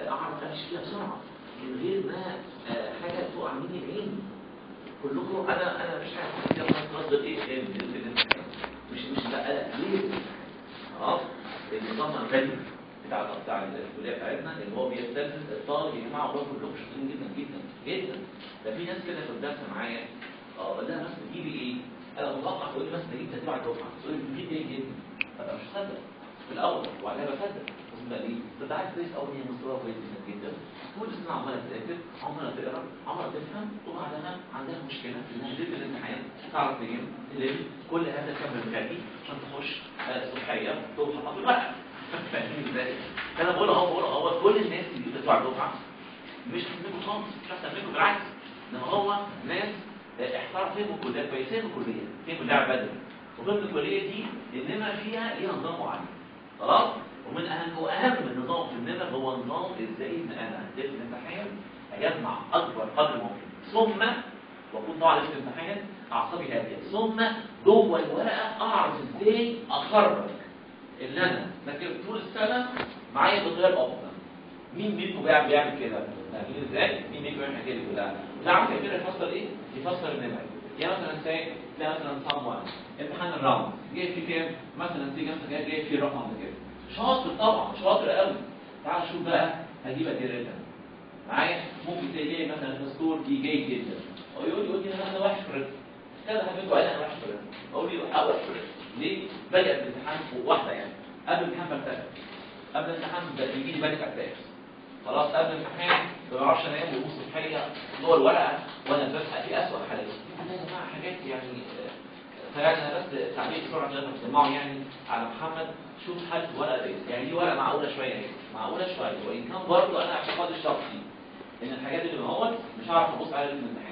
آه، اعرف امشي فيها بسرعه من غير ما آه، حاجه تقع مني بعيني كلكم انا انا مش عارف يلا قصد ايه في ال- في الامتحان مش مش بقى ليه خلاص النظام الغني بتاع بتاع الكليه بتاعتنا اللي هو بيستلزم الطالب يا جماعه والله كلكم شاطرين جدا جدا جدا ده في ناس كده في الدرس معايا اه بقول لها مثلا تجيبي ايه؟ انا متوقع تقول لي مثلا جبت تدريب على الدفعه تقول لي بتجيب ايه جدا؟ ابقى مش مصدق في الاول وبعدها بصدق بص بقى ليه؟ ده انت عارف كويس قوي ان هي مستوى كويس جدا جدا طول السنه عماله تذاكر عماله تقرا عماله تفهم وبعدها عندها مشكله انها تجيب الامتحان تعرف تجيب تلم كل هذا الكم الغني عشان تخش آه، الصبحيه تقوم حاطها في الورقه فاهمين ازاي؟ انا بقول اهو بقول اهو كل الناس اللي بتوع الدفعه مش هتملكوا خالص مش هتملكوا بالعكس ان هو ناس آه، احترف فيهم الكليه كويسين الكليه فيهم اللعب بدري وضمن الكليه دي النمر فيها ليها نظام معين خلاص ومن اهم واهم النظام في النمر هو نظام ازاي ان انا في الامتحان اجمع اكبر قدر ممكن ثم واكون طبعا في الامتحان اعصابي هاديه ثم جوه الورقه اعرف ازاي اخرج اللي انا ذاكرت طول السنه معايا بطريقه افضل مين منكم بقى بيعمل كده؟ فاهمين ازاي؟ مين منكم بيعمل الحكايه دي كلها؟ تعرف كده يفسر ايه؟ يفسر النمر يعني مثلا ساي تلاقي مثلا صام واحد امتحان الراوند جاي فيه كام؟ مثلا تيجي مثلا جاي جاي فيه رقم ده كده شاطر طبعا شاطر قوي تعال شوف بقى هجيب اديرتها معايا ممكن تلاقي جاي مثلا السكور دي جيد جدا او يقول لي يقول لي انا انا وحش في الرسم كده حبيبي قال انا وحش في الرسم اقول له اه وحش في الرسم ليه؟ بدات الامتحان واحده يعني قبل الامتحان برتاح قبل الامتحان بيجي لي بالك اتاك خلاص قبل الامتحان ما بعرفش انام وببص صبحيه جوه الورقه وانا ببقى في اسوء حالات دي يا جماعه حاجات يعني آه، فانا بس تعليق بسرعه عشان تسمعوا يعني على محمد شوف حالة الورقه دي يعني دي ورقه معقوله شويه اهي معقوله شويه وان كان برضه انا اعتقادي الشخصي ان الحاجات اللي هو مش هعرف ابص عليها في الامتحان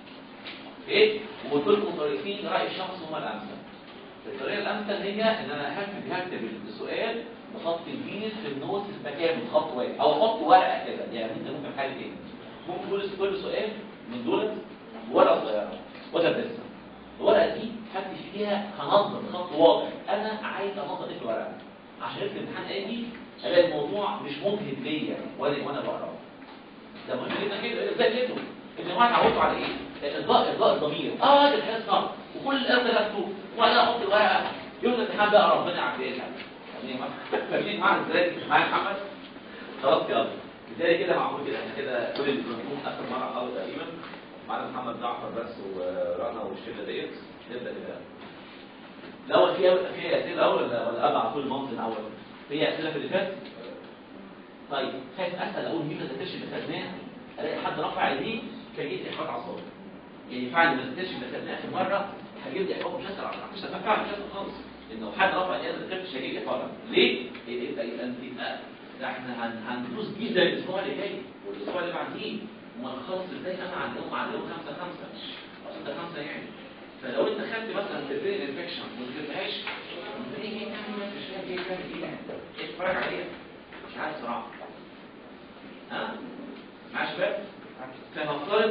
ايه وقلت لكم طريقتين راي الشخص هما الامثل الطريقه الامثل هي ان انا هكتب هكتب السؤال بخط الفينس في النوت المكان خط واحد او احط ورقه كده يعني انت ممكن حاجه ايه ممكن كل كل سؤال من دول ورقه صغيره وتدرسها الورقه دي هكتب فيها هنظم خط واضح انا عايز انظم ايه في الورقه عشان في الامتحان اجي الاقي الموضوع مش مجهد ليا وانا وانا بقراه ده مهم جدا كده ازاي كده ان هو اتعودوا على ايه الضاء الضاء الضمير اه ده الحصه وكل الارض لفته وبعدين احط الورقه يوم الامتحان بقى ربنا يعديها فاهمين معانا ازاي معايا يا محمد خلاص يلا بالتالي كده معقول كده احنا كده كل اللي بنقوم اخر مره خالص تقريبا معانا محمد جعفر بس ورنا والشله ديت نبدا كده الاول في في اسئله الاول ولا ولا ابعت كل المنطق الاول في اسئله في اللي فات طيب خايف اسال اقول مين ما ذاكرش اللي خدناه الاقي حد رفع ايديه فيجيب لي احباط عصبي يعني فعلا ما ذاكرش اللي خدناه اخر مره هجيب لي احباط مش هسال مش هسال فعلا مش هسال خالص لانه حد رفع ايديه ما ذاكرش هجيب لي احباط ليه؟ يبقى يبقى يبقى ده احنا هن- هندوس جدا الاسبوع اللي جاي والاسبوع اللي بعديه وما نخلص ازاي انا عليهم عليهم خمسه خمسه او سته خمسه يعني فلو انت خدت مثلا تبرين انفكشن وما ذاكرتهاش ايه ايه تعمل مش فاهم ايه تعمل ايه ايه اتفرج عليها مش عارف صراحه ها معايا شباب فهفترض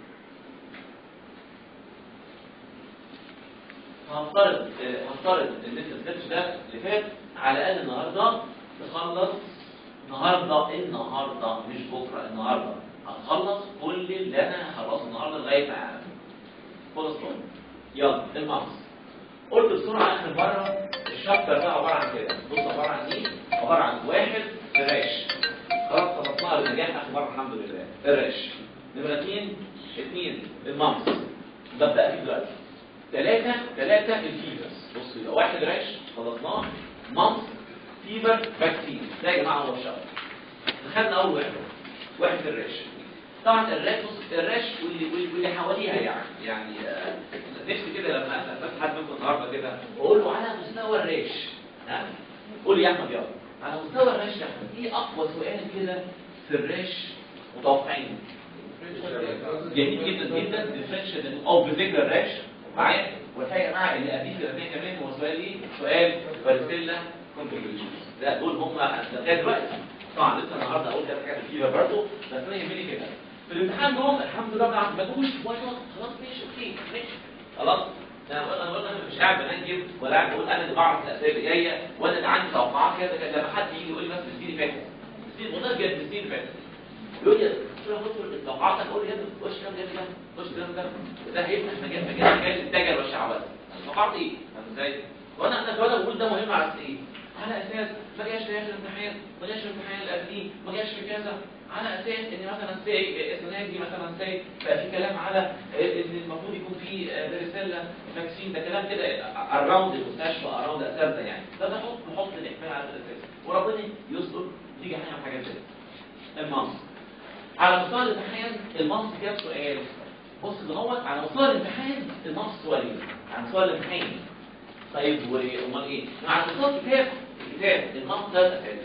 هفترض آه، هفترض ان انت السكتش ده اللي فات على الاقل النهارده تخلص النهارده النهارده مش بكره النهارده هتخلص كل اللي انا هخلصه النهارده لغايه ما خلص كله يلا المقص قلت بسرعه اخر مره الشابتر ده عباره عن كده بص عباره عن ايه؟ عباره عن واحد فراش خلاص خلصناها بنجاح اخر مره الحمد لله الرش نمره اثنين اثنين الممص ببدا فيه دلوقتي ثلاثة ثلاثة الفيفرز بص يبقى واحد رش خلصناه ممص فيفر فاكسين ده يا جماعه هو الشهر خدنا اول واحد واحد الرش طبعا الرش بص الرش واللي واللي- واللي حواليها يعني يعني آه، نفسي كده لما اسال بس حد منكم النهارده كده واقول له على مستوى الريش ها قول لي يا احمد يلا على مستوى الريش يا احمد ايه اقوى سؤال كده في الريش متوقعينه جميل جدا جدا ديفرنشال او بذكر الريش معايا والحقيقه يا جماعه اللي اضيف الاثنين كمان هو سؤال ايه؟ سؤال فارسيلا كونتريبيوشنز لا دول هم لغايه دلوقتي طبعا لسه النهارده اقول ثلاث حاجات فيها برضه بس انا يهمني كده في الامتحان دول الحمد لله ما ما جوش واي نوت خلاص ماشي اوكي ماشي خلاص انا بقول انا بقول انا مش قاعد بنجم ولا قاعد بقول انا اللي بعرف الاسئله اللي جايه وانا اللي عندي توقعات كده كده. لما حد يجي يقول لي بس اديني فاكس السنين والله بجد من السنين اللي فاتت يقول لي شو يا دكتور توقعاتك اقول له يا ابني خش كام جاب ده خش كام ده ده هيفتح مجال مجال مجال الدجل والشعوذه توقعت ايه؟ فاهم ازاي؟ وانا انا كمان بقول ده مهم على اساس ايه؟ على اساس ما جاش في اخر الامتحان ما جاش في الامتحان اللي قبليه ما جاش في كذا على اساس ان مثلا سي السنه دي مثلا سي بقى في كلام على ان المفروض يكون في فاريسيلا فاكسين ده كلام كده اراوند المستشفى اراوند اساتذه يعني ده نحط نحط الاحمال على الاساس وربنا يستر تيجي حاجه من حاجات كده المنص على مستوى الامتحان المنص كام سؤال بص دوت على مستوى الامتحان المنص سؤالين على مستوى الامتحان طيب وامال ايه؟ على مستوى الكتاب الكتاب المنص ثلاث اسئله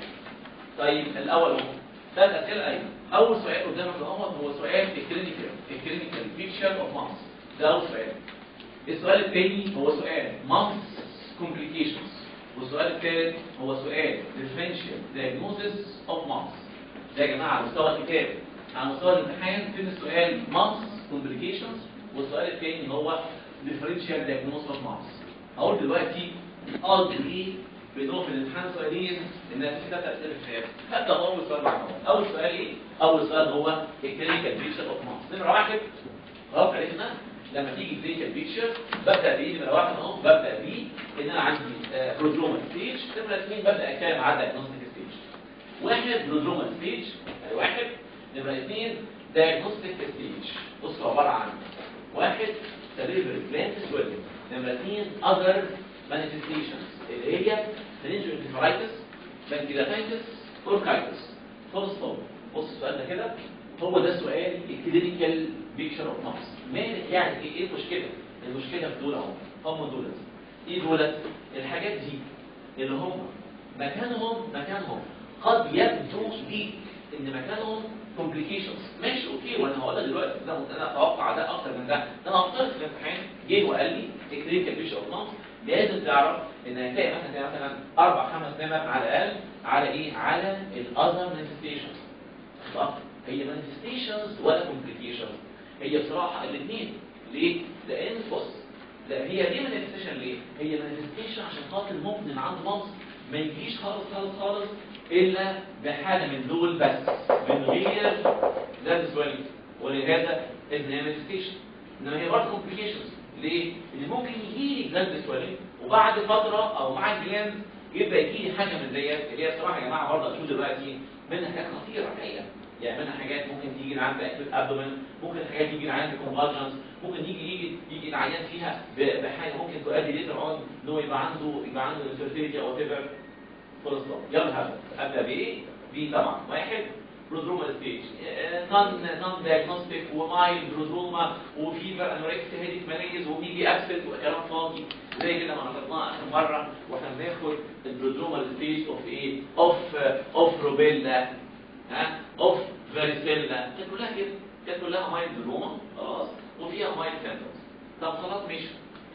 طيب الاول اهو ثلاث اسئله ايوه اول سؤال قدامك اهوت هو سؤال الكلينيكال الكلينيكال بيكتشر اوف مانس ده اول سؤال السؤال الثاني هو سؤال مانس كومبليكيشنز والسؤال الثالث هو سؤال differential diagnosis of mumps ده يا جماعه على مستوى الكتاب على مستوى الامتحان فين السؤال mumps complications والسؤال الثاني هو differential diagnosis of mumps هقول دلوقتي اقدر ايه بدون في الامتحان سؤالين الناس في ثلاث اسئله في حياتي هبدا اول سؤال معاهم اول سؤال ايه اول سؤال هو الكلينيكال بيكتشر اوف مامس نمره واحد خلاص عرفنا لما تيجي كلينيكال بيكتشر ببدا بايه نمره واحد اهو ببدا بيه ان انا عندي برودرومال ستيج نمره اثنين ببدا اتكلم على دايجنوستيك ستيج واحد برودرومال ستيج واحد نمره اثنين دايجنوستيك ستيج بص عباره عن واحد سيريبرال جلاند سويلنج نمره اثنين اذر manifestations اللي هي meningoencephalitis pancreatitis اوركايتس فول ستوب بص السؤال ده كده هو ده سؤال الكلينيكال بيكشر اوف ماس مالك يعني ايه ايه المشكله المشكله في دول اهو هم دولت ايه دولت الحاجات دي اللي هم مكانهم مكانهم قد يبدو ليك ان مكانهم complications ماشي اوكي وانا هقول لك دلوقتي ده انا اتوقع ده اكتر من ده ده انا هفترض في الامتحان جه وقال لي الكلينيكال بيكشر اوف ماس لازم تعرف ان هتلاقي مثلا زي مثلا اربع خمس نمر على الاقل على ايه؟ على الاذر مانيفستيشنز صح؟ هي مانيفستيشنز ولا كومبليكيشنز؟ هي بصراحه الاثنين ليه؟ لان بص لا هي ليه مانيفستيشن ليه؟ هي مانيفستيشن عشان خاطر ممكن اللي عنده مصر ما يجيش خالص خالص خالص الا بحاجه من دول بس من غير ده سوالي ولهذا اسمها مانيفستيشن انما هي برضه كومبليكيشنز ليه؟ ان ممكن يجي لي جلد سوالين وبعد فتره او مع الجلاند يبدا يجي لي حاجه من ديت اللي هي الصراحه يا جماعه برضه اشوف دلوقتي منها حاجات خطيره الحقيقه يعني منها حاجات ممكن تيجي العيان باكتف ابدومن ممكن حاجات يجي العيان بكونفرجنس ممكن يجي يجي يجي العيان فيها بحاجه ممكن تؤدي ليتر اون ان هو يبقى عنده يبقى عنده انفيرتيليتي او ايفر فول ستوب يلا هذا ابدا بايه؟ بي طبعا واحد برودروما ستيج نون نون دايجنوستيك ومايل برودروما وفيفر انوركسيا هيديك ماليز وبيجي ابسنت وكلام فاضي زي كده ما نطقناه اخر مره واحنا بناخد البرودروما ستيج اوف ايه؟ اوف اوف روبيلا ها اوف فاريسيلا كانت كلها كده كانت كلها مايل برودروما خلاص وفيها مايل سيمبتومز طب خلاص ماشي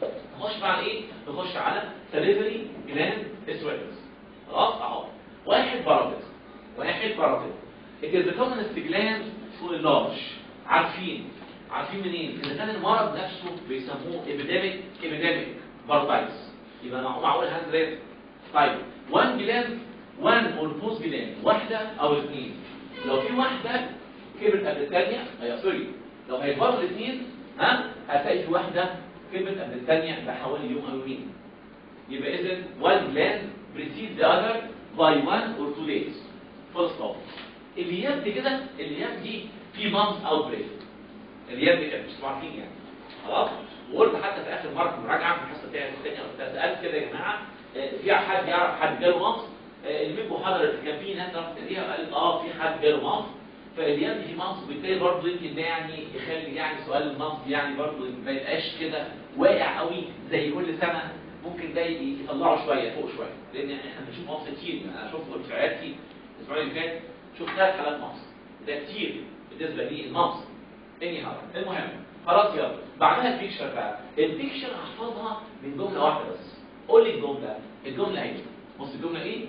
نخش بقى على ايه؟ نخش على سليفري جلاند سويلز خلاص اهو واحد بارابيت واحد بارابيت It is the commonest gland for large عارفين عارفين منين؟ إذا كان المرض نفسه بيسموه epidemic epidemic barbitis يبقى معقول هاند ريت طيب one gland one or both gland واحدة أو اثنين لو في واحدة كبرت قبل الثانية هي سوري لو هيكبروا الاثنين ها هتلاقي في واحدة كبرت قبل الثانية بحوالي يوم أو يومين يبقى إذا one gland precedes the other by one or two days full stop الايام دي كده الايام دي في مانث اوت بريك الايام دي كده مش عارفين يعني خلاص وقلت حتى في اخر مره في مراجعه في الحصه بتاعتي الثانيه سالت كده يا جماعه في حد يعرف حد جاله مانث اللي بيبقوا حضر كان في ناس تعرف تلاقيها قالت اه في حد جاله مانث فالايام دي في مانث وبالتالي برضه يمكن ده يعني يخلي يعني سؤال المانث يعني برضه ما يبقاش كده واقع قوي زي كل سنه ممكن ده يطلعه شويه فوق شويه لان احنا بنشوف مانث كتير يعني انا شفت في عيادتي الاسبوع اللي فات شوف ثلاث حالات مصر ده كتير بالنسبه لي المصر اني هذا المهم خلاص يلا بعدها البيكشر بقى البيكشر هحفظها من جمله واحده بس قول لي الجمله الجمله ايه بص الجمله ايه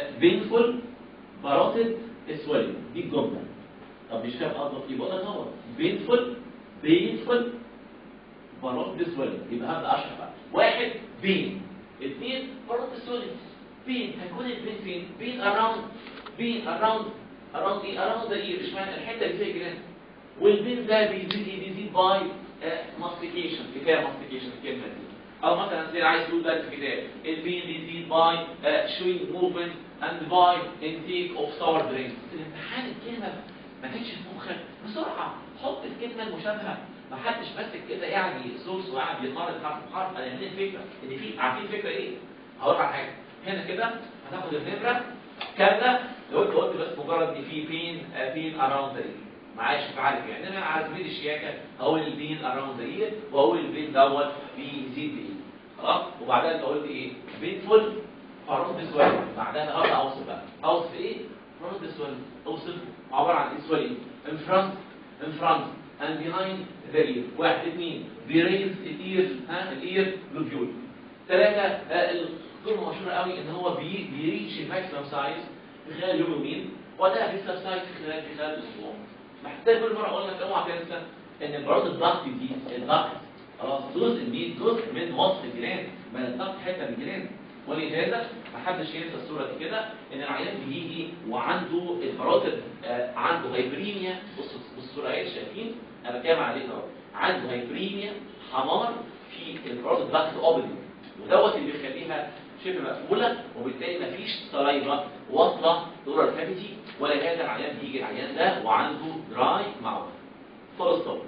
بينفول باروتد سويلنج دي الجمله طب مش فاهم قصدك ايه بقول لك هو بينفول بينفول باروتد سويلنج يبقى هبدا اشرح بقى واحد بين اثنين باروتد سويلنج بين هيكون البين فين بين اراوند بين اراوند اراوند ايه اراوند ايه اشمعنى الحته اللي فيها جلاند والبين ده بيزيد ايه بيزيد باي ماستيكيشن كفايه ماستيكيشن الكلمه دي او مثلا زي عايز تقول ده في الكتاب البين بيزيد باي شوينج موفمنت اند باي انتيك اوف ساور درينك الامتحان الكلمه ما كانتش في مخك بسرعه حط الكلمه المشابهه ما حدش ماسك كده يعني سورس وقاعد بيقارن حرف بحرف انا هنا الفكره ان في عارفين الفكره ايه؟ هقول لك على حاجه هنا كده هتاخد النمره كامله لو انت قلت بس مجرد ان في بين بين اراوند ذا معايا مش عارف يعني انا على سبيل الشياكه هقول البين اراوند ذا واقول البين دوت بيزيد بايه خلاص وبعدها انت قلت ايه؟ بين فول فرد سؤال بعدها هبدا اوصف بقى اوصف ايه؟ فرد سؤال اوصف عباره عن ايه سؤال ايه؟ in front in front and behind the ear واحد اثنين بيريز الاير ها الاير لوبيول ثلاثة الكلمة مشهورة قوي ان هو بي بيريتش الماكسيمم سايز في خلال يوم يومين وده بيكسر سايز في خلال في خلال اسبوع محتاج كل مرة اقول لك اوعى تنسى ان البعد الضغط دي الضغط خلاص جزء دي جزء من وصف الجيران من الضغط حتة من الجيران ولهذا ما حدش ينسى الصوره دي كده ان العيان بيجي وعنده الفراتب آه عنده هايبريميا بصوا بصوا الصوره اهي شايفين انا بتكلم عليه اهو عنده هايبريميا حمار في الفراتب الضغط اوبلي ودوت اللي بيخليها شبه مقفوله وبالتالي ما فيش سلايفا واصله دور الكافيتي ولهذا العيان بيجي العيان ده وعنده دراي ماوث فول ستوب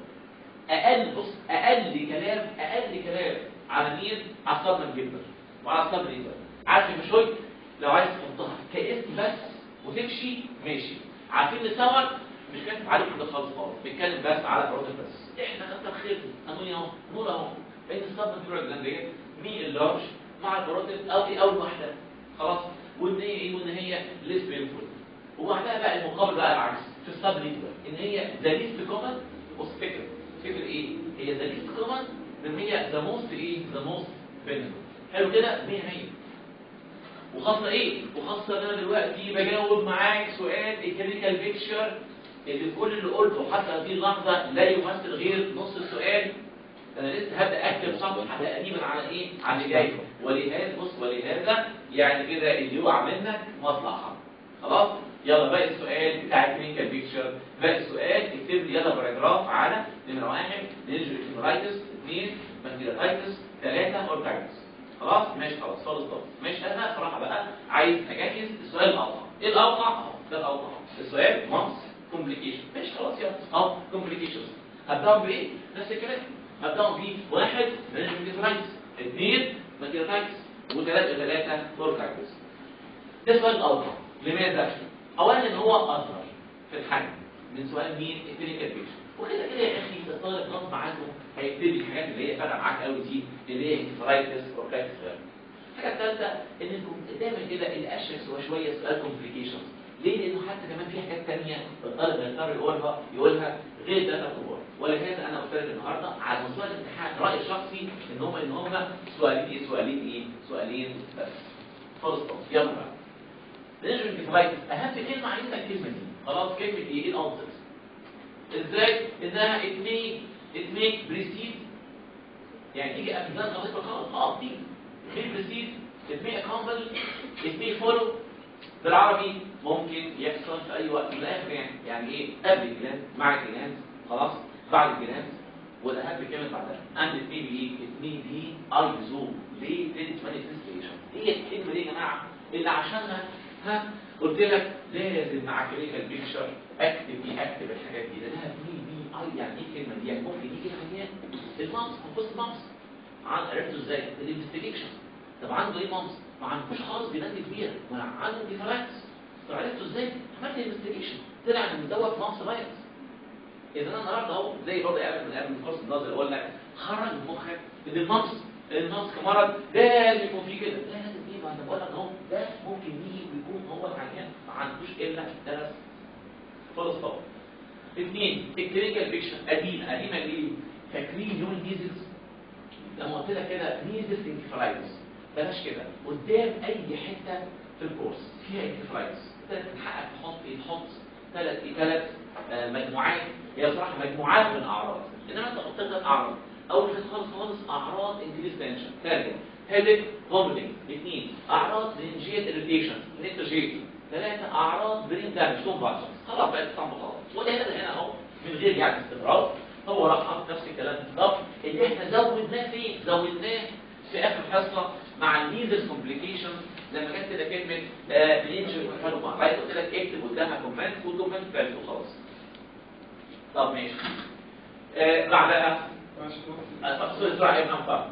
اقل بص اقل كلام اقل كلام على مين على الصدمه الجبر وعلى الصدر ايه عارف مش هوي لو عايز تحطها كاسم بس وتمشي ماشي عارفين نصور مش كاتب عليه كده خالص خالص بيتكلم بس على بروتين بس احنا كتر خير قانوني اهو نقول اهو ان الصدمه الجلانديه مي اللارج مع البروتين او دي اول واحده خلاص وان هي ايه وان هي ليس بينفول وبعدها بقى المقابل بقى العكس في الصدر ان هي ذا ليست كومن بص فكره فكره ايه هي ذا ليست كومن ان هي ذا موست ايه ذا موست بينفول حلو كده 100 100 وخاصة ايه وخاصة ان انا دلوقتي بجاوب معاك سؤال الكلينيكال بيكتشر اللي كل اللي قلته حتى هذه اللحظة لا يمثل غير نص السؤال انا لسه هبدا اكتب صفحه تقريبا على ايه على اللي جاي ولهذا بص ولهذا يعني كده اللي يقع منك مصلحه خلاص يلا باقي السؤال بتاع الكلينيكال بيكتشر باقي السؤال اكتب لي يلا باراجراف على نمره واحد نيجر اكتيفرايتس اثنين بانكيراتايتس ثلاثه اورتايتس خلاص ماشي خلاص خالص خالص ماشي انا صراحه بقى عايز اجهز السؤال الاوقع ايه الاوقع اهو ده الاوقع السؤال مامس كومبليكيشن ماشي خلاص يلا اهو كومبليكيشنز هبداهم بايه نفس الكلام هبداهم بيه واحد منجنجيترايتس اثنين ماكيراتايتس وثلاثه ثلاثه اورتايتس ده سؤال الاوقع لماذا اولا ان هو اصغر في الحجم من سؤال مين الكلينيكال بيكشن وكده كده يا اخي الطالب غصب عنه هيبتدي الحاجات اللي هي فارقه معاك قوي دي اللي هي انفرايتس اوركايتس الحاجه الثالثه انكم دايما كده الاشيك هو شويه سؤال كومبليكيشنز ليه؟ لانه حتى كمان في حاجات ثانيه الطالب هيضطر يقولها يقولها غير ثلاثه كبار ولهذا انا قلت لك النهارده على مستوى الامتحان رايي الشخصي ان هم ان هم سؤالين ايه سؤالين ايه سؤالين بس خلص يلا بقى نرجع للكفاية اهم كلمه عايزها الكلمه دي خلاص كلمه ايه ايه الانسر ازاي انها it may it may precede يعني تيجي قبل ده خلاص خلاص اه دي may precede it may accompany it may follow بالعربي ممكن يحصل في اي وقت من الاخر يعني يعني ايه قبل الجلاند مع الجلاند خلاص بعد الجلاند والاهم كلمه بعدها and it may be it may be isolated manifestation هي الكلمه دي يا جماعه اللي عشانها ها قلت لك لازم مع كلينيكال بيكشر اكتب دي اكتب الحاجات دي لانها بي بي اي يعني ايه الكلمه دي يعني ممكن يجي العيان المامس بص المامس عن عرفته ازاي الانفستيجيشن طب عنده ايه مامس ما عندوش خالص بلاد كبيره ولا عنده ديفرنس طب عرفته ازاي عملت انفستيجيشن طلع ان دوت مامس فيروس اذا انا النهارده اهو زي برضه قبل من قبل الكورس النظري اقول لك خرج من مخك ان المامس المامس كمرض لازم يكون فيه كده لازم ايه ما انا بقول لك اهو ده ممكن يجي ويكون هو العيان ما عندوش الا درس خلص طبعا اثنين الكلينيكال بيكشن قديمه قديمه ليه؟ فاكرين يوم ميزلز لما قلت لك كده ميزلز انكفالايتس بلاش كده قدام اي حته في الكورس فيها انكفالايتس انت تحقق تحط ايه تحط ثلاث ايه ثلاث آه مجموعات هي بصراحه مجموعات من الاعراض انما انت حطيت ثلاث اعراض اول حاجه خالص خالص اعراض انكريز تنشن ثالث هيدك فوميتنج اثنين اعراض رينجيت اريتيشن نيتروجيت ثلاثه اعراض برين دامج كونفرجنس خلاص بقت طعم خلاص وده هنا هنا اهو من غير يعني استغراب هو راح حط نفس الكلام بالظبط اللي احنا زودناه فين؟ زودناه في اخر حصه مع الميزز كومبليكيشن لما جت كده كلمه بننشر وحلو مع بعض قلت لك اكتب قدامها كومنت وكومنت فاليو وخلاص طب ماشي آه بعدها ماشي سوري سوري يا ابن عمار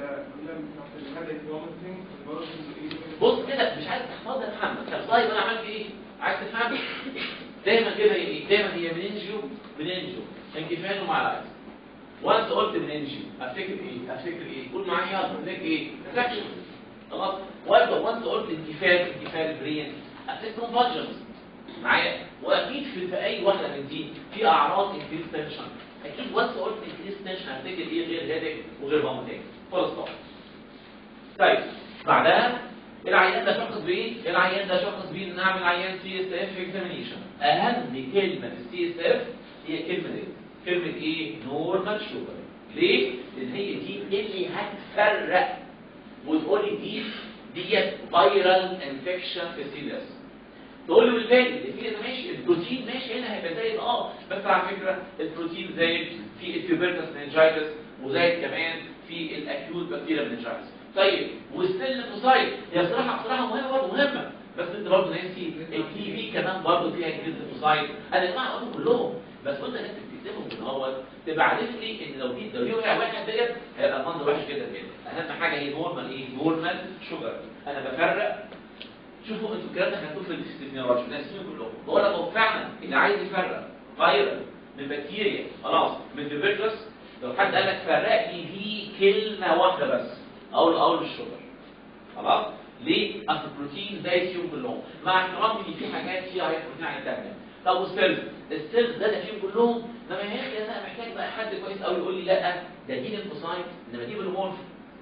بص كده مش عايز تحفظها يا محمد طب طيب انا عملت ايه عايز تفهم دايما كده هي ايه دايما هي مننجيو مننجيو انكفاله مع العكس وانس قلت مننجيو افتكر ايه افتكر ايه قول معايا يلا افتكر ايه ريفلكشن خلاص وانس وانس قلت انكفال انكفال برين افتكر كونفرجنس معايا واكيد في, في اي واحده من دي في اعراض انكريس تنشن اكيد وانس قلت انكريس تنشن هفتكر ايه غير هيدك وغير فوميتنج فول ستوب طيب بعدها العيان ده شخص بايه؟ العيان ده شخص بيه نعمل عيان سي اس اف اكزامينيشن اهم كلمه في السي اس اف هي كلمه ايه؟ كلمه ايه؟ نورمال شوجر ليه؟ لان هي دي اللي هتفرق وتقولي دي ديت فايرال انفكشن في السي اس تقول له الباقي اللي فيه ماشي البروتين ماشي هنا هيبقى زايد اه بس على فكره البروتين زايد في التيوبركس منجايتس وزايد كمان في الاكيوت بكتيريا منجايتس طيب والسيل فوسايت هي بصراحه بصراحه مهمه برضه مهمه بس انت برضه ناسي التي في كمان برضه فيها جلد فوسايت انا يا جماعه قلتهم كلهم بس وانت نفسك تكتبهم من الاول تبقى عارف لي ان لو دي لو دي وقع واحد ديت هيبقى المنظر وحش جدا جدا اهم حاجه هي نورمال ايه نورمال شوجر انا بفرق شوفوا انتوا الكلام ده خدتوه في الاستثناءات ناسيين كلهم بقول لك هو فعلا اللي عايز يفرق فايرال من بكتيريا خلاص من تيبركلس لو حد قال لك فرق لي دي كلمه واحده بس اقول اقول الشجر خلاص ليه اصل البروتين زي فيهم كلهم مع احترامي ان في حاجات فيها هي بروتين عن الثانيه طب والسيلز السيلز ده ده فيهم كلهم انما يا اخي انا محتاج بقى حد كويس قوي يقول لي لا ده دي ليمفوسايت انما دي بالمورف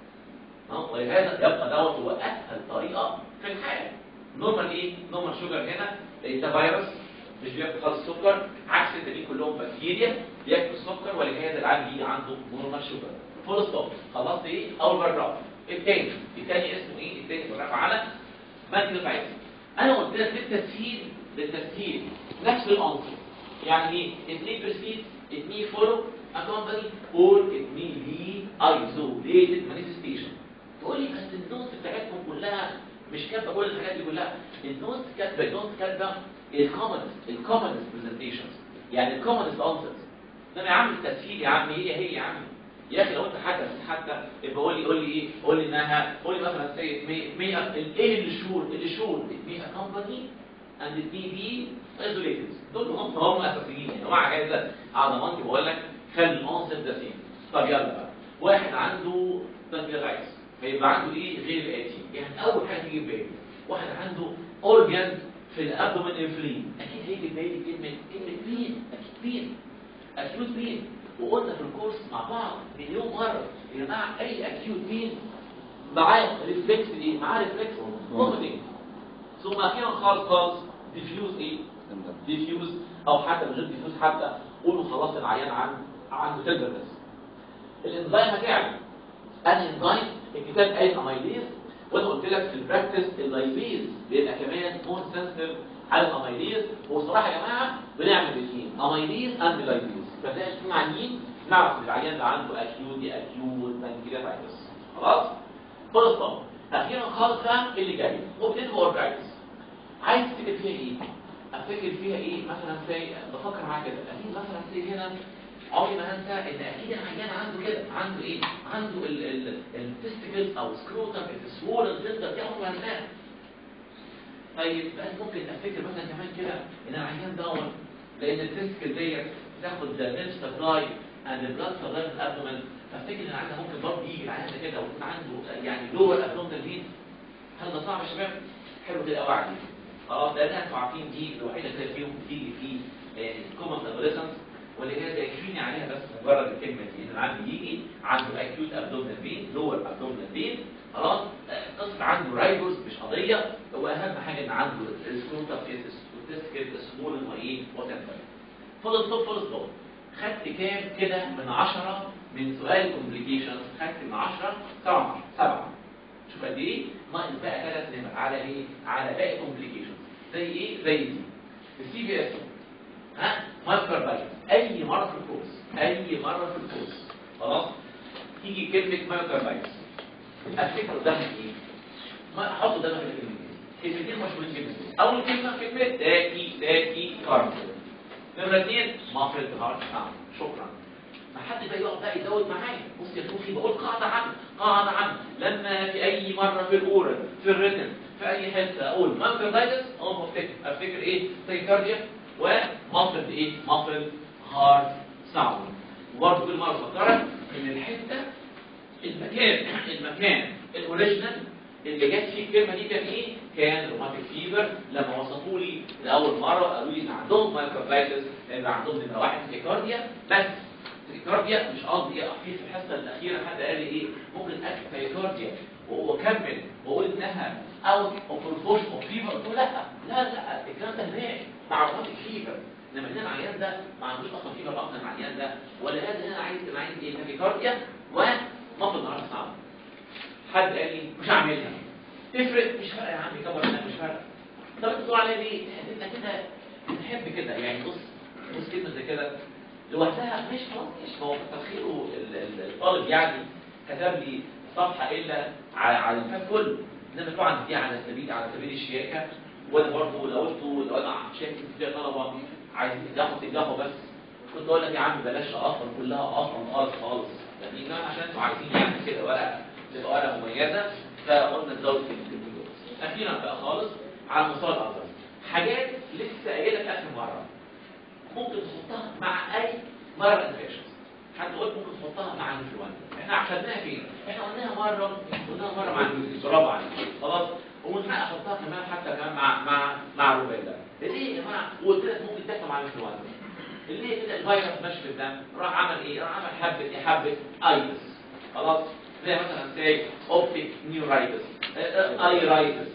ولهذا يبقى دوت هو اسهل طريقه في الحياه نورمال ايه نورمال شوجر هنا ده فيروس مش بياكل خالص السكر عكس التانيين كلهم بكتيريا بياكل السكر ولهذا العالم بيجي عنده نورمال شوجر فول ستوب خلصت ايه اول باراجراف الثاني الثاني اسمه ايه الثاني باراجراف على ماكروفايتس انا قلت لك للتسهيل للتسهيل نفس العنصر يعني ايه اثنين بريسيد اثنين فولو اكومباني اور اثنين لي ايزوليتد مانيفستيشن تقول لي بس النوت بتاعتكم كلها مش كاتبه كل الحاجات دي كلها النوت كاتبه النوت كاتبه الكومنست الكومنست برزنتيشنز يعني الكومنست انسرز انما يا عم التسهيل يا عم هي هي يا عم يا اخي لو انت حتى حتى يبقى قول لي قول لي ايه قول لي انها قول لي مثلا سي 100 ايه اللي شور اللي شور 100 كومباني اند بي بي ايزوليتد دول هم هم اساسيين يا جماعه عايز على ضمانتي بقول لك خلي الانسر ده سيم طب يلا بقى واحد عنده تنجرايز فيبقى عنده ايه غير الاتي يعني اول حاجه تيجي في بالي واحد عنده اورجان في الابدومين انفلين اكيد هيجي في بالي كلمه كلمه بين اكيد بين اكيوت بين وقلنا في الكورس مع بعض مليون مره يا جماعه اي اكيوت بين معاه ريفلكس ايه معاه ريفلكس فوميتنج ثم اخيرا خالص خالص ديفيوز ايه ديفيوز او حتى من غير ديفيوز حتى قولوا خلاص العيان عنده عنده تندرنس الانزيم هتعمل الانزيم الكتاب قايل اميليز وانا قلت لك في البراكتس اللايبيز بيبقى كمان مور سنسيتيف على الاميليز وصراحه يا جماعه بنعمل الاثنين اميليز اند لايبيز فده الاثنين عيانين نعرف ان العيان ده عنده اكيوت دي اكيوت بانكرياتايتس خلاص فول ستوب اخيرا خالص بقى اللي جاي اوبتين اورجايتس عايز تفتكر فيها ايه افتكر فيها ايه مثلا زي بفكر معاك كده اكيد مثلا زي هنا عمري ما هنسى ان اكيد العيان عنده كده عنده ايه عنده التستيكلز او سكروتم السوولن تقدر دي عمري ما هنساها طيب بقى ممكن افتكر مثلا كمان كده ان العيان دوت لان التستيكل ديت تاخد ذا ميلك سبلاي اند البلاد سبلاي في الابدومن فافتكر ان العيان ممكن برضه يجي العيان ده كده ويكون عنده يعني لور ابدومنال فين هل ده صعب يا شباب؟ حلو كده قوي عليك خلاص لان انتوا عارفين دي الوحيده اللي فيهم بتيجي في الكومن ادوليسنس ولهذا يكفيني عليها بس مجرد الكلمه دي ان العيان بيجي عنده اكيوت ابدومنال بين لور ابدومنال بين خلاص قصه عنده رايبوس مش قضيه هو اهم حاجه ان عنده السكروتا فيسس والتسكت سمول وايه وتنفع فول ستوب فول ستوب خدت كام كده من 10 من سؤال كومبليكيشنز خدت من 10 7 7 شوف قد ايه ناقص بقى ثلاث نمر على ايه على باقي كومبليكيشنز زي ايه زي دي السي بي اس ها مايكروبايتس اي مره في الكورس اي مره في الكورس خلاص تيجي كلمه مايكروبايتس افتكر قدامك ايه ما احط قدامك الكلمتين كلمتين مشهورين جدا اول كلمه كلمه تاكي تاكي كارد نمره اثنين مفرد هارت ساوند شكرا ما حد بقى يقعد بقى يزود معايا بص يا توفي بقول قاعده عامه قاعده عامه لما في اي مره في الاورال في الريتن في اي حته اقول مايكروبايتس اقوم افتكر افتكر ايه تاكيكارديا ومفرد ايه مفرد هارت ساوند وبرضه كل مره بفكرك ان الحته المكان المكان الاوريجينال اللي جت فيه الكلمه دي كان ايه؟ كان روماتيك فيبر لما وصفوا لي لاول مره قالوا لي ان عندهم مايكروبايتس ان عندهم نمره واحد تيكارديا بس تيكارديا مش قصدي في في الحصه الاخيره حد قال لي ايه؟ ممكن اكل تيكارديا وهو كمل واقول انها اوت اوف بروبورشن اوف فيبر قلت له لا لا لا الكلام ده هناك مع روماتيك فيبر انما هنا العيان ده ما عندوش اصلا فيبر اصلا العيان ده ولا هذا هنا عايز انا عايز ايه؟ تيكارديا ومفضل النهارده صعب حد قال لي مش هعملها تفرق مش فارقه يا عم كبر منها مش فارقه طب انت بتقول عليها ليه؟ انت كده بتحب كده يعني بص بص كلمه زي كده لوحدها مش خلاص مش هو تخيلوا الطالب يعني كتب لي صفحه الا على على الفات كله انما طبعا دي على سبيل على سبيل الشياكه وانا برضه لو قلت لو انا شايف ان في طلبه عايزين يتجاهوا تتجاهوا بس كنت اقول لك يا عم بلاش اصلا كلها اصلا خالص خالص يعني عشان انتوا عايزين يعني كده ورقه تبقى ورقه مميزه فقلنا نزود كلمتين دول اخيرا بقى خالص على مستوى الاعذار حاجات لسه قايل لك اخر مره ممكن تحطها مع اي مرض انفكشن حد قلت ممكن تحطها مع الانفلونزا احنا اخدناها فين احنا قلناها مره قلناها مره مع الانفلونزا برافو عليك خلاص ومن حق احطها كمان حتى كمان مع مع مع الروبيلا ليه يا جماعه وقلت لك ممكن تاكل مع الانفلونزا اللي هي كده الفيروس ماشي في الدم راح عمل ايه راح عمل حبه ايه حبه ايدس خلاص زي مثلا زي اوبتيك نيورايتس ايرايتس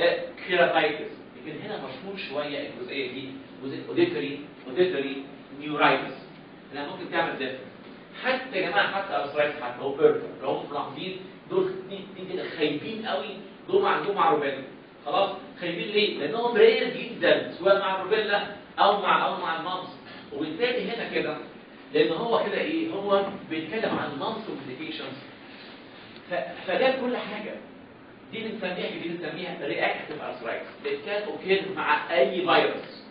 كيراتايتس لكن هنا مشهور شويه الجزئيه دي جزء اوديتري اوديتري نيورايتس انها ممكن تعمل ده حتى يا جماعه حتى ارثرايتس حتى هو بيرفر لو انتم ملاحظين دول دي كده خايبين قوي دول مع عندهم مع روبيلا خلاص خايبين ليه؟ لانهم رير جدا سواء مع الروبيلا او مع او مع المامس وبالتالي هنا كده لان هو كده ايه هو بيتكلم عن مامس كومبليكيشنز فجاب كل حاجة دي بنسميها دي بنسميها رياكتيف ارثرايتس كان اوكير مع اي فيروس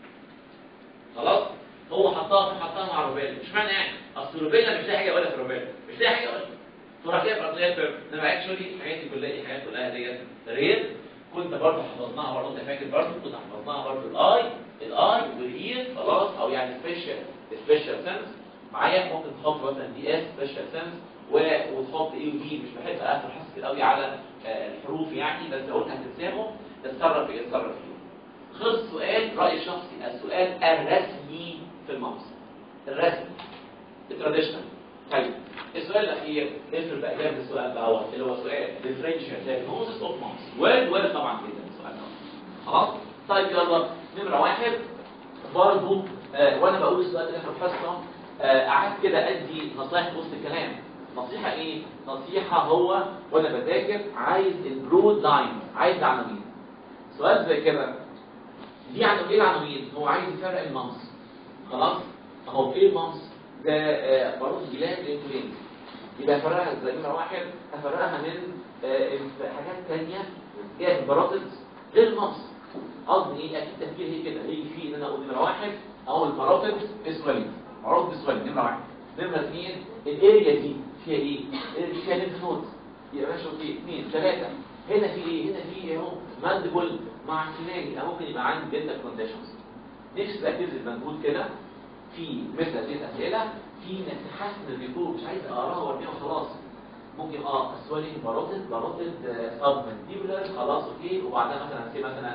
خلاص هو حطها حطها مع روبيلا مش معنى يعني اصل روبيلا مش لاقي حاجه ولا في روبيلا مش لاقي حاجه ولا تروح جايب ارضيه بيرف انما اكشولي الحاجات دي كلها الحاجات كلها ديت رير كنت برضه حفظناها برضه انت فاكر برضه كنت حفظناها برضه الاي الاي والاير خلاص او يعني سبيشال سبيشال سنس معايا ممكن تحط مثلا دي اس سبيشال سنس وتحط ايه ودي مش بحب اخد حس قوي على الحروف يعني بس لو قلت هتتساموا تتصرف ايه تتصرف فيه خلص سؤال راي شخصي السؤال الرسمي في الممص الرسمي التراديشنال طيب السؤال الاخير افرض بقى اجابه السؤال ده هو اللي هو سؤال differential diagnosis of mumps وارد وارد طبعا جدا السؤال ده خلاص طيب يلا نمره واحد برضه آه وانا بقول السؤال ده في الحصه آه قعدت كده ادي نصايح في وسط الكلام نصيحة ايه؟ نصيحة هو وانا بذاكر عايز البرود لاين عايز عناوين سؤال زي كده دي عناوين ايه العناوين؟ هو عايز يفرق الممس خلاص؟ اهو ايه الممس؟ ده آه بارود جلاند انفلونزا يبقى افرقها زي نمرة واحد افرقها من آه حاجات تانية جايه من باراتس غير الممس قصدي ايه؟ اكيد تفكير هي كده هيجي فيه ان انا اقول نمرة واحد اقول باراتس اسرائيل باراتس اسرائيل نمرة واحد نمرة اثنين الاريا دي فيها ايه؟ دي فيها ليمف نود يبقى ماشي اوكي اثنين ثلاثة هنا في ايه؟ هنا في اهو ماندبل مع سيناري او ممكن يبقى عندي دنتال كونديشنز نفسي تركيز المجهود كده في مثل هذه الاسئله في انك تحسن الريبورت مش عايز اقراها وارميها وخلاص ممكن اه السؤال ايه باروتد باروتد سب مانديبولار خلاص اوكي وبعدها مثلا سي مثلا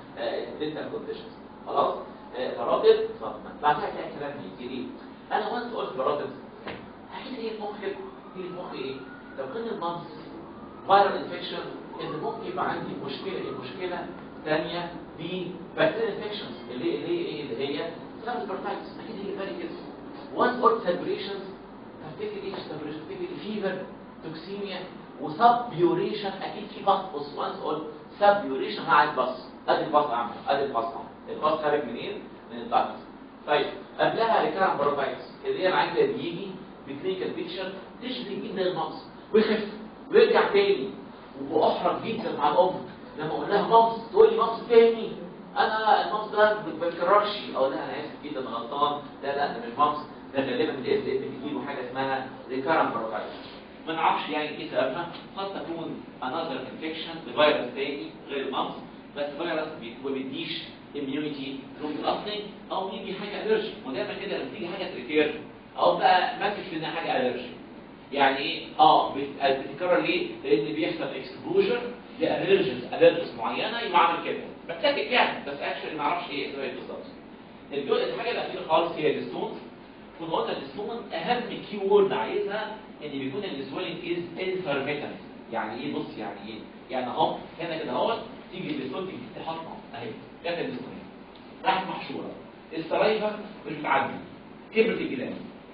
دنتال كونديشنز خلاص باروتد سب بعدها تلاقي كلام يجي ليه؟ انا وانس قلت باروتد اكيد هي المخ كده هي المخ ايه لو كان الممس فايرال انفكشن ان ممكن يبقى عندي مشكله مشكله ثانيه ببكتيريا انفكشنز اللي اللي هي ايه اللي هي سيرفيس اكيد هي فاري كده وانس قلت سيربريشنز هفتكر ايه سيربريشن هفتكر فيفر توكسيميا وسبيوريشن اكيد في بص بص وانس قلت سبيوريشن مع البص ادي الباص اعمل ادي الباص اعمل الباص خارج منين من الدكت طيب قبلها ريكارن بروفايتس اللي هي العين اللي بيجي بكلينيكال بيكتشر تشبه جدا الممص ويخف ويرجع تاني واحرج جدا مع الام لما اقول لها ممص تقول لي ممص تاني انا الممص ده ما بيتكررش اقول لها انا اسف جدا أنا غلطان لا لا ده مش ممص ده غالبا الاس اف بتجيله حاجه اسمها ريكارن بروفايتس ما نعرفش يعني ايه سببها قد تكون انذر انفكشن بفيروس تاني غير الممص بس فيروس بي- ما بيديش اميونيتي لونج لاستنج او يجي حاجه الرجي ودايما كده لما تيجي حاجه تريكير او بقى ماسك في انها حاجه الرجي يعني ايه اه بت- بتتكرر ليه لان بيحصل اكسبوجر لالرجنز الرجنز معينه يبقى عامل كده بتاكد يعني بس اكشلي ما اعرفش ايه اسمها بالظبط الجزء الحاجه الاخيره خالص هي الستونز كنا قلنا الستون اهم كي وورد عايزها ان بيكون السويلنج از انترميتنت يعني ايه بص يعني ايه يعني اهو هنا كده اهو تيجي الستون تيجي تحطها اهي جت الستون راحت محشوره السرايفا مش بتعدي كبرت الجلاد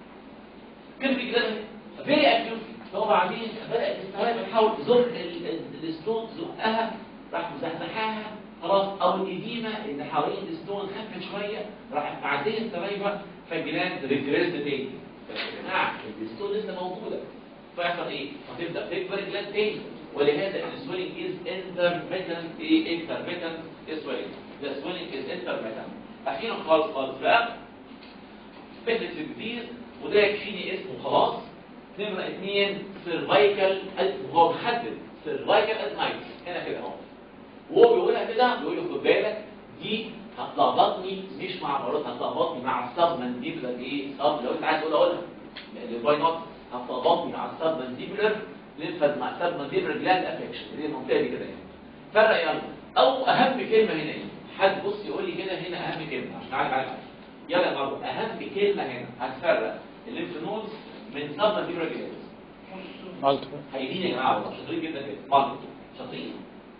كبرت الجلاد فيري اكيوت فهو بعدين بدات السرايفا تحاول تزق ال- ال- الستون تزقها راح مزحزحاها خلاص او الاديمه اللي حوالين الستون خفت شويه راحت معديه السرايفا فالجلاند ريجريس تاني بس يا جماعه الستون لسه موجوده فيحصل ايه؟ هتبدا تكبر الجلاند تاني ولهذا السويلنج از انترميتنت ايه انترميتنت سويلنج ذا سويلنج از انترميتنت اخيرا خالص خالص بقى فكره الجديد وده يكفيني اسمه خلاص نمرة اثنين سيرفايكال هو محدد سيرفايكال ادمايتس هنا كده اهو وهو بيقولها كده بيقول له خد بالك دي هتلخبطني مش مع مرات هتلخبطني مع السب مانديبلر ايه سب لو انت عايز تقول اقولها الواي نوت هتلخبطني مع السب مانديبلر ليمفاز مع السب مانديبلر جلاند افكشن اللي هي المنطقه دي كده يعني فرق يلا او اهم كلمه هنا ايه حد بص يقول لي كده هنا اهم كلمه عشان اعرف عليها يلا يا مرضى اهم كلمه هنا هتفرق الليمف نودز من سب مانديبلر جلاند مالتو هايلين يا جماعه والله شاطرين جدا كده مالتو شاطرين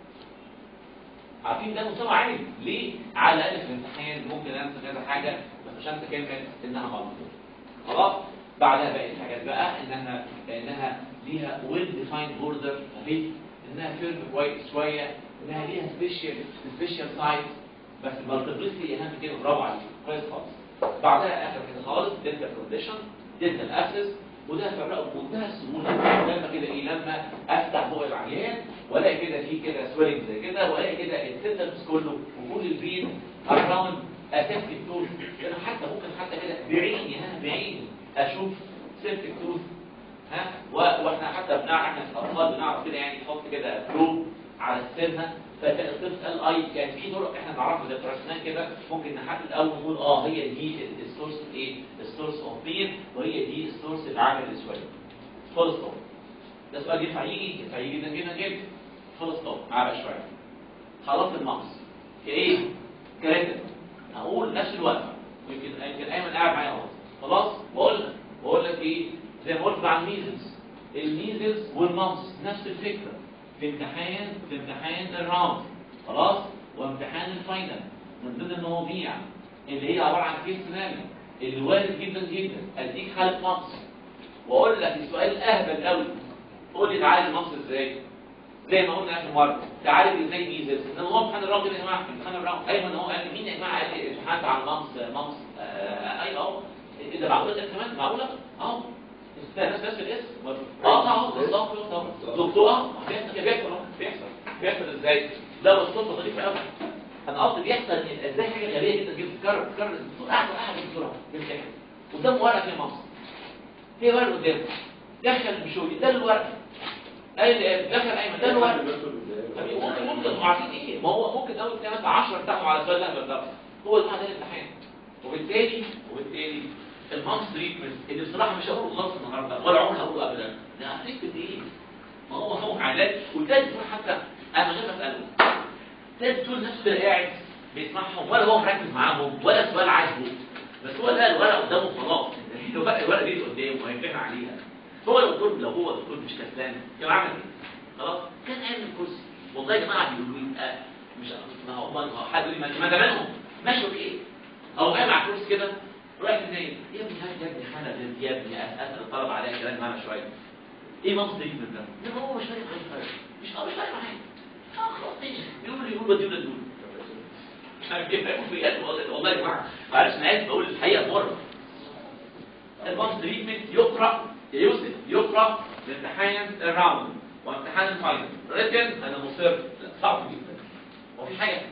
عارفين ده مستوى عالي ليه على الاقل في الامتحان ممكن انسى كذا حاجه بس مش انسى كلمه انها مالتو خلاص بعدها باقي الحاجات بقى انها انها ليها ويل ديفايند بوردر اهي انها فيرم كويس شويه انها ليها سبيشال سبيشال سايز بس المالتيبلسي اهم كده برافو عليك كويس خالص بعدها اخر كده خالص دلتا كونديشن دلتا الاسس وده فرقه بمنتهى السهوله لما كده ايه لما افتح بق العيان والاقي كده في كده سويلنج زي كده والاقي كده السيستمز كله وكل البين اراوند اسيبتيك توث انا حتى ممكن حتى كده بعيني ها بعيني اشوف سيبتيك توث ها و- واحنا حتى بنعرف احنا في الاطفال بنعرف كده يعني تحط كده بروب على السنه فكان الطفل قال اي كان في طرق احنا نعرفها زي بتوع الاسنان كده ممكن نحدد اول نقول اه هي دي السورس ايه السورس اوف بين وهي دي السورس اللي عامل السويل خلص طب ده سؤال ينفع يجي ينفع يجي جدا جدا جدا خلص طب معاه بقى شويه خلاص المقص كايه كريتن هقول نفس الوقفه يمكن يمكن ايمن قاعد معايا اهو خلاص بقول لك بقول لك ايه زي ما قلت مع الميزلز الميزلز والممس نفس الفكره في امتحان في امتحان الراوند خلاص وامتحان الفاينل من ضمن المواضيع اللي هي عباره عن كيس سيناريو اللي وارد جدا جدا اديك حاله ممس واقول لك السؤال الاهبل قوي قول لي تعالج الممس ازاي زي ما قلنا اخر مره تعالج ازاي ميزلز انما هو امتحان الراوند يا جماعه امتحان الراوند ايمن هو قال مين يا جماعه قال لي امتحان عن ممس ممس آه ايوه اهو اذا معقوله ده كمان معقوله اهو ده ناس بس الاسم اه اهو بالظبط بالظبط دكتور اه بيحصل بيحصل أهو، بيحصل بيحصل ازاي لا بس الصوت ظريف قوي انا قصدي بيحصل إن ازاي حاجه غبيه جدا جدا تتكرر تتكرر الدكتور قاعد قاعد بسرعه بيمتحن قدامه ورقه فيها مصر في ورقه قدامه دخل مشوي ده الورقه اي دخل ايمن ده الورقه طب ممكن ممكن هم عارفين ايه ما هو ممكن اول كده مثلا 10 ارتاحوا على السؤال ده بالظبط هو اللي ده الامتحان وبالتالي وبالتالي المامس تريتمنت اللي بصراحه مش هقوله خالص النهارده ولا عمري هقوله ابدا ده هتكتب ايه؟ ما هو هو علاج والتالت دول حتى انا من غير ما اساله التالت دول نفس اللي قاعد بيسمعهم ولا هو مركز معاهم ولا سؤال عاجبه بس هو ده الورقه قدامه خلاص الورقه الورقه دي قدامه هيمتحن عليها هو الدكتور لو هو الدكتور مش كسلان كان عمل ايه؟ خلاص كان قاعد من الكرسي والله يا جماعه بيقولوا لي آه، مش ما هو ما هو حد يقول لي ما ما زمانهم ماشوا بايه؟ او قاعد على الكرسي كده رايح نايم يا ابني هاي يا ابني حاله بنت يا ابني اسال الطلبه عليها كلام معانا شويه ايه مقصد الجبن ده؟ لا هو مش فارق معايا فرق مش اه مش فارق معايا اه خلاص ماشي يقول لي يقول بدي ولا تقول مش عارف ايه فاهم بجد والله والله يا جماعه معلش انا اسف بقول الحقيقه مره البامب تريتمنت يقرا يا يوسف يقرا لامتحان الراوند وامتحان الفاينل ريتن انا مصر لا، صعب جدا هو في حاجه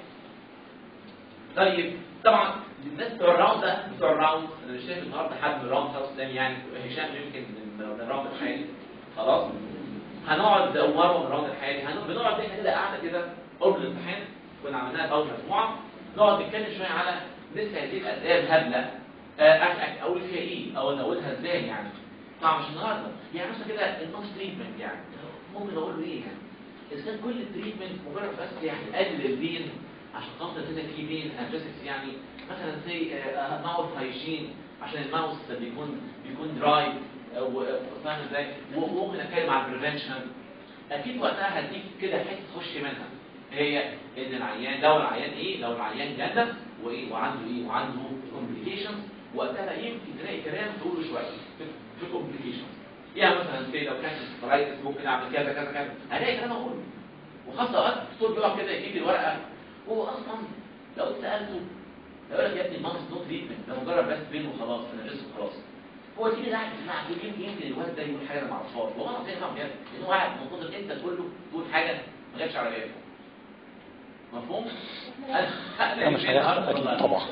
طيب طبعا الناس بتوع الراوند ده بتوع الراوند انا مش شايف النهارده حد من الراوند خلاص تاني يعني هشام يمكن من من الراوند الحالي خلاص هنقعد ومروه من الراوند الحالي هنقعد بنقعد احنا كده قاعده كده قبل الامتحان كنا عملناها في اول مجموعه نقعد نتكلم شويه على مثل هذه الاسئله الهبله آه، أك- أك- اقول فيها ايه او اقولها ازاي يعني طبعا مش النهارده يعني مثلا كده النوس تريتمنت يعني ممكن اقول له ايه يعني اذا كان كل التريتمنت مجرد بس يعني قلل البين عشان خاطر كده في بين انجستكس يعني مثلا زي ماوث هايجين عشان الماوث بيكون بيكون دراي فاهم ازاي وممكن اتكلم عن البريفنشن اكيد وقتها هديك كده حته تخش منها هي ان العيان لو العيان ايه لو العيان جنة وايه وعنده ايه وعنده كومبليكيشنز وقتها يمكن تلاقي كلام تقوله شويه في- في كومبليكيشنز يعني مثلا زي لو كانت سبرايتس ممكن اعمل كذا كذا كذا هلاقي كلام اقوله وخاصه وقت الدكتور بيقعد كده يجيب لي الورقه هو اصلا لو انت سالته يقول لك يا ابني المامس نو تريتمنت ده مجرد بس بين وخلاص انا جسم وخلاص هو تيجي قاعد تسمع تقول يمكن يمكن الواد ده يقول حاجه انا ما اعرفهاش والله العظيم فاهم بجد لان هو قاعد منتظر انت تقول له تقول حاجه ما جاتش على باله مفهوم؟ انا لا مش هيحصل اكيد طبعا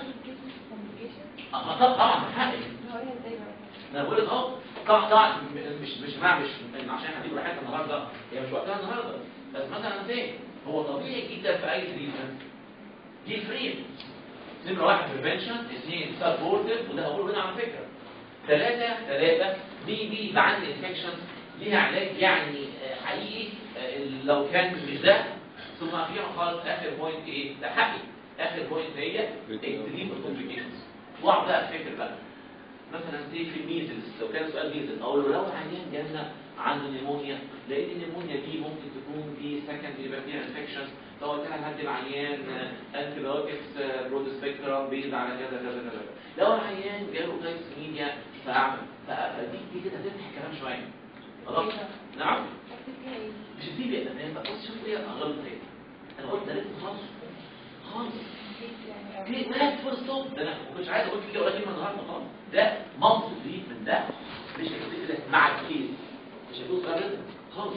آه، طبعا طبعا حقك انا بقول لك اهو طبعا طبعا م- مش مش مع مش إن عشان هتيجي راحتها النهارده هي مش وقتها النهارده بس مثلا زي هو طبيعي جدا في اي تريتمنت دي فري نمره واحد بريفنشن اثنين سبورتيف وده هقوله هنا على فكره ثلاثه ثلاثه دي دي يبقى عندي انفكشن ليها علاج يعني آه، حقيقي آه، لو كان مش ده ثم اخيرا خالص اخر بوينت ايه؟ ده حقي اخر بوينت هي التريتمنت كومبليكيشنز واقعد بقى افتكر بقى مثلا زي في الميزلز لو كان سؤال ميزلز او لو عيان جالنا عنده نيمونيا لقيت النيمونيا دي ممكن تكون دي سكندري بكتيريا انفكشن فقلت لها هدي العيان انتي بايوتكس برود سبيكترم بيز على كذا كذا كذا لو العيان جاله تايبس ميديا فاعمل ف- فدي دي كده تفتح كلام شويه خلاص نعم مش دي بقى انت بص شوف ايه غلط ايه انا قلت ده لسه خالص خالص في ناس فول ستوب ده انا ما كنتش عايز اقول كده ولا كلمه النهارده خالص ده منطق ليه من ده مش هيكتب كده مع الكيس مش هيكون قرر خالص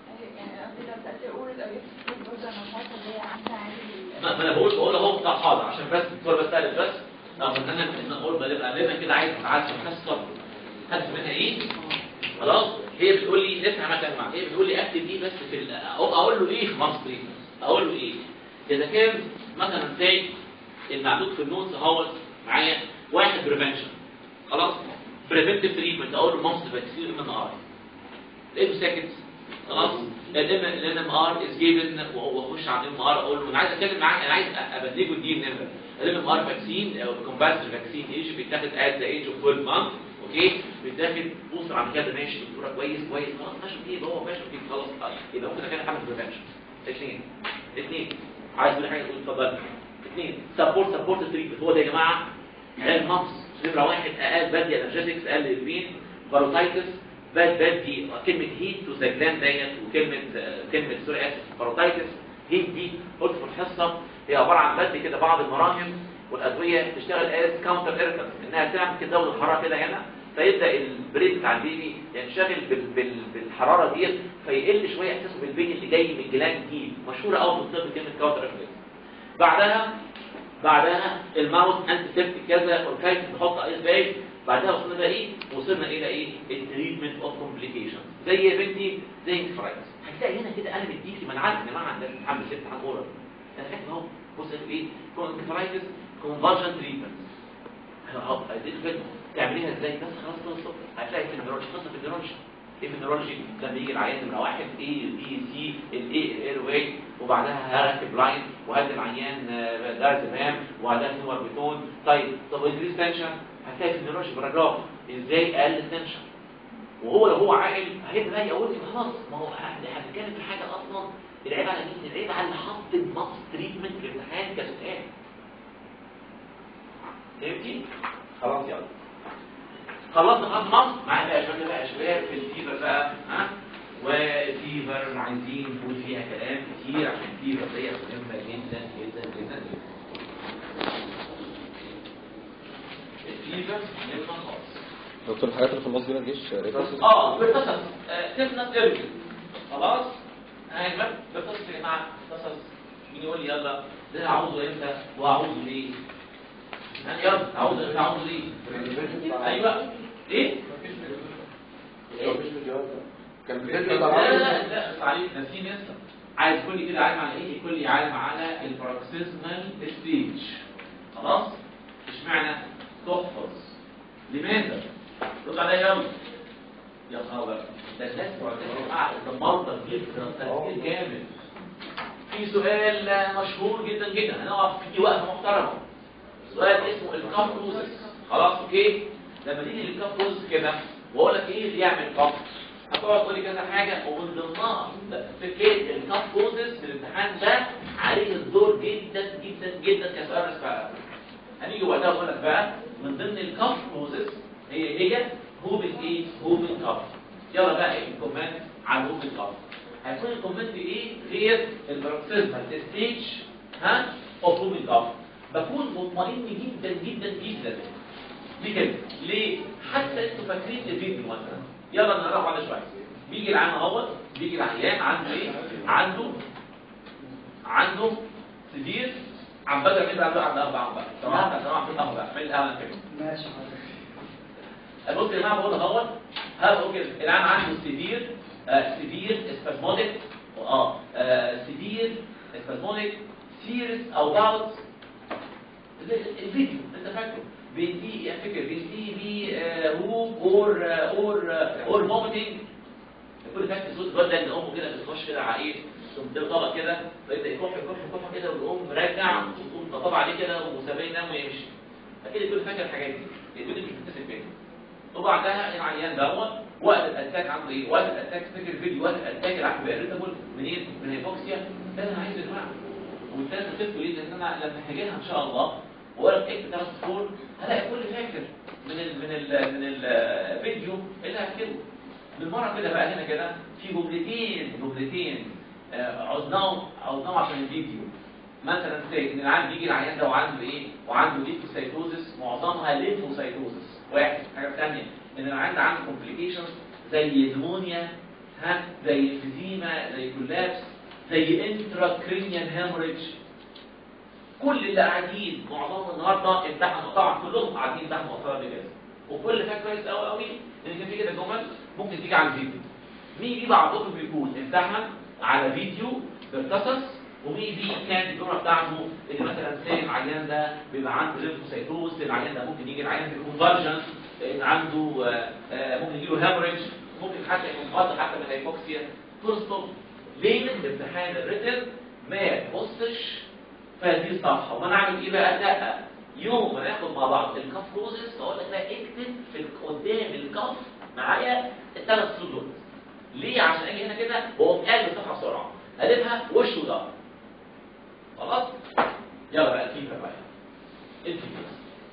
ما ما انا بقول بقول اهو بتاع حاضر عشان بس الدكتور بس قالت بس طب انا انا اقول بقى لازم كده عايز عايز بس صبر خدت منها ايه خلاص هي بتقول لي نفهم مكان معاك هي بتقول لي اكتب ايه بس في ال- اقول أقول له ليه في مصر اقول له ايه اذا كان مثلا زي المعدود في النوتس اهو معايا واحد بريفنشن خلاص بريفنتيف تريتمنت اقول له مصر فاكسين من ار لقيته ساكت خلاص الام ام ار از جيفن واخش على الام ار اقول له انا عايز اتكلم معاك انا عايز ابدله الدي ان ام الام ام ار فاكسين او كومبالسري فاكسين ايج بيتاخد ات ذا ايج اوف 12 مانث اوكي بيتاخد بص على كده ماشي دكتوره كويس كويس خلاص ماشي اوكي هو ماشي اوكي خلاص طيب يبقى ممكن اكلم حاجه بريفنشن اثنين اثنين عايز تقول حاجه تقول اتفضل اثنين سبورت سبورت تريتمنت هو ده يا جماعه علاج مصر نمره واحد اقل بدي انرجيتكس اقل البين باروتايتس باد بدي كلمه هيت تو ذا جلاند ديت وكلمه آه، كلمه سوري اسف باروتايتس هيت دي قلت في الحصه هي عباره عن بدي كده بعض المراهم والادويه تشتغل از كاونتر ايركنس انها تعمل كده دورة الحراره كده هنا فيبدا البرين بتاع البيبي ينشغل بال بال بالحراره ديت فيقل شويه احساسه بالبين اللي جاي من الجلاند دي مشهوره قوي في الطب كلمه كاونتر ايركنس بعدها بعدها الماوس انت سيبتك كذا اوركايت نحط ايس باك بعدها وصلنا بقى ايه وصلنا الى ايه التريتمنت اوف كومبليكيشن زي يا بنتي زي انفرايتس هتلاقي هنا كده انا مديكي ما انا عارف يا جماعه عندنا محمد ست عن اورال انا كاتب اهو بص ايه انفرايتس كونفرجن تريتمنت اهو اديك خدمه تعمليها ازاي بس خلاص خلصت هتلاقي في النيورولوجي قصه في النيورولوجي ايه في النيورولوجي لما يجي العيان نمره واحد اي بي سي الاي الاير واي وبعدها هركب لاين وهدم عيان آه، دارزمام وبعدها نور بتون طيب طب انكريز تنشن هتلاقي في النيورولوجي باراجراف ازاي اقل تنشن وهو لو هو عاقل هيبدا بقى يقول لي خلاص ما هو احنا هنتكلم في حاجه اصلا العيب على مين؟ العيب على اللي حط الماكس تريتمنت في الامتحان كسؤال فهمتي؟ خلاص يلا خلصنا خلاص مصر معانا بقى شويه بقى شباب في الفيفر بقى ها والفيفر عايزين نقول فيها كلام كتير عشان الفيفر ديت مهمه جدا جدا جدا جدا فيفر نمنا خالص دكتور الحاجات اللي في النص دي ما تجيش ريفرنس اه بيرتصص تفنس ارجل خلاص ايوه بيرتصص يا جماعه بيرتصص مين يقول لي يلا ده هعوزه امتى وهعوزه ليه يعني يلا هعوزه امتى هعوزه ليه ايوه ايه كان لا لا لا لا بس عليك ده في ناس عايز كل كده عالم على ايه كل عالم على الباروكسيزمال ستيج خلاص اشمعنى تحفظ لماذا رد عليا يلا يا خبر ده الناس بتوع الجامعة ده مرضى جدا تفكير جامد في سؤال مشهور جدا جدا هنقف فيه وقفه محترمه سؤال اسمه الكابروزس خلاص اوكي لما تيجي للكابروزس كده واقول لك ايه اللي يعمل كاب هتقعد تقول لي كذا حاجه ومن ضمنها فكره الكابروزس في الامتحان ده عليه الدور جدا جدا جدا كسؤال رسالة هنيجي وقتها اقول لك بقى من ضمن الكابروزس هي هي هوبن ايه هوبن كاب يلا بقى ايه الكومنت على هوبن كاب هيكون الكومنت ايه غير البروكسيزمال ستيج ها اوف هوبن كاب بكون مطمئن جدا جدا جدا ليه كده ليه حتى انتوا فاكرين الفيديو مثلا يلا نقراه على شويه بيجي العيان اهوت بيجي العيان عنده ايه عنده عنده سيفير عم بدر من بقى عند اربعه بقى تمام تمام في اهو بقى اعمل انا كده ماشي حضرتك بص يا جماعه بقول اهوت هذا هو كده العيان عنده سيفير سيفير اسبازموديك اه سيفير اسبازموديك سيريس او باوت الفيديو انت فاكره بينتهي يا فكر بينتهي بهوب اور اور اور فوميتنج كل فاكر صوت الواد ده ان امه كده بتخش كده على ايه تقوم طبق كده فيبدا يكح يكح يكح كده ويقوم راجع وتقوم طبع عليه كده وسابيه ينام ويمشي اكيد كل فاكر الحاجات دي الفيديو مش بتكتسب منه وبعدها العيان دوت وقت الاتاك عنده ايه؟ وقت الاتاك فاكر الفيديو وقت الاتاك اللي عنده اريتابل منين؟ من هيبوكسيا ده انا عايز انواع والثالث خفته ليه؟ لان انا لما هاجي لها ان شاء الله واقول لك اكتب ثلاث شهور هلاقي كل فاكر من ال من ال من الفيديو اللي هكتبه بالمره كده بقى هنا كده في جملتين جملتين آه، عوزناهم عوزناهم عشان الفيديو مثلا زي ان العيان بيجي العيان ده وعنده ايه؟ وعنده ليفوسايتوزس معظمها ليفوسايتوزس واحد حاجه ثانيه ان العيان ده عنده كومبليكيشنز زي نيمونيا ها زي انفيزيما زي كولابس زي انتراكرينيال هيموريدج كل اللي قاعدين معظمهم النهارده امتحنوا طبعا كلهم قاعدين امتحنوا مؤخرا بجد وكل فاكر كويس قوي قوي ان كان في كده جمل ممكن تيجي على الفيديو مين في بعضهم بيكون امتحن على فيديو بيرتصص ومين في كان الجمله بتاعته ان مثلا سام العيان ده بيبقى عنده ليمفوسايتوز العيان ده ممكن يجي العيان بكونفرجنس ان عنده آه، آه، ممكن يجي له هيموريدج ممكن حتى يكون قاطع حتى من الهيبوكسيا ترصد ليه الامتحان الريتن ما يبصش في هذه الصفحه وانا اعمل ايه بقى لا يوم ما ناخد مع بعض الكف روزس اقول لك لا اكتب في قدام الكف معايا الثلاث سطور دول ليه عشان اجي هنا كده واقوم قالب الصفحه بسرعه قلبها وش وظهر خلاص يلا بقى الفيفر بقى الفيفر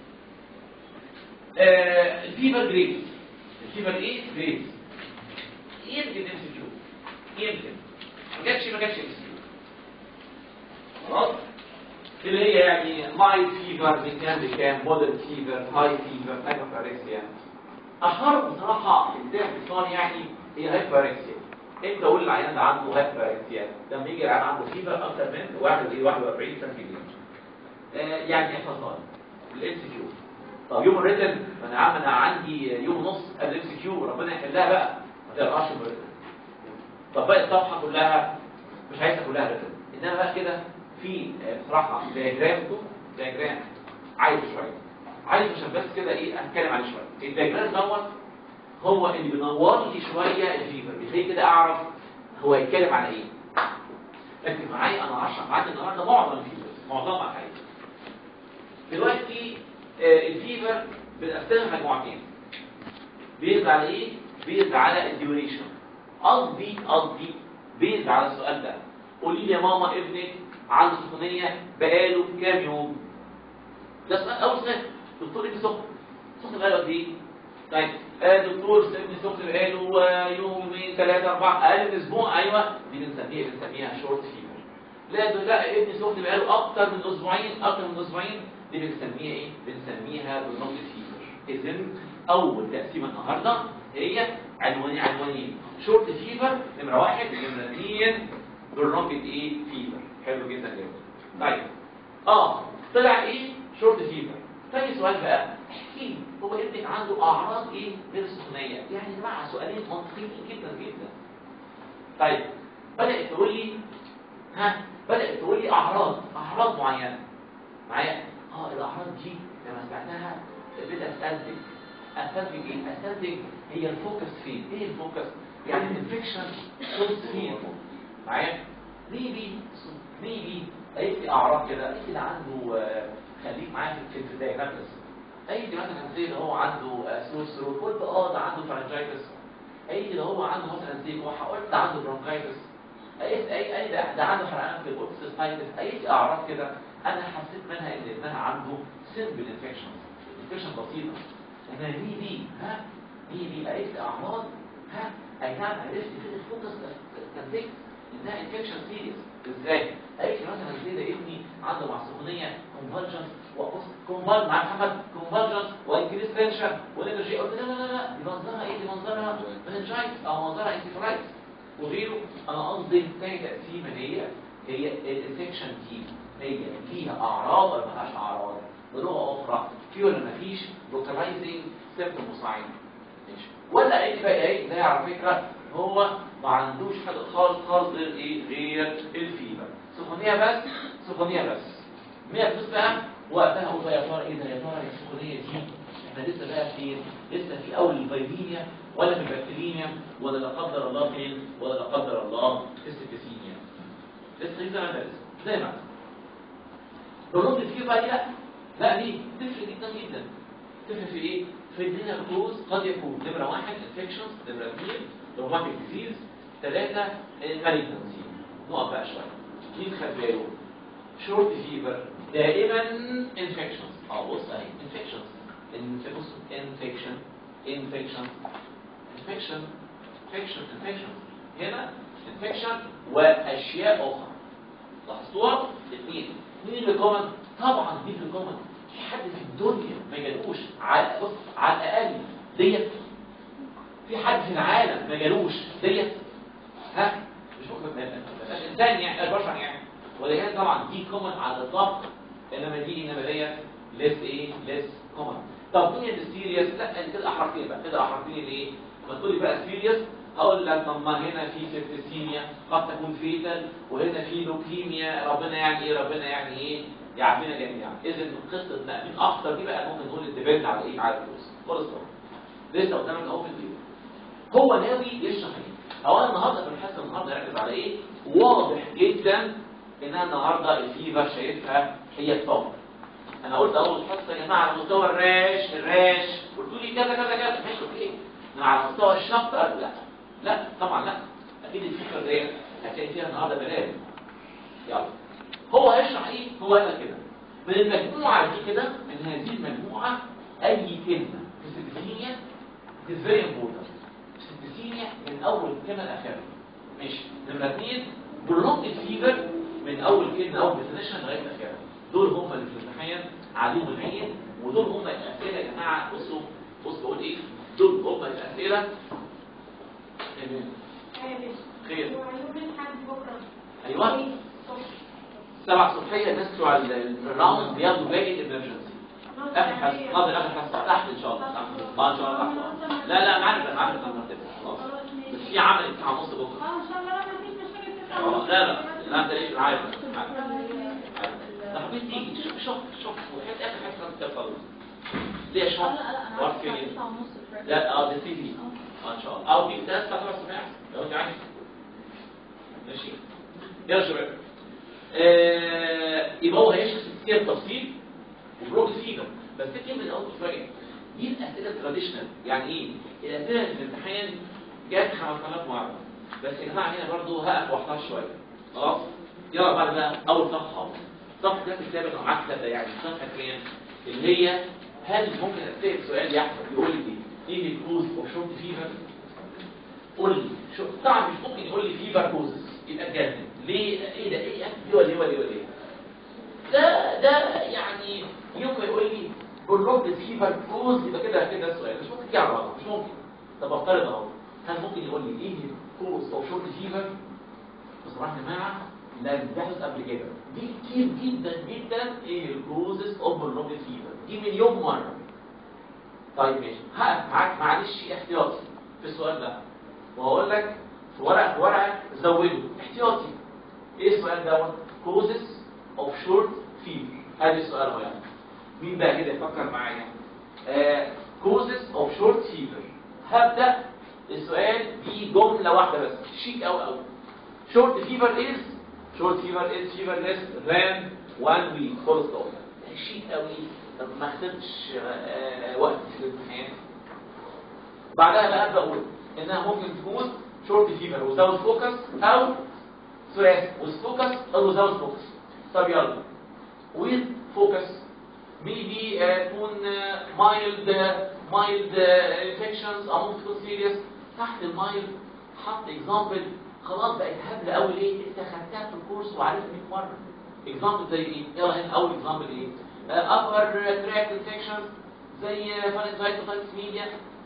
آه الفيفر جريدز الفيفر ايه جريدز يمكن ام سي كيو يمكن ما جاتش ما جاتش ام سي كيو خلاص اللي هي يعني لايت فيفر بكام بكام مودرن فيفر هاي فيفر هايبرفاركسيا اشهر بصراحه ازاي باختصار يعني هي هايبرفاركسيا امتى اقول العيان ده عنده هايبرفاركسيا لما يجي العيان عنده فيفر اكتر من 41 سنتيمتر آه يعني احفظ نار الام سي كيو طب يوم الريتن ما انا عم انا عندي يوم ونص قبل الام سي كيو ربنا يحلها بقى ما تقراش الريتن طب باقي الصفحه كلها مش عايزها كلها ريتن انما بقى كده في آه، بصراحه دياجرام دياجرام عايز شويه عايز عشان بس كده ايه اتكلم عليه شويه الدياجرام دوت هو اللي بينور لي شويه الفيفر بيخلي كده اعرف هو يتكلم على ايه لكن معايا انا هشرح معاك النهارده معظم الفيفر معظمها حاجه دلوقتي آه، الفيفر بنقسمها مجموعتين بيزد على ايه؟ بيزد على الديوريشن قصدي قصدي بيزد على السؤال ده قولي لي يا ماما ابنك عنده سخونيه بقاله كام يوم ده سؤال اول سؤال دكتور ابني سخن سخن بقاله قد ايه؟ طيب آه دكتور ابني سخن بقاله آه، يوم يومين ثلاثه اربعه اقل من اسبوع ايوه دي بنسميها بنسميها شورت فيفر لا ده لا ابني سخن بقاله اكتر من اسبوعين اكتر من اسبوعين دي بنسميها ايه؟ بنسميها بالنقط فيفر اذا اول تقسيمه النهارده هي عنوان عنوانين شورت فيفر نمره واحد نمره اثنين برونكت ايه فيفر حلو جدا جدا طيب اه طلع ايه شورت فيفر تاني سؤال بقى احكي لي هو ابنك عنده اعراض ايه غير السخونيه يعني يا جماعه سؤالين منطقيين جدا جدا طيب بدات تقول لي ها بدات تقول لي اعراض اعراض معينه معايا اه الاعراض دي لما سمعتها بدات استنتج استنتج ايه استنتج هي الفوكس فين ايه الفوكس يعني الانفكشن صوت فين معايا ميبي ميبي قالت لي اعراض كده قالت لي ده عنده آه، خليك معايا في في الدايجرام بس قالت لي مثلا زي ده هو عنده سلو ثروت قلت اه ده عنده فرنجايتس قالت لي ده هو عنده مثلا زي كحه قلت ده عنده برونكايتس قالت اي اي ده, ده عنده حرقان في الاوكسيستايتس قالت لي اعراض كده انا حسيت منها ان ابنها عنده سيمبل انفكشن انفكشن بسيطه انا مي دي ها مي دي قالت لي اعراض ها اي نعم عرفت كده الفوكس كان انها انفكشن سيريس ازاي؟ قالت لي مثلا زي ده ابني عنده مع السخونيه كونفرجنس وبص كونفرج مع محمد كونفرجنس وانكريس تنشن والانرجي قلت لا لا لا لا دي منظرها ايه دي منظرها مننجايتس او منظرها انتفرايتس وغيره انا قصدي تاني تقسيمه هي هي الانفكشن دي هي فيها اعراض ولا مالهاش اعراض بلغه اخرى في ولا مفيش لوكالايزنج سيمبتوم مصاعين ماشي ولا ايه بقى ايه ده على فكره هو ما عندوش حاجه خالص خالص غير ايه غير الفيبر سخونيه بس سخونيه بس 100 بس بقى وقتها اقول بقى يا ترى ايه ده يا ترى يا السخونيه دي احنا لسه بقى فين لسه في اول الفيروسيا ولا في البكتيريا ولا لا قدر الله فين ولا لا قدر الله في السيتيسيميا لسه في زمان ده لسه زي ما بالرد في بقى لا لا دي تفرق جدا جدا تفرق في ايه في الدنيا كلوز قد يكون نمره واحد انفكشنز نمره اثنين روماتيك ديزيز ثلاثه المالجنسي نقف بقى شويه مين خد باله شورت فيفر دائما انفكشنز اه بص اهي انفكشنز بص انفكشن انفكشن انفكشن انفكشن انفكشن هنا انفكشن واشياء اخرى لاحظتوها الاثنين مين اللي كومن طبعا مين اللي كومن في حد في الدنيا ما جالوش على بص على الاقل ديت في حد في العالم ما جالوش ديت ها مش ممكن مش انسان يعني البشر يعني ولكن طبعا دي كومن على الاطلاق انما دي انما ديت ليس ايه ليس كومن طب مين السيريس لا انت كده احرجتني بقى كده احرجتني ليه ما تقولي بقى سيريس هقول لك طب ما هنا في سيبتسيميا قد تكون فيتال وهنا في لوكيميا ربنا يعني ايه ربنا يعني ايه يعافينا جميعا اذا قصه تامين اخطر دي بقى ممكن نقول الديبند على ايه على الفلوس خلص لسه قدامك اهو في الفيديو هو ناوي يشرح ايه هو انا النهارده في الحصه النهارده ركز على ايه واضح جدا ان انا النهارده الفيفر شايفها هي التوب انا قلت اول حصه يا جماعه على مستوى الراش الراش قلتوا لي كذا كذا كذا ماشي اوكي انما على مستوى الشق لا لا طبعا لا اكيد الفكره ديت هتلاقي فيها النهارده بلاوي يلا هو هيشرح ايه هو قال كده من المجموعه دي كده من هذه المجموعه اي كلمه في السيتيسينيا is very important السيتيسينيا من اول كلمه لاخرها ماشي نمره اثنين برونكت فيفر من اول كلمه اول ديفينيشن لغايه اخرها دول هم اللي في الامتحان عليهم العين ودول هم الاسئله يا جماعه بصوا بص بقول ايه دول هم الاسئله خير ايوه سبع صبحيه الناس بتوع الراوند بياخدوا باقي الامرجنسي اخر حصه ناظر اخر حصه تحت ان شاء الله تحت ما ان شاء الله تحت لا لا معانا انا عارف لما خلاص بس في عمل امتحان نص بكره آه، لا لا لا انت ليش عارف ده حبيت تيجي شوف شوف شوف وحيت اخر حصه انت خلاص ليه شوف وقت كده لا اه ده سي في آه، ان شاء الله او دي ثلاث ساعات الصبح لو انت عايز ماشي يلا يا شباب آه، يبقى هو هيشرح كتير التفصيل وبروج فيجر بس دي كلمه الاول شويه دي الاسئله التراديشنال يعني ايه الاسئله اللي في الامتحان جت 5000 مره بس يا جماعه هنا برضه هقف واحتار شويه خلاص يلا بعد بقى اول صفحه خالص صفحه ده الكتاب اللي معاك ده يعني صفحه كام اللي هي هل ممكن اسال سؤال يحصل يقول لي ايه الكوز اوف شورت فيفر قول لي شو طبعا مش ممكن يقول لي فيفر كوزز يبقى اتجنن ليه ايه ده ايه دي ولا ايه ولا ايه ولا ايه ده ده يعني يوم ما يقول لي بروجد فيفر كوز يبقى كده كده السؤال مش ممكن يعرف بعض مش ممكن طب افترض اهو هل ممكن يقول لي ايه الكوز اوف شورت فيفر بصراحه يا جماعه لا بتحدث قبل كده دي كتير جدا جدا ايه الكوزز اوف بروجد فيفر دي مليون مره طيب ماشي هقف معاك معلش احتياطي في السؤال ده وهقول لك في ورقه في ورقه زوده احتياطي ايه السؤال دوت كوزز اوف شورت فيفر ادي السؤال اهو يعني مين بقى كده يفكر معايا كوزز اوف شورت فيفر هبدا السؤال بجمله واحده بس شيك قوي قوي شورت فيفر از شورت فيفر از فيفرلess than one week فول ستوب شيك قوي طب ما اخدتش آه، وقت في الامتحان بعدها بقى ابدا اقول انها ممكن تكون شورت فيفر وزاوت فوكس او ثلاث وفوكس او وزاوت فوكس طب يلا with focus maybe uh, تكون uh, mild uh, mild uh, infections او ممكن تكون serious تحت المايل حط example خلاص بقت هبله قوي ليه انت خدتها في الكورس وعرفت 100 مره example زي ايه يلا هنا اول example ايه uh, upper tract infections زي pharyngitis media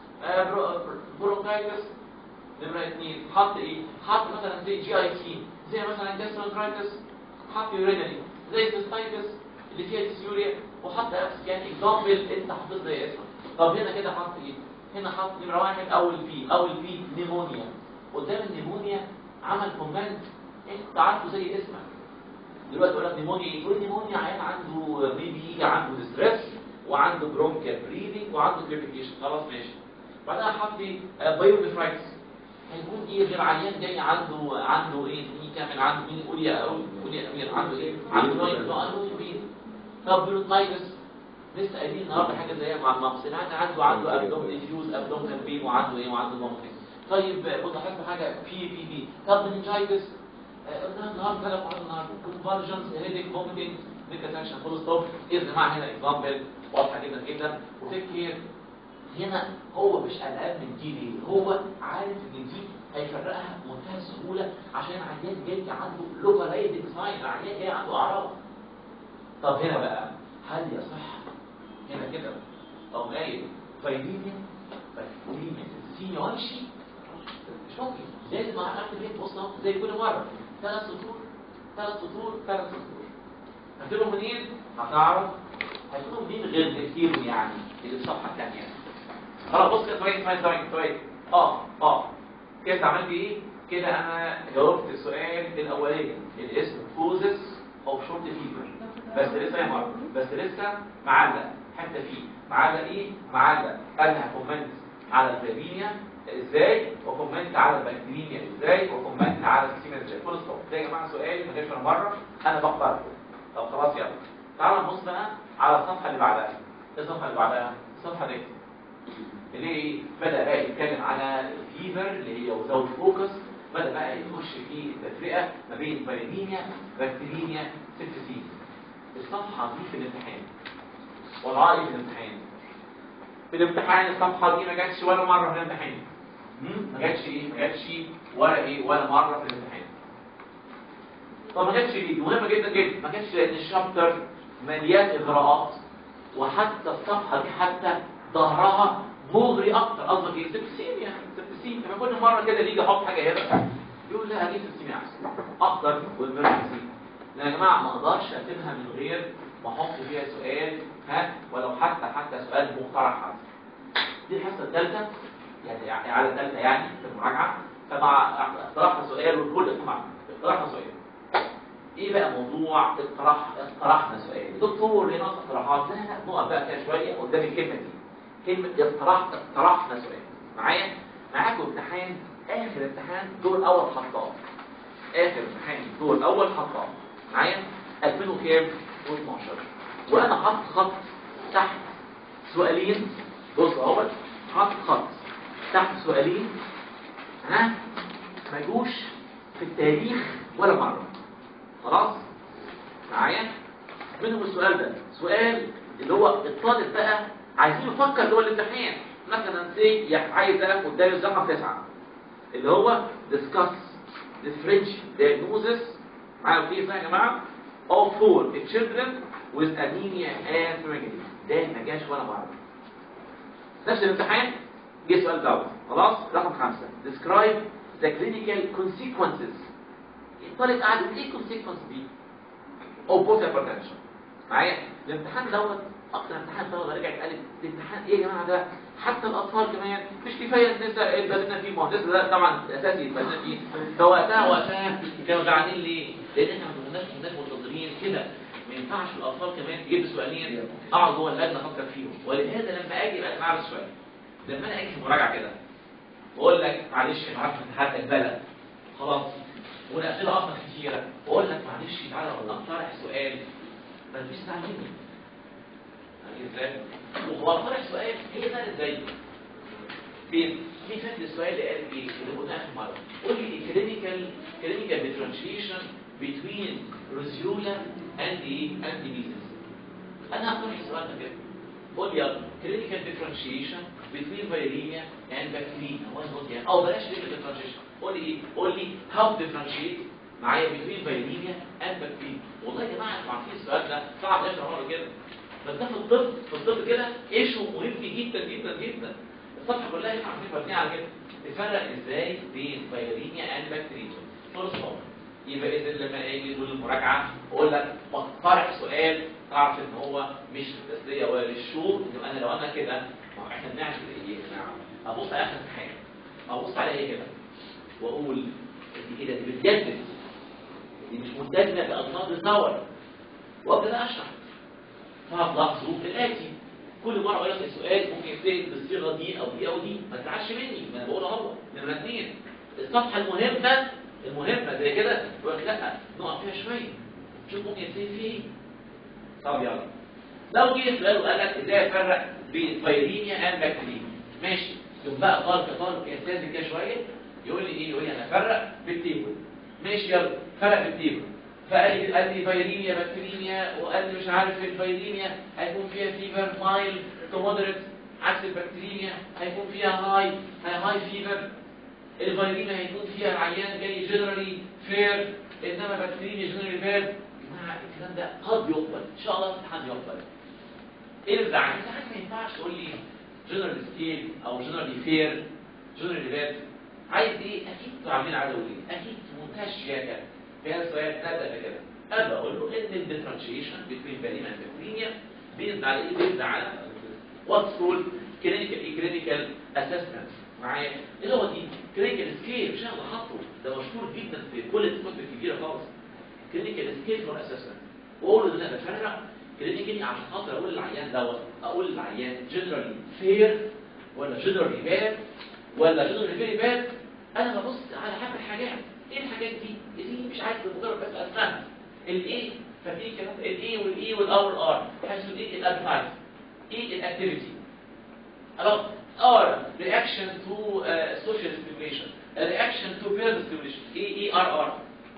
bronchitis نمرة اثنين حط ايه حط مثلا زي جي اي تي زي مثلا جاسترونترايتس حط يورينري زي سيستايتس اللي فيها ديسيوريا وحط أبس يعني اكزامبل انت حافظ زي اسمك طب هنا كده حط ايه هنا حط نمرة واحد اول بي اول بي نيمونيا قدام النيمونيا عمل كومنت انت عارفه زي اسمك دلوقتي يقول لك نيمونيا ايه يقول نيمونيا عيان عنده بيبي عنده ستريس وعنده برونكيال بريدنج وعنده كريبيكيشن خلاص ماشي بعدها حط ايه بايونيفرايتس هيكون ايه غير عيان جاي عنده عنده ايه مين كامل عنده مين قول يا قول قول يا امير عنده ايه عنده نويت عنده مين طب بيروتايتس لسه قايلين النهارده حاجه زيها مع المغص عنده عنده عنده ابدومين ديفيوز ابدومين بين وعنده ايه وعنده ممكن طيب كنت لاحظت حاجه في بي بي طب مننجايتس قلنا النهارده ثلاث مرات النهارده كونفرجنس هيديك فوميتنج ديكاتاكشن فول ستوب ايه يا جماعه هنا اكزامبل واضحه جدا جدا وتيك كير هنا هو مش قلقان من دي ليه هو عارف ان دي هيفرقها بمنتهى السهوله عشان عيان جاي عنده لوكالايزنج ساين عيان جاي عنده اعراض طب هنا بقى هل يصح هنا كده طب قايل فايدينيا فايدينيا سيونشي مش ممكن لازم اعرف ليه بص اهو زي كل مره ثلاث سطور ثلاث سطور ثلاث سطور هتجيبهم منين؟ هتعرف هيكونوا منين غير كتير يعني اللي في الصفحه الثانيه خلاص بص كده ثواني ثواني ثواني ثواني اه اه كده انت عملت ايه؟ كده انا جاوبت السؤال الاولاني اللي اسمه كوزس اوف شورت فيفر بس لسه يا مرة بس لسه معلق حتى فيه معلق ايه؟ معلق انا كومنت على الفلابينيا ازاي وكومنت على البكتيريميا ازاي وكومنت على السيمنت ازاي فول ستوب ده يا جماعه سؤال ما جاش ولا مره انا بختاره طب خلاص يلا تعالى نبص بقى على الصفحه اللي بعدها ايه الصفحه اللي بعدها؟ الصفحه دي اللي ايه بدا بقى يتكلم على الفيفر اللي هي وزاوت فوكس بدا بقى يخش في التفرقه ما بين باريديميا بكتيريميا سيبسيس الصفحه دي في الامتحان وضعها ايه في الامتحان في الامتحان الصفحه دي ما جاتش ولا مره في الامتحان مم؟ ما جاتش ايه ما جاتش ولا ايه ولا مره في الامتحان طب ما جاتش ليه دي مهمه جدا جدا ما جاتش لان الشابتر مليان اغراءات وحتى الصفحه دي حتى ظهرها مغري اكتر قصدك ايه سبسيميا سبسيميا لما كل مره كده يجي احط حاجه هنا يقول لا اجيب سبسيميا احسن اكتر والمركزي لا يا جماعه ما اقدرش اكتبها من غير ما احط فيها سؤال ها ولو حتى حتى سؤال مقترح حتى دي الحصه الثالثه يعني يعني على الثالثه يعني في المراجعه فمع اقترحنا سؤال والكل طبعا اقترحنا سؤال ايه بقى موضوع اقتراح اقترحنا سؤال دكتور ليه ناقص اقتراحات لا لا نقف بقى كده شويه قدام الكلمه دي كلمه اقترحت اقترحنا سؤال معايا معاكم امتحان اخر امتحان دور اول حطاه اخر امتحان دور اول حطاه معايا 2000 وكام 12 وانا حاطط خط تحت سؤالين بص اهوت حاطط خط تحت سؤالين ها ما يجوش في التاريخ ولا مره خلاص معايا منهم السؤال ده سؤال اللي هو الطالب بقى عايزين يفكر جوه الامتحان مثلا سي عايز اقف قدام الرقم تسعه اللي هو discuss differential diagnosis معايا في يا جماعه of for children with anemia and hemorrhages ده ما جاش ولا مره نفس الامتحان جه السؤال دوت خلاص رقم خمسة describe the clinical consequences الطالب قاعد يقول ايه consequence دي of both hypertension معايا الامتحان دوت اكتر امتحان طلبه رجعت قالت الامتحان ايه يا جماعه ده حتى الاطفال كمان مش كفايه النساء اتبلدنا فيه ما هو النساء ده طبعا اساسي اتبلدنا فيه فوقتها وقتها كانوا زعلانين ليه؟ لان احنا ما كناش كناش منتظرين كده ما ينفعش الاطفال كمان يجيب سؤالين اقعد جوه اللجنه افكر فيهم ولهذا لما اجي بقى اعرف سؤال لما انا اجي في مراجعه كده واقول لك معلش انا عارف امتحان البلد خلاص والاسئله اصلا كتيره واقول لك معلش تعالى اقترح سؤال ما فيش تعليم ازاي وهو طرح سؤال هي ده ازاي فين في فات السؤال اللي قال ايه اللي قلناه اخر مره قول لي كلينيكال كلينيكال ديفرنشيشن بين روزيولا اند ايه اند ميزيس انا هطرح السؤال ده كده قول لي يلا كلينيكال ديفرنشيشن بين فيريميا اند بكتيريا هو نوت يعني او بلاش كلينيكال ديفرنشيشن قول لي ايه قول لي هاو ديفرنشيت معايا بين فيريميا اند بكتيريا والله يا جماعه انتوا عارفين السؤال ده صعب نشرح مره كده بس ده في الطب في الطب كده ايشو مهم جدا جدا جدا الصفحه كلها هنا عارفين مبنيه على كده تفرق ازاي بين فيريميا اند بكتيريا فول ستوب يبقى اذا لما اجي يقول المراجعه اقول لك بقترح سؤال تعرف ان هو مش للتسليه ولا للشو انه انا لو انا كده ما هو احنا بنعمل ايه يا جماعه ابص على اخر حاجه ابص عليها ايه كده واقول دي كده دي بتجدد دي مش ملتزمه بالفاظ الدور وابدا اشرح فهتلاحظوا الاتي كل مره اقول لك السؤال ممكن ينتهي بالصيغه دي او دي او دي ما تزعلش مني ما انا بقول اهو نمره اثنين الصفحه المهمه المهمه زي كده يقول لك لا نقف فيها شويه شوف ممكن ينتهي فيه ايه طب يلا لو جه سؤال وقال لك ازاي افرق بين فيريميا اند بكتيريا ماشي يبقى بقى طالب كطالب يلتزم كده شويه يقول لي ايه يقول لي انا افرق بالتيبل ماشي يلا فرق بالتيبل فقال لي قال لي فيريميا بكتيريميا وقال لي مش عارف الفيريميا هيكون فيها فيفر مايل تو مودريت عكس البكتيريميا هيكون فيها هاي هاي فيفر الفيريميا هيكون فيها العيان جاي جنرالي فير انما بكتيريميا جنرالي باد جماعه الكلام ده قد يقبل ان شاء الله في امتحان يقبل ايه الزعل؟ ساعات ما ينفعش تقول لي جنرال سكيل او جنرالي فير جنرالي باد عايز ايه؟ اكيد عاملين عدوي اكيد منتهى الشياكه فيها سؤال نبدا كده انا بقول له ان الديفرنشيشن بين فيريما اند بكتيريا بيزد على ايه؟ بيزد على واتس كول كلينيكال ايه كلينيكال اسسمنت معايا اللي هو دي كلينيكال سكيل مش انا اللي حاطه ده مشهور جدا في كل الكتب الكبيره خالص كلينيكال سكيل فور اسسمنت واقول له ان انا بفرق كلينيكالي عشان خاطر اقول للعيان دوت اقول للعيان جنرالي فير ولا جنرالي باد ولا جنرالي فيري باد انا ببص على حبه حاجات ايه الحاجات دي دي مش عايز مجرد بس اسمها الايه ففي كلام الايه والاي والار والار حيث الايه الادفايس ايه الاكتيفيتي خلاص ار رياكشن تو سوشيال ستيميوليشن رياكشن تو بيرد ستيميوليشن اي اي ار ار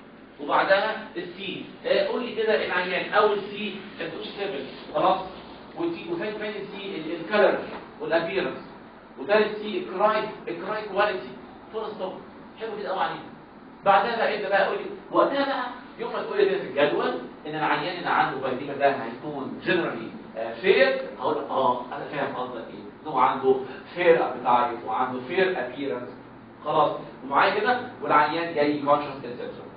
وبعدها السي قول لي كده العيان اول سي الدوش ستيبل خلاص وتي وثاني ثاني سي الكلر والابيرنس وثالث سي الكراي الكراي كواليتي فول ستوب حلو كده قوي عليك بعدها بقى انت بقى قول لي وقتها بقى يوم ما تقول لي ده في الجدول ان العيان اللي عنده فيتامين ده هيكون جنرالي فير هقول لك اه انا فاهم قصدك ايه ان هو عنده فير ابيتايت وعنده فير ابييرنس خلاص ومعايا كده والعيان جاي كونشس كونسبشن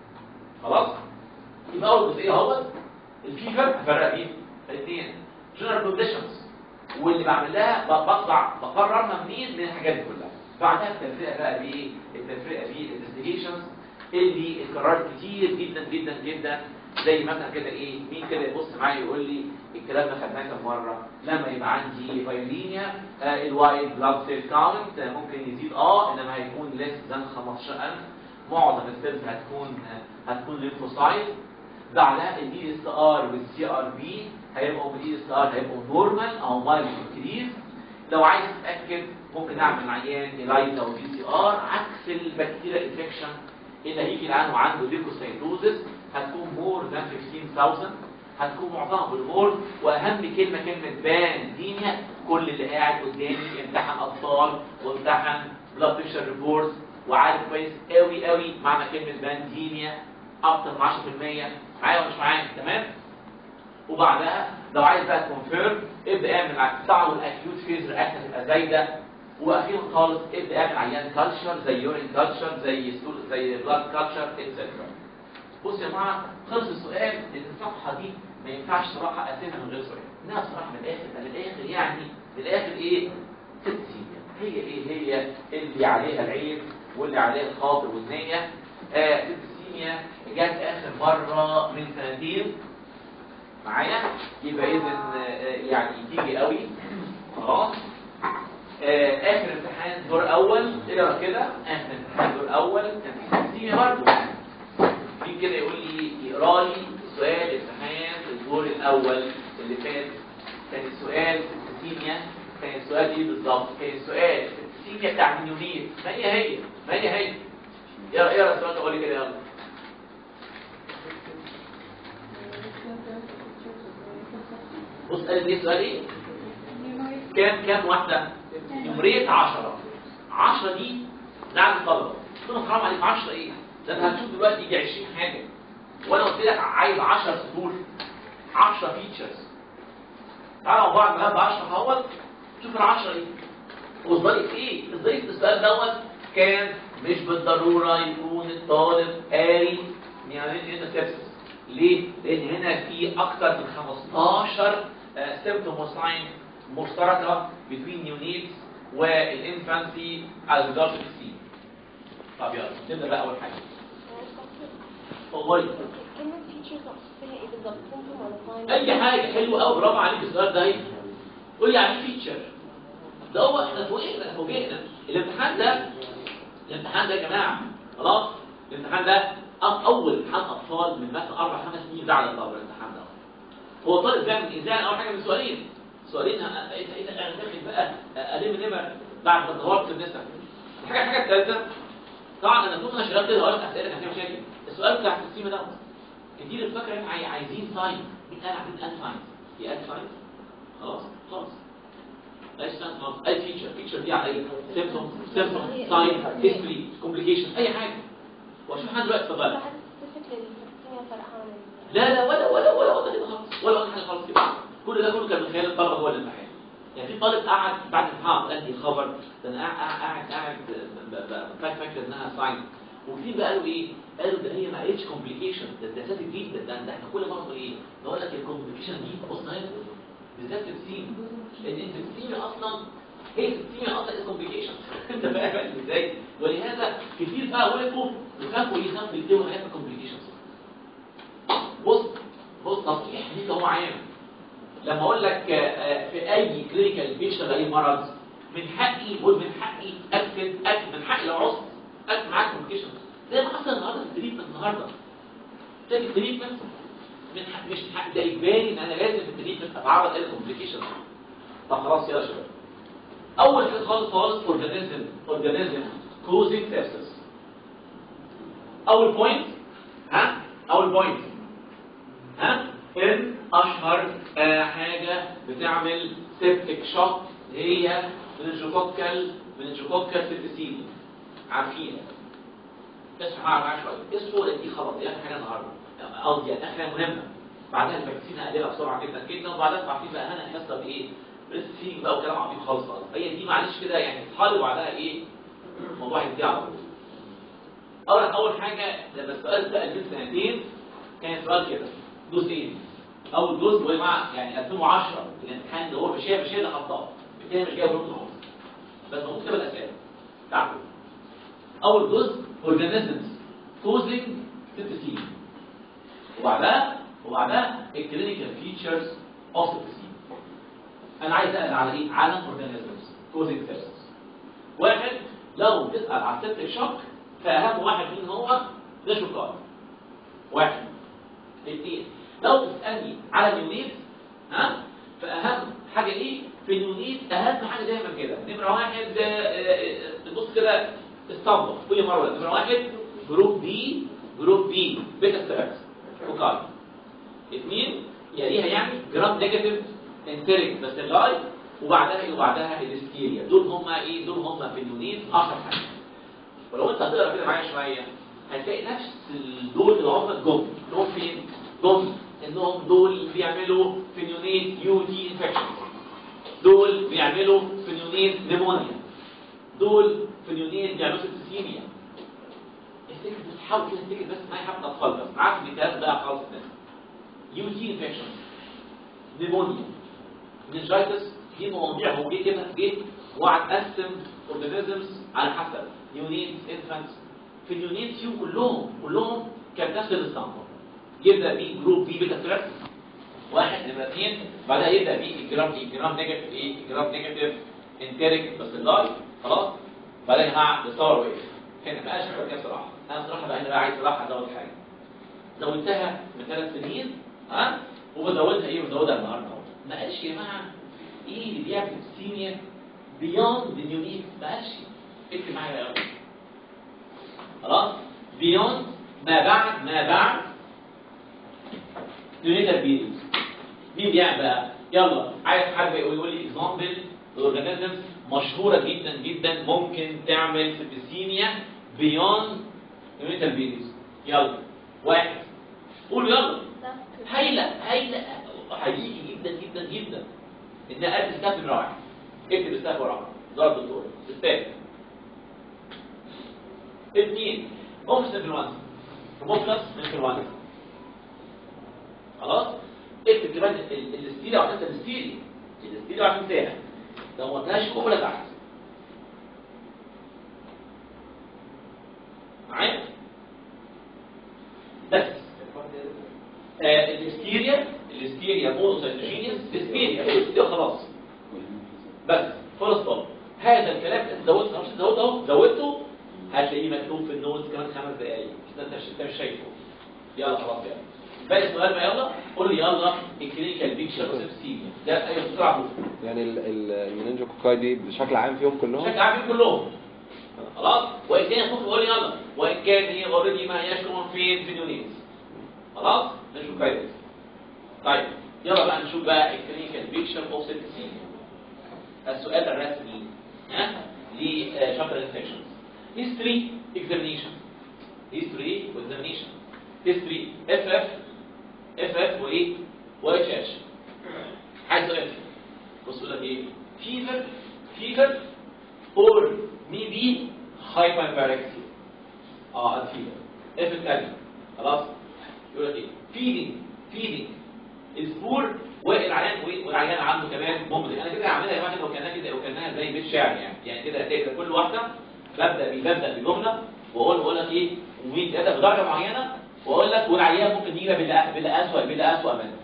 خلاص يبقى اول جزئيه اهوت الفيفر هفرق بين الاثنين جنرال كونديشنز واللي بعمل لها بطلع بقررها منين من الحاجات دي كلها بعدها التفرقه بقى بايه التفرقه بالانفستيجيشنز اللي اتكررت كتير جدا جدا جدا زي مثلا كده ايه مين كده يبص معايا يقول لي الكلام ده خدناه كام مره لما يبقى عندي فايلينيا آه الوايت بلاد سيل كاونت آه ممكن يزيد اه انما هيكون ليس ذان 15000 معظم السيلز هتكون آه هتكون ليمفوسايت بعدها الدي اس ار والسي ار بي هيبقوا بالدي اس ار هيبقوا نورمال او مايل انكريز لو عايز تتاكد ممكن نعمل عيان الايتا ودي سي ار عكس البكتيريا انفكشن اللي هيجي العيان وعنده ليكوسايتوزس هتكون مور ذان 15000 هتكون معظمها بالمور واهم كلمه كلمه باندينيا كل اللي قاعد قدامي امتحن اطفال وامتحن بلاد بريشر ريبورتس وعارف كويس قوي قوي معنى كلمه باندينيا اكتر من 10% معايا ولا مش معايا تمام وبعدها لو عايز بقى تكونفيرم ابدا اعمل على التعب والاكيوت فيز رياكشن تبقى زايده واخيرا خالص ابدا اعمل عيان كالتشر زي يورين كالتشر زي ستول زي بلاد كالتشر اتسترا بص يا جماعه خلص السؤال ان الصفحه دي ما ينفعش صراحه اسيبها من غير سؤال انها صراحه من الاخر من الاخر يعني من الاخر ايه ست سنين هي ايه هي اللي عليها العين واللي عليها الخاطر والنيه آه سيبتسيميا جت اخر مره من سنتين معايا يبقى اذا يعني تيجي قوي خلاص آه، اخر امتحان دور اول اقرا كده اخر امتحان دور اول كان في سيبتسيميا برضه مين كده يقول لي يقرا لي سؤال امتحان الدور الاول اللي فات كان السؤال سيبتسيميا كان السؤال ايه بالظبط كان السؤال السيبتسيميا بتاع مليونير ما هي هي ما هي هي اقرا اقرا السؤال ده قول لي كده يلا بص قال لي السؤال ايه كام كام واحده نمريه 10 10 دي ده عند الطلبه قلت لهم حرام عليك 10 ايه ده انت هتشوف دلوقتي يجي 20 حاجه وانا قلت لك عايز 10 سطور 10 فيتشرز تعالوا مع بعض نلعب 10 اهوت شوف ال 10 ايه والظريف ايه الظريف في السؤال دوت كان مش بالضروره يكون الطالب قاري يعني هنا سيبسس ليه؟ لان هنا في اكثر من 15 سيمتوم وساين مشتركه بين نيونيتس والانفانسي از ريجارد سي طب يلا نبدا بقى اول حاجه والله كلمة فيتشرز فيها ايه بالظبط؟ سيمتوم ولا ساين؟ اي حاجه حلوه قوي برافو عليك السؤال ده اهي قول لي يعني فيتشر ده هو احنا فوجئنا فوجئنا الامتحان ده الامتحان ده يا جماعه خلاص الامتحان ده أف- اول امتحان اطفال من مثلا اربع خمس سنين ده على الطاوله الامتحان ده هو طالب بيعمل اذاعه اول حاجه من سؤالين سؤالين ه- ايه ايه انا داخل بقى الم نمر بعد ما دورت النسب الحاجه الحاجه الثالثه طبعا انا طول ما انا شغال كده هقول لك اسئله كان فيها مشاكل السؤال بتاع التقسيم ده كتير الفكره ان عاي- عايزين ساين مين قال عايزين اد ساين في اد ساين خلاص خلاص اي ساين خلاص اي فيتشر فيتشر دي على ايه سيمبتوم سيمبتوم ساين هيستوري كومبليكيشن اي حاجه واشوف حد دلوقتي اتفضل حاجة سبيسيفيك للسيميا فرقها عن ال- لا لا ولا ولا ولا ولا كده خالص ولا ولا حاجه خالص كده كل ده كله كان من خلال الطلبه جوه الامتحان يعني في طالب قعد بعد الامتحان قال لي خبر ده انا قاعد قاعد قاعد ب- ب- ب- فاكر فاكر انها ساين وكتير بقى قالوا ايه؟ قالوا ده هي ما قالتش كومبليكيشن ده ده ساذج جدا ده ده احنا كل مره نقول ايه؟ نقول لك الكومبليكيشن دي بص اهي بالذات في السين ان انت السين اصلا هي السين اصلا الكومبليكيشن انت فاهم ازاي؟ ولهذا كتير بقى وقفوا وخافوا يخافوا يكتبوا حاجات كومبليكيشنز بص بص تصحيح ليك هو عام لما اقول لك آه، في اي كلينيكال بيشتغل اي مرض من حقي بقول من حقي اكتب اكتب من حقي لو عصت اكتب معاك كومبليكيشن زي ما حصل النهارده في التريتمنت النهارده تاني التريتمنت من حق مش من حق ده اجباري ان انا لازم في التريتمنت اتعرض الى كومبليكيشن طب خلاص يلا يا شباب اول حاجه خالص خالص اورجانيزم اورجانيزم كوزنج سيبسس اول بوينت ها اول بوينت ها ان اشهر آه، حاجه بتعمل سيبتك شوك هي منجوكوكال منجوكوكال سيبتسيل عارفين اسمع معايا شويه اسمه لان دي خلاص دي اخر حاجه النهارده قصدي يعني اخر حاجه مهمه بعدها الفاكسين هقلبها بسرعه جدا جدا وبعدها انتوا عارفين بقى هنا الحصه بايه؟ بريست فيك بقى وكلام عبيط خالص خالص هي دي معلش كده يعني اصحابي وبعدها ايه؟ الموضوع ينتهي على طول اول اول حاجه لما السؤال ده من سنتين كان السؤال كده جزئين اول جزء وهي مع يعني 2010 الامتحان اللي هو مش هي مش هي اللي حطاه الثاني مش جايب رقم خالص بس ممكن تبقى الاسئله تعالوا اول جزء اورجانيزمز كوزنج سيبتسين وبعدها وبعدها الكلينيكال فيتشرز اوف سيبتسين انا عايز اسال على ايه على اورجانيزمز كوزنج سيبتسين واحد لو بتسال على السيبتك شوك فاهم واحد مين هو ده شوكار واحد اثنين لو تسالني على النيونيت ها فاهم حاجه ايه في النيونيت اهم حاجه دايما كده نمره واحد آه، آه، آه، بص كده اسطمبة كل مره نمره واحد جروب بي جروب بي بيتا ستراكس فوكال اثنين يليها يعني جرام نيجاتيف انتريك بس اللاي وبعدها ايه وبعدها الاسكيريا دول هم ايه دول هم في النيونيت 10 حاجات ولو انت هتقرا كده معايا شويه هتلاقي نفس دول اللي هم جم جم فين؟ جم انهم دول بيعملوا فينيونيت يو تي انفكشن دول بيعملوا فينيونيت نيمونيا دول فينيونيت بيعملوا سيبسيميا افتكر بس حاول كده افتكر بس معايا حبه اطفال بس معاك الكلام بقى خالص الناس يو تي انفكشن نيمونيا منجايتس دي مواضيع هو جه كده جه وقعد قسم اورجانيزمز على حسب نيونيتس انفانتس في النيونيتس يو كلهم كلهم كان نفس الاسطمبه يبدا بيه جروب بي بيتا ثريت واحد نمرة اثنين بعدها يبدا بيه الجرام ايه الجرام نيجاتيف ايه الجرام نيجاتيف انتريك بس اللاي خلاص بعدين يا جماعه الصور وقف هنا ما قالش كده بصراحه انا بصراحه بقى هنا بقى عايز صراحه ازود حاجه زودتها من ثلاث سنين ها وبزودها ايه بزودها النهارده اهو ما قالش يا جماعه ايه اللي بيعمل سيميا بيوند اليونيك ما قالش اكتب معايا يا قوي خلاص بيوند ما بعد ما بعد يونيتال بيريودز مين بيعمل بقى يلا عايز حد يقول يقول لي اكزامبل اورجانيزمز مشهوره جدا جدا ممكن تعمل سيبسيميا بيوند يونيتال بيريودز يلا واحد قولوا يلا هايله هايله هيجي جدا جدا جدا انها قد ستاف نمره واحد اكتب ستاف وراها ضرب الدكتور ستاف اثنين اوكس انفلونزا هوموفلس انفلونزا خلاص اكتب كمان ال- الاستيريا وحتى الاستيريا الاستيريا عشان تنساها لو ما قلتهاش فوق ولا تحت معايا بس آه، الاستيريا الاستيريا مونوسيتوجينيس الاستيريا الاستيريا خلاص بس فول ستوب هذا الكلام انت زودته مش زودته اهو زودته هتلاقيه مكتوب في النوتس كمان خمس دقايق بس انت مش انت مش شايفه يلا خلاص يلا باقي السؤال بقى يلا قول لي يلا الكلينيكال بيكشر اوف سيبسيميا ده ايوه بسرعه يعني ال- ال- المننجوكوكاي دي بشكل عام فيهم كلهم بشكل عام كلهم خلاص وان كان يخف قول لي يلا وان كان هي اوريدي ما هياش كومن فين في اليونيتس خلاص نشوف كويس طيب يلا بقى نشوف بقى الكلينيكال بيكشر اوف سيبسيميا السؤال الرسمي ها لشابتر انفكشنز هيستوري اكزامينيشن هيستوري واكزامينيشن هيستوري اف اف اف اف وايه واتش اتش عايز سؤال بص لك ايه فيفر فيفر اور ميبي هايبرباركسيا اه الفيفر اف الثاني خلاص يقول لك ايه فيدنج فيدنج السبور والعيان وإيه؟ والعيان عنده كمان ممضي انا كده هعملها يا واحد لو كانها كده لو كانها زي بيت شعر يعني يعني كده هتقرا كل واحده ببدا بي- ببدا بجمله واقول بقول لك ايه ومين ده بدرجه معينه واقول لك والعيان ممكن يجي باللي باللي اسوء باللي اسوء منه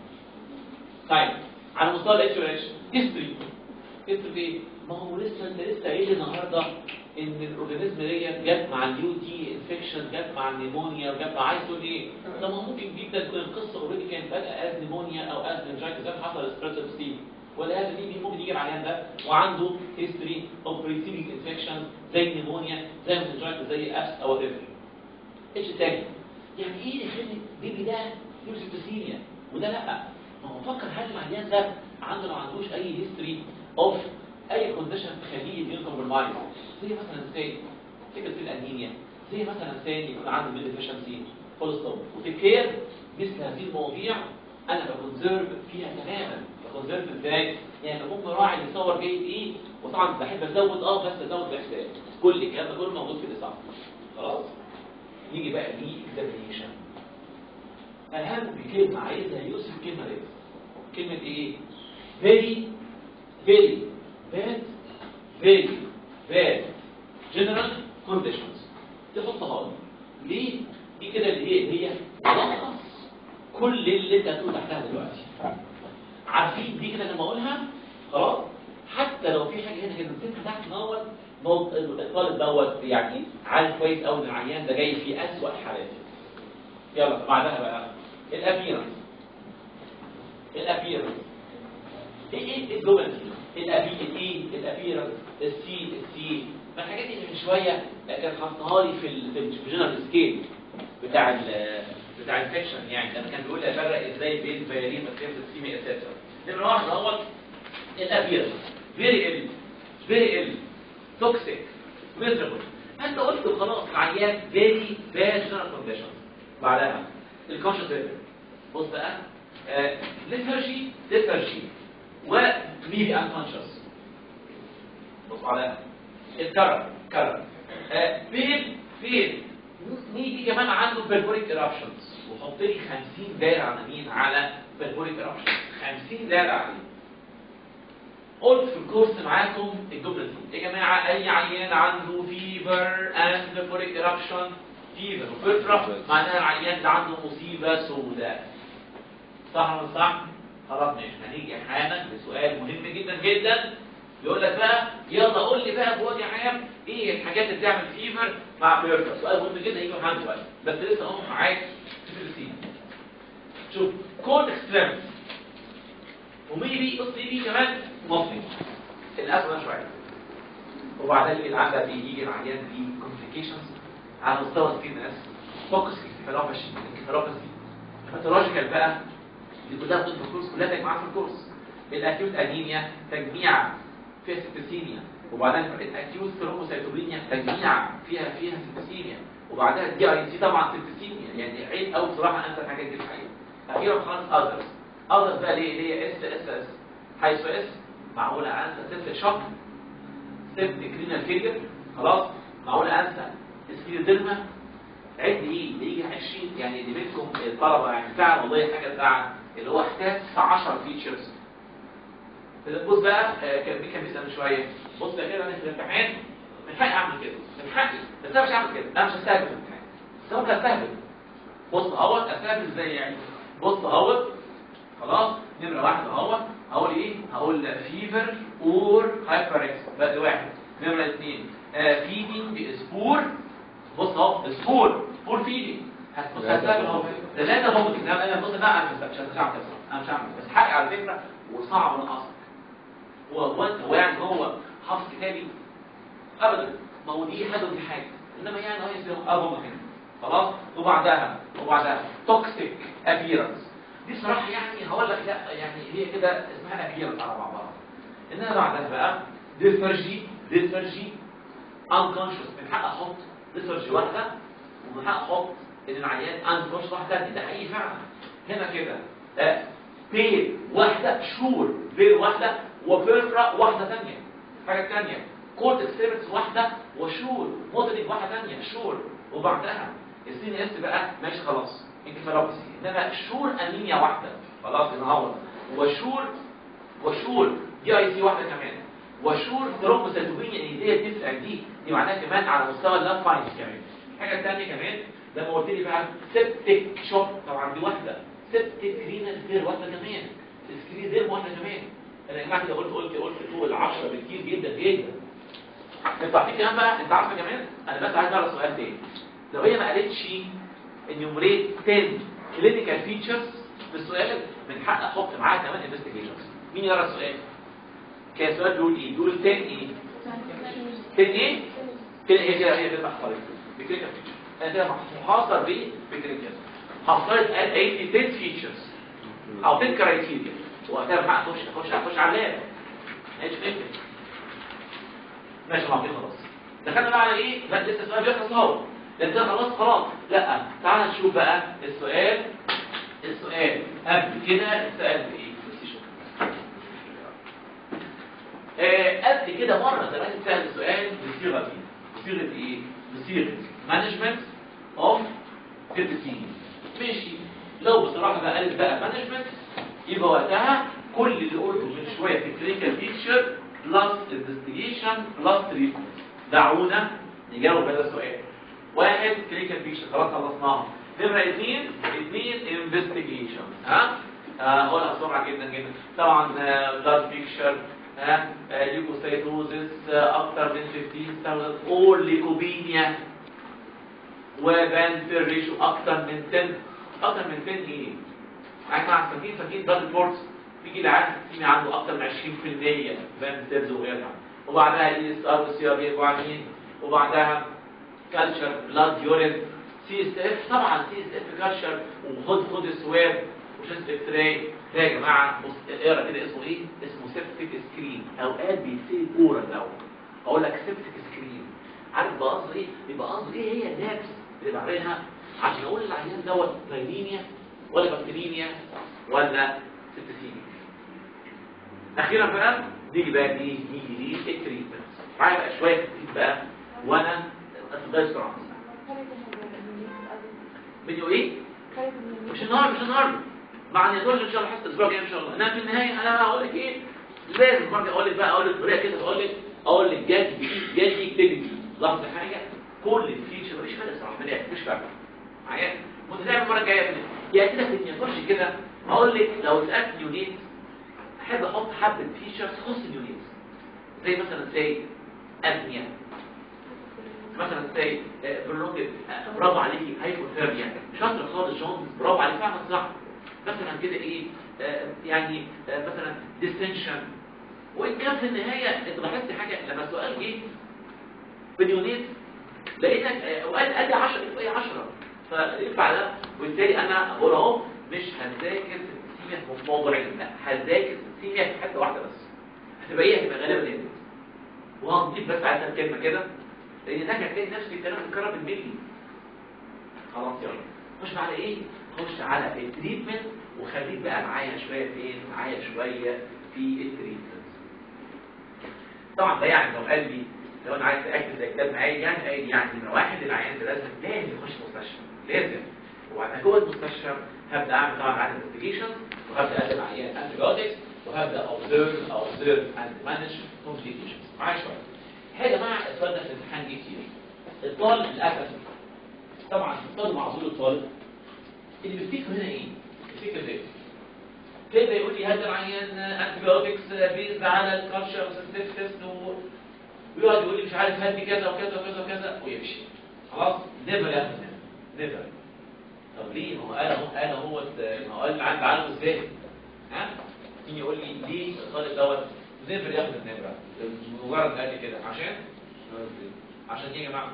طيب على مستوى الاتش اتش هيستوري هيستوري ايه ما هو لسه انت لسه قايل لي النهارده ان الاورجانيزم ديت جت مع اليو تي انفكشن جت مع النيمونيا وجت مع عايز تقول ايه طب ما هو ممكن جدا تكون القصه اوريدي كانت بادئه از نيمونيا او از منجايتس زي ما حصل سبريد ستيم ولا هذا دي ممكن يجي العيان ده وعنده هيستوري اوف بريسيدنج انفكشن زي النيمونيا زي المنجايتس زي ابس او ايفر ايش تاني يعني ايه اللي يخلي البيبي ده يوسف سيبتسيميا وده لا ما هو فكر هل العيان ده عنده ما عندوش اي هيستوري اوف اي كونديشن تخليه يدين كومبرمايز زي مثلا سي فكره الانيميا زي مثلا سي يكون عنده ميل ديفيشنسي فول ستوب وتكير مثل هذه المواضيع انا بكونسيرف فيها تماما بكونسيرف ازاي يعني ممكن راعي يصور جيد ايه وطبعا بحب ازود اه بس ازود باحساس كل الكلام ده كله موجود في الاصابه خلاص نيجي بقى ليه اكزامينيشن اهم كلمه عايزها يوسف كلمه دي كلمه ايه very very bad very bad general conditions تحطها لي ليه دي كده اللي هي اللي هي ملخص كل اللي انت هتقول تحتها دلوقتي عارفين دي كده لما اقولها خلاص حتى لو في حاجه هنا كده نسيتها تحت دوت نقط- الطالب دوت يعني عارف كويس قوي ان العيان ده جاي في اسوأ حالاته يلا بعدها بقى الابيرنس الابيرنس ايه ايه الجمل دي الابي الايه الابيرنس السي السي ما الحاجات دي من شويه كان حطها لي في ال- في الجنرال سكيل بتاع ال بتاع الفيكشن يعني لما كان بيقول لي افرق ازاي بين فيرين وكريمس السيمي اساسا نمره واحد اهوت الابيرنس فيري ال فيري ال توكسيك ميزربل انت قلت خلاص عيان فيري باد جنرال كونديشن بعدها الكونشس بص بقى ليثرجي ليثرجي وميبي انكونشس بص على الكرر كرر فين فين نيجي كمان عنده بالبوريك ايرابشنز وحط لي 50 دايره على مين على بالبوريك ايرابشنز 50 دايره عليه قلت في الكورس معاكم الجمله دي يا جماعه اي عيان عنده فيفر اند بوريك ايرابشن فيفر وفيفر معناها العيان ده عنده مصيبه سوداء صح ولا مش صح؟ خلاص ماشي هنيجي حالا لسؤال مهم جدا جدا يقول لك بقى يلا قول لي بقى بوجه عام ايه الحاجات اللي بتعمل فيفر مع بيرفر سؤال مهم جدا يجي معانا دلوقتي بس لسه هم معاك في السين شوف كود اكستريمز وميبي بص يجي كمان مصري الاسمى شويه وبعدين العمل بيجي العيان دي كومبليكيشنز على مستوى السي اس فوكس انكفالوباثي انكفالوباثي باثولوجيكال بقى دي كلها ضد الكورس كلها تجمعات في الكورس الاكيوت انيميا تجميع فيها سيبتسيميا وبعدين الاكيوت ثرومبوسيتوبينيا تجميع فيها فيها سيبتسيميا وبعدها الدي اي سي طبعا سيبتسيميا يعني عيب قوي بصراحه انسى الحاجات دي الحقيقه اخيرا خالص اذرز اذرز بقى ليه ليه اس اس اس حيث اس معقوله انسى سيبتك شوك سيبتك رينال فيلير خلاص معقوله انسى سكيلوديرما عد ايه اللي يجي 20 يعني اللي منكم الطلبه يعني فعلا والله حاجه تزعل اللي هو احتاج 10 فيتشرز بص بقى آه، كان مين كان بيسال من شويه بص كده انا في الامتحان من حقي اعمل كده من حقي بس انا مش هعمل كده انا مش هستهبل في الامتحان بس انا ممكن استهبل بص اهوت استهبل ازاي يعني بص اهوت خلاص نمره واحده اهوت هقول ايه هقول فيفر اور هايبركس بقى واحد نمره اثنين فيدنج سبور بص اهو سبور سبور فيدنج هتبص هتستهبل اهو ده لا ده ممكن انا انا بص لا انا مش مش هعمل كده انا مش هعمل كده. بس حقي على فكره وصعب من اصلا هو هو انت هو يعني هو حافظ كتابي ابدا ما هو دي حاجه ودي حاجه انما يعني هو يصير ابو مكان خلاص وبعدها وبعدها توكسيك ابيرنس دي صراحه يعني هقول لك لا يعني هي كده اسمها ابيرنس على بعضها انما بعدها بقى ديسفرجي ديسفرجي انكونشس من حق احط ديسفرجي واحده ومن حق احط ان العيان انكونشس واحده ثانيه ده حقيقي فعلا هنا كده آه، بيل واحده شور بيل واحده وبيرفرا واحده ثانيه حاجه ثانيه كورت اكسبيرتس واحده وشور موديلنج واحده ثانيه شور وبعدها السي ان اس بقى ماشي خلاص انكفالوبسي انما شور انيميا واحده خلاص النهارده وشور وشور دي اي سي واحده كمان وشور ثرومبوسيتوبينيا ان دي تفرق دي دي معناها كمان على مستوى اللاب فاينس كمان حاجه ثانيه كمان لما قلت لي بقى سيبتك شوك طبعا دي واحده سيبتك رينال فير واحده كمان سكرين دير واحده كمان انا يا جماعه كده قلت قلت قلت فوق ال 10 بكتير جدا جدا انت عارفين كمان بقى انت عارفه كمان انا بس عايز اعرف سؤال تاني لو هي ما قالتش انيومريت 10 كلينيكال فيتشرز في السؤال من حق احط معاها كمان انفستيجيشنز مين يقرا السؤال؟ كان السؤال بيقول ايه؟ بيقول 10 ايه؟ 10 ايه؟ كده هي كده هي كده محصلت بكلينيكال فيتشر انا كده محاصر بايه؟ بكلينيكال حصلت قال 80 10 فيتشرز او 10 كرايتيريا وقتها بقى اخش اخش اخش على اللاب ماشي فهمت ماشي معاك خلاص دخلنا بقى على ايه لا لسه السؤال بيخلص اهو ده كده خلاص خلاص لا تعال نشوف بقى السؤال السؤال قبل كده السؤال بايه بصي شوف آه قبل كده مره زمان اتسال السؤال بصيغه ايه بصيغه ايه بصيغه مانجمنت اوف كريتيسيني ماشي لو بصراحه بقى قالت بقى مانجمنت يبقى وقتها كل اللي قلته من شويه في كلينيكال بيكتشر بلس انفستيجيشن بلس تريتمنت دعونا نجاوب هذا السؤال واحد كلينيكال بيكتشر خلاص خلصناها نمرة اثنين اثنين انفستيجيشن ها هقولها بسرعة جدا جدا طبعا بلاد بيكتشر ها ليوكوسيتوزيس اكتر من 15000 اور ليكوبينيا وبان ريشو اكتر من 10 اكتر من 10 ايه يعني مع فاكرين فاكرين بلاد ريبورتس بيجي العيان في عنده اكتر من 20% فان سيلز وغيرها وبعدها الاي اس ار والسي ار بي وبعدين وبعدها كالتشر بلاد يورين سي اس اف طبعا سي اس اف كالتشر وخد خد السواب وشست اكس راي ده يا جماعه بص اقرا كده اسمه ايه؟ اسمه سيبتك سكرين اوقات بيتسال كوره الاول اقول لك سيبتك سكرين عارف بقى قصده ايه؟ يبقى قصده ايه هي النابس اللي بعملها عشان اقول للعيان دوت فايلينيا ولا بكتيرينيا ولا سبتسيميا اخيرا بقى نيجي بقى ايه نيجي ليه التريتمنت معايا بقى شويه ترتيب بقى وانا اتفضل بسرعه فيديو ايه مش النهارده مش النهارده بعد يدور ان شاء الله حتى الاسبوع الجاي ان شاء الله انا في النهايه انا بقى هقول لك ايه لازم برضه اقول لك بقى اقول لك بطريقه كده اقول لك اقول لك جد جد اكتيفيتي لاحظ حاجه كل الفيتشر مفيش فرق صراحه من الاخر مش فارقه معايا متابع المره الجايه من يعني كده في النقاش كده اقول لك لو سالت يونيت احب احط حبه فيتشرز تخص اليونيت زي مثلا زي ابنيه مثلا زي برونكت برافو عليكي هايبوثيرميا شاطر خالص جونز برافو عليك فعلا صح مثلا كده ايه آه، يعني آه، مثلا ديستنشن وان كان في النهايه انت لاحظت حاجه لما السؤال جه بنيونيت لقيتك آه، وقال قال لي 10 ايه 10 فينفع ده وبالتالي انا بقول اهو مش هنذاكر سيميا في موضوعين لا هنذاكر سيميا في حته واحده بس هتبقى ايه هتبقى غالبا ايه وهنضيف بس على كلمه كده لان ده هتلاقي نفس الكلام متكرر بالملي خلاص يلا خش على ايه خش على التريتمنت وخليك بقى معايا شويه فين معايا شويه في التريتمنت طبعا ده يعني لو قال لي لو انا عايز تاكد زي كتاب معايا يعني قايل يعني من واحد العيان ده لازم لازم يخش مستشفى لازم وبعد جوه المستشفى هبدا اعمل طبعا عدد انفستيجيشن وهبدا اقدم عيان انتي وهبدا اوبزرف اوبزرف اند مانج كومبليكيشنز معايا شويه هي يا جماعه السؤال ده في الامتحان جه كتير الطالب للاسف طبعا الطالب معذور الطالب اللي بيفتكر هنا ايه؟ بيفتكر ليه؟ كده يقول لي هذا العيان انتيبيوتكس بيز على الكالشر سنسيتيف تيست ويقعد يقول لي مش عارف هدي كذا وكذا وكذا وكذا ويمشي خلاص نيفر ياخد نيفر طب ليه ما هو قال اهو قال اهو ما هو قال العيان بعالجه ازاي؟ ها؟ مين يقول لي ليه الطالب دوت نيفر ياخد النبره مجرد قال لي كده عشان عشان ايه يا جماعه؟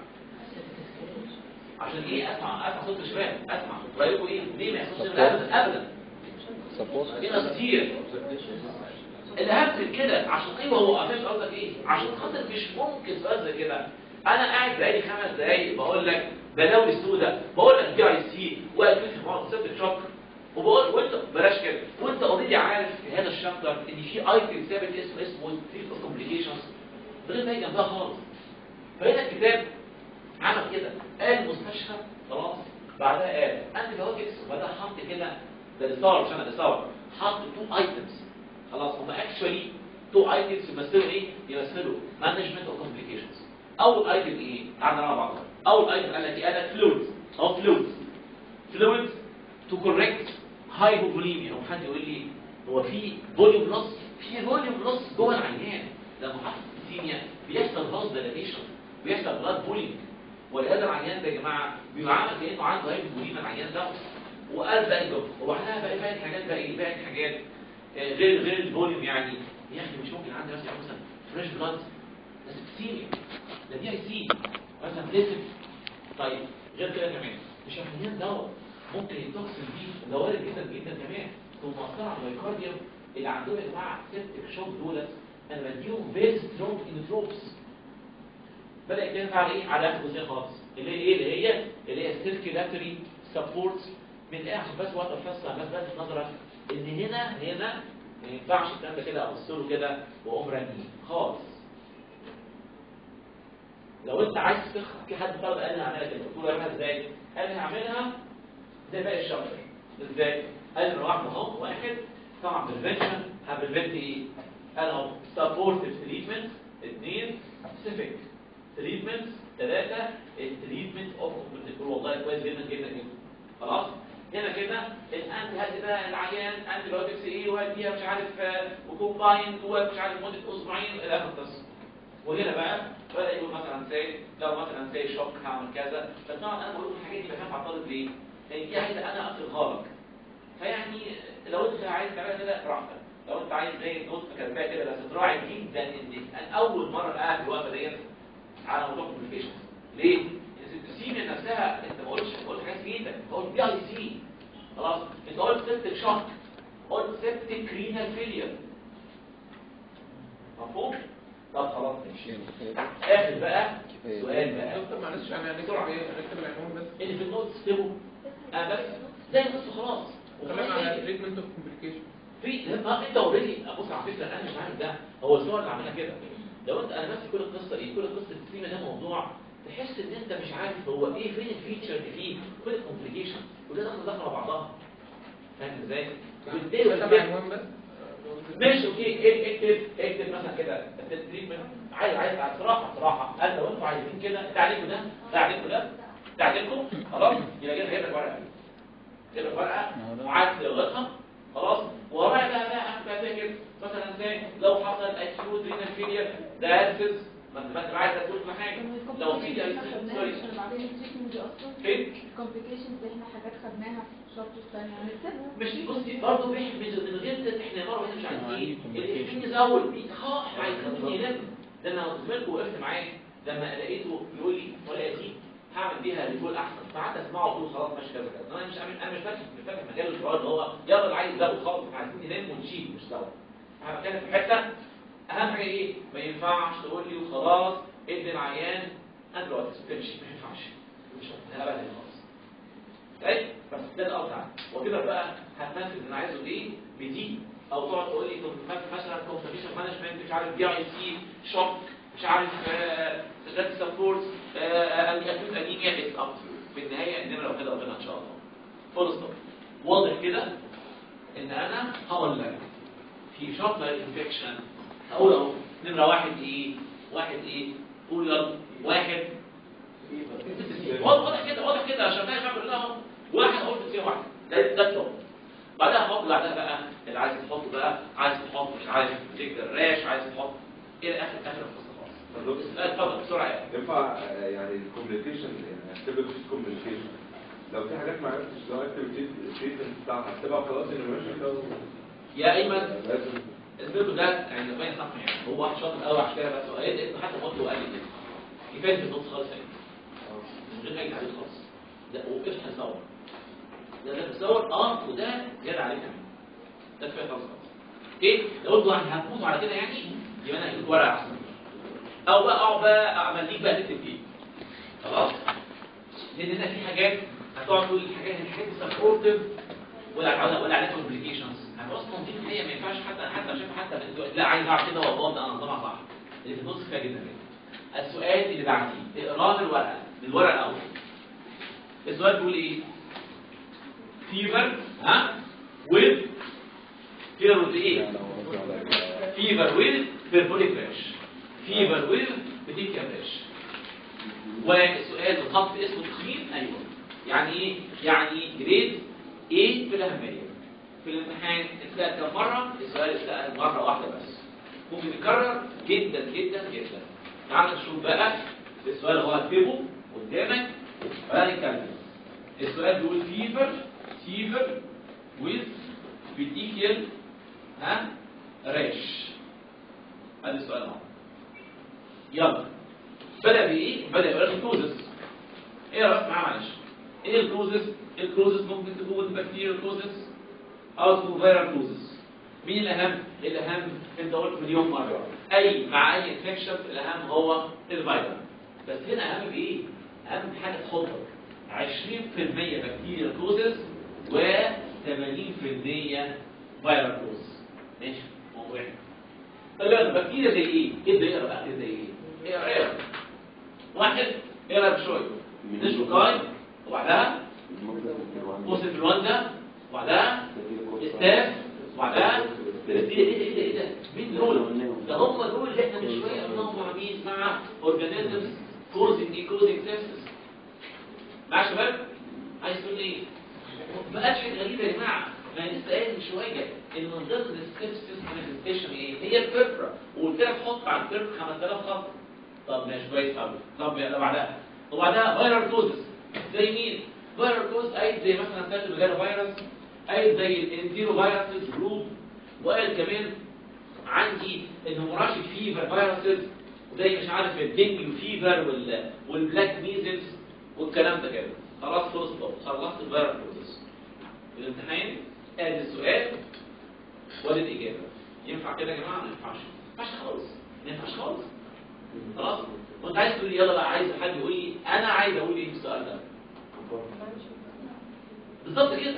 عشان ايه اسمع اسمع صوت الشباب اسمع رايكم ايه ليه ما يحصلش ابدا ابدا سبورت في ناس كتير اللي هبتل كده عشان ايوه هو قفش قصدك ايه عشان خاطر مش ممكن سؤال زي كده انا قاعد بقالي خمس دقايق بقول لك بلاوي السوداء بقول لك دي اي سي واكيد في مرض سبت شوك وبقول وانت بلاش كده وانت اوريدي عارف في هذا الشابتر ان في ايتم ثابت اسمه اسمه تريت كومبليكيشنز من غير ما يجي جنبها خالص فهنا الكتاب عمل كده قال مستشفى خلاص بعدها قال انتي بايوتكس وبعدها حط كده ده الصور مش انا ده صور حط تو ايتمز خلاص هم اكشولي تو ايتمز يمثلوا ايه؟ يمثلوا مانجمنت اوف كومبليكيشنز اول ايتم ايه؟ تعالى مع بعض اول ايتم قال لك ايه؟ قال لك فلويدز او فلويدز فلويدز تو كوركت هايبوفوليميا هو حد يقول لي هو في فوليوم لوس في فوليوم لوس جوه العيان لما حصل سيميا بيحصل فاز ديلاتيشن بيحصل بلاد بولينج ولهذا العيان ده يا جماعه بيعامل كانه عنده هايبوفوليميا العيان ده وقال بقى يجب وبعدها بقى باقي حاجات بقى ايه باقي حاجات آه، غير غير الفوليوم يعني يا اخي مش ممكن عندي مثلا مثلا فريش بلاد بس سيميا ده دي اي سي مثلا ليسن طيب غير كده كمان مش العيان دوت ممكن يتوكسل بيه ده وارد جدا جدا كمان ثم مؤثر على الميوكارديوم اللي عندهم يا جماعه سيبتك شوك دولت انا بديهم فيري سترونج انتروبس بدا يتكلم على ايه على اخر جزئيه خالص اللي هي ايه اللي هي اللي هي السيركيلاتوري سبورت من ايه عشان بس وقت الفصل بس بس نظرك ان هنا هنا ما ينفعش الكلام ده كده ابص له كده واقوم راميه خالص لو انت عايز تخ في حد طلب قال لي هعملها كده قلت له اعملها ازاي؟ قال لي هعملها زي باقي الشهر ازاي؟ قال لي واحد اهو واحد طبعا بريفنشن هبريفنت ايه؟ قال اهو سبورتيف تريتمنت اثنين سيفيك تريتمنت ثلاثه التريتمنت اوف والله كويس جدا جدا جدا خلاص؟ هنا كده الانت هادي ده العيان انتي بايوتكس ايه وهديها مش عارف وكومبايند ومش عارف مده اسبوعين الى اخر القصه وهنا بقى بدا يقول مثلا سي لو مثلا سي شوك هعمل كذا فطبعا انا بقول الحاجات دي بخاف على الطالب ليه؟ لان دي عايزه انا اقفلها لك فيعني لو انت عايز تعملها كده براحتك لو انت عايز زي النوت كاتباها كده بس تراعي جدا ان انا اول مره قاعد في الوقفه ديت على موضوع كوميونيكيشن ليه؟ السيميا نفسها انت ما قلتش قلت حاجات في ايدك قلت بي اي سي خلاص انت قلت سيبتك شوك قلت سيبتك رينال فيلير مفهوم؟ طب خلاص ماشي اخر بقى سؤال بقى دكتور معلش يعني هنكتب ايه هنكتب العنوان بس اللي في النوت اكتبه اه بس زي النص خلاص كلام على تريتمنت اوف كومبليكيشن في ما انت اوريدي بص على فكره انا مش عارف ده هو الصور اللي عاملها كده لو انت انا نفسي كل القصه ايه كل قصه السيما ده موضوع تحس ان انت مش عارف هو ايه فين الفيتشر اللي فيه فين الكومبليكيشن كلها داخله داخله مع بعضها فاهم ازاي؟ وبالتالي ده تبع وبالتالي- عنوان بس ماشي اوكي اك- اكتب اكتب مثلا كده التريتمنت عايز عايز صراحه صراحه قال لو انتوا عايزين كده تعليقكم ده تعليقكم ده تعليقكم خلاص يبقى كده جايب لك ورقه جايب لك ورقه وعايز تلغطها خلاص ورايا بقى بقى بقى زي كده مثلا زي لو حصل اكيوت رينال فيلير دايلسيس ما انت ما انت عايز تقول في حاجه لو في دايلسيس سوري بعدين التريتمنت دي اصلا فين الكومبليكيشنز احنا حاجات خدناها في شابترز ثانيه هنكتبها مش بصي برضه بيحب من غير احنا مره واحنا مش عارفين اللي يحبني يزود بيتخاف عايز يلم ده انا قلت لكم وقفت معاه لما لقيته يقول لي الطريقه دي هعمل بيها ريفول احسن فقعدت اسمعه وقلت له خلاص ماشي كذا كذا انا مش انا مش فاكر مش فاكر مجال الحوار اللي هو يلا اللي عايز يزود خالص احنا عايزين نلم ونشيل مش سوا انا بتكلم في حته اهم حاجه ايه ما ينفعش تقول لي وخلاص ادي العيان انتي تمشي ما ينفعش مش هبدا خالص طيب بس ده القطع وكده بقى هتنفذ اللي انا عايزه ايه بدي او تقعد تقول لي كنت مثلا كونفرميشن مانجمنت مش عارف بي اي سي شوك مش عارف ذات سبورت اكيوت انيميا اتس اب في النهايه النمره لو كده ربنا ان شاء الله فول ستوب واضح كده ان انا هقول لك في شوك انفكشن هقول اهو نمره واحد ايه واحد ايه قول يلا واحد واضح كده واضح كده عشان ما يعمل لهم واحد قلت فيه واحد ده ده التوب بعدها حط بعدها بقى اللي عايز تحط بقى عايز تحط مش عايز تقدر راش عايز تحط الى اخر اخر القصه خالص لا، اتفضل بسرعه يعني ينفع آه، يعني الكوميونيكيشن يعني اكتب كوميونيكيشن لو في حاجات ما عرفتش لو اكتب التريتمنت بتاعها اكتبها خلاص انيميشن يا ايمن لازم الفيديو ده يعني باين صح يعني هو واحد شاطر قوي عشان كده بس هو قال لي حتى قلت له قال لي كده كفايه في النص خالص يعني من غير اي تعليق خالص لا وقفت هصور ده ده بصور اه وده زياده عليه كمان ده كفايه خالص اوكي لو قلت له يعني هتموتوا على كده يعني يبقى انا هجيب ورقه احسن او بقى اقعد بقى اعمل ليك بقى تكتب فيه خلاص لان هنا في حاجات هتقعد تقول الحاجات الحاجات سبورتيف ولا ولا عليها كومبليكيشنز انا اصلا دي الحقيقه ما ينفعش حتى حتى شايف حتى من دلوقتي لا عايز اعرف كده والله ده انا طبعا صح اللي في النص كفايه جدا كده السؤال اللي بعديه اقراه من الورقه من الورقه الاول السؤال بيقول ايه فيفر ها with فيفر with ايه فيفر with بيربوليك راش فيفر with بتيكا راش والسؤال الخط اسمه تخين ايوه يعني ايه يعني جريد ايه في الاهميه في الامتحان اتسال كم مره السؤال اتسال مره واحده بس ممكن يتكرر جدا جدا جدا تعال نشوف بقى السؤال اللي هو هكتبه قدامك وبعدين نتكلم السؤال بيقول فيفر فيفر with بيتيكيال ها راش ادي السؤال اهو يلا بدأ بإيه؟ بدأ بقى الكروزس ايه رأيك معاه معلش ايه الكروزس؟ الكروزس ممكن تكون بكتيريا كروزس او تكون فيرال كروزس مين الأهم؟ الأهم انت قلت مليون مرة أي مع أي انفكشن الأهم هو الفيرال بس هنا أهم بإيه؟ أهم حاجة تخطر 20% بكتيريا كروزس و 80% فيرال كروزس ماشي موضوعي طيب يلا بكتيريا زي ايه؟ ابدا اقرا بقى زي ايه؟ اقرا اقرا واحد اقرا بشويه نشوكاي وبعدها بوست انفلونزا وبعدها استاف وبعدها ايه ده ايه ده ايه ده ايه ده مين دول؟ ده هم دول اللي احنا من شويه قلناهم مع مين؟ مع اورجانيزمز كوزنج ايه كوزنج سيبسس معايا يا شباب؟ عايز تقول ايه؟ ما بقاش حاجه غريبه يا جماعه ما أنا لسه قايل من شويه ان من ضمن السكيبسيس مانيفستيشن ايه؟ هي البيبرا وقلت لك حط على البيبرا 5000 خط طب ماشي كويس قوي طب يلا بعدها وبعدها فيرال كوزس زي مين؟ فيرال كوز قايل زي مثلا بتاعت مجال فيروس قايل زي الانتيرو فيروسز جروب وقال كمان عندي الهيموراجيك فيفر فيروسز زي مش عارف الدينجيو فيفر وال والبلاك ميزلز والكلام ده كده خلاص خلص خلصت الفيرال كوزس الامتحان ادي السؤال وادي الاجابه ينفع كده يا جماعه ما ينفعش ما ينفعش خالص ما ينفعش خالص خلاص وانت عايز تقول لي يلا بقى عايز حد يقول لي انا عايز اقول ايه في السؤال ده بالظبط كده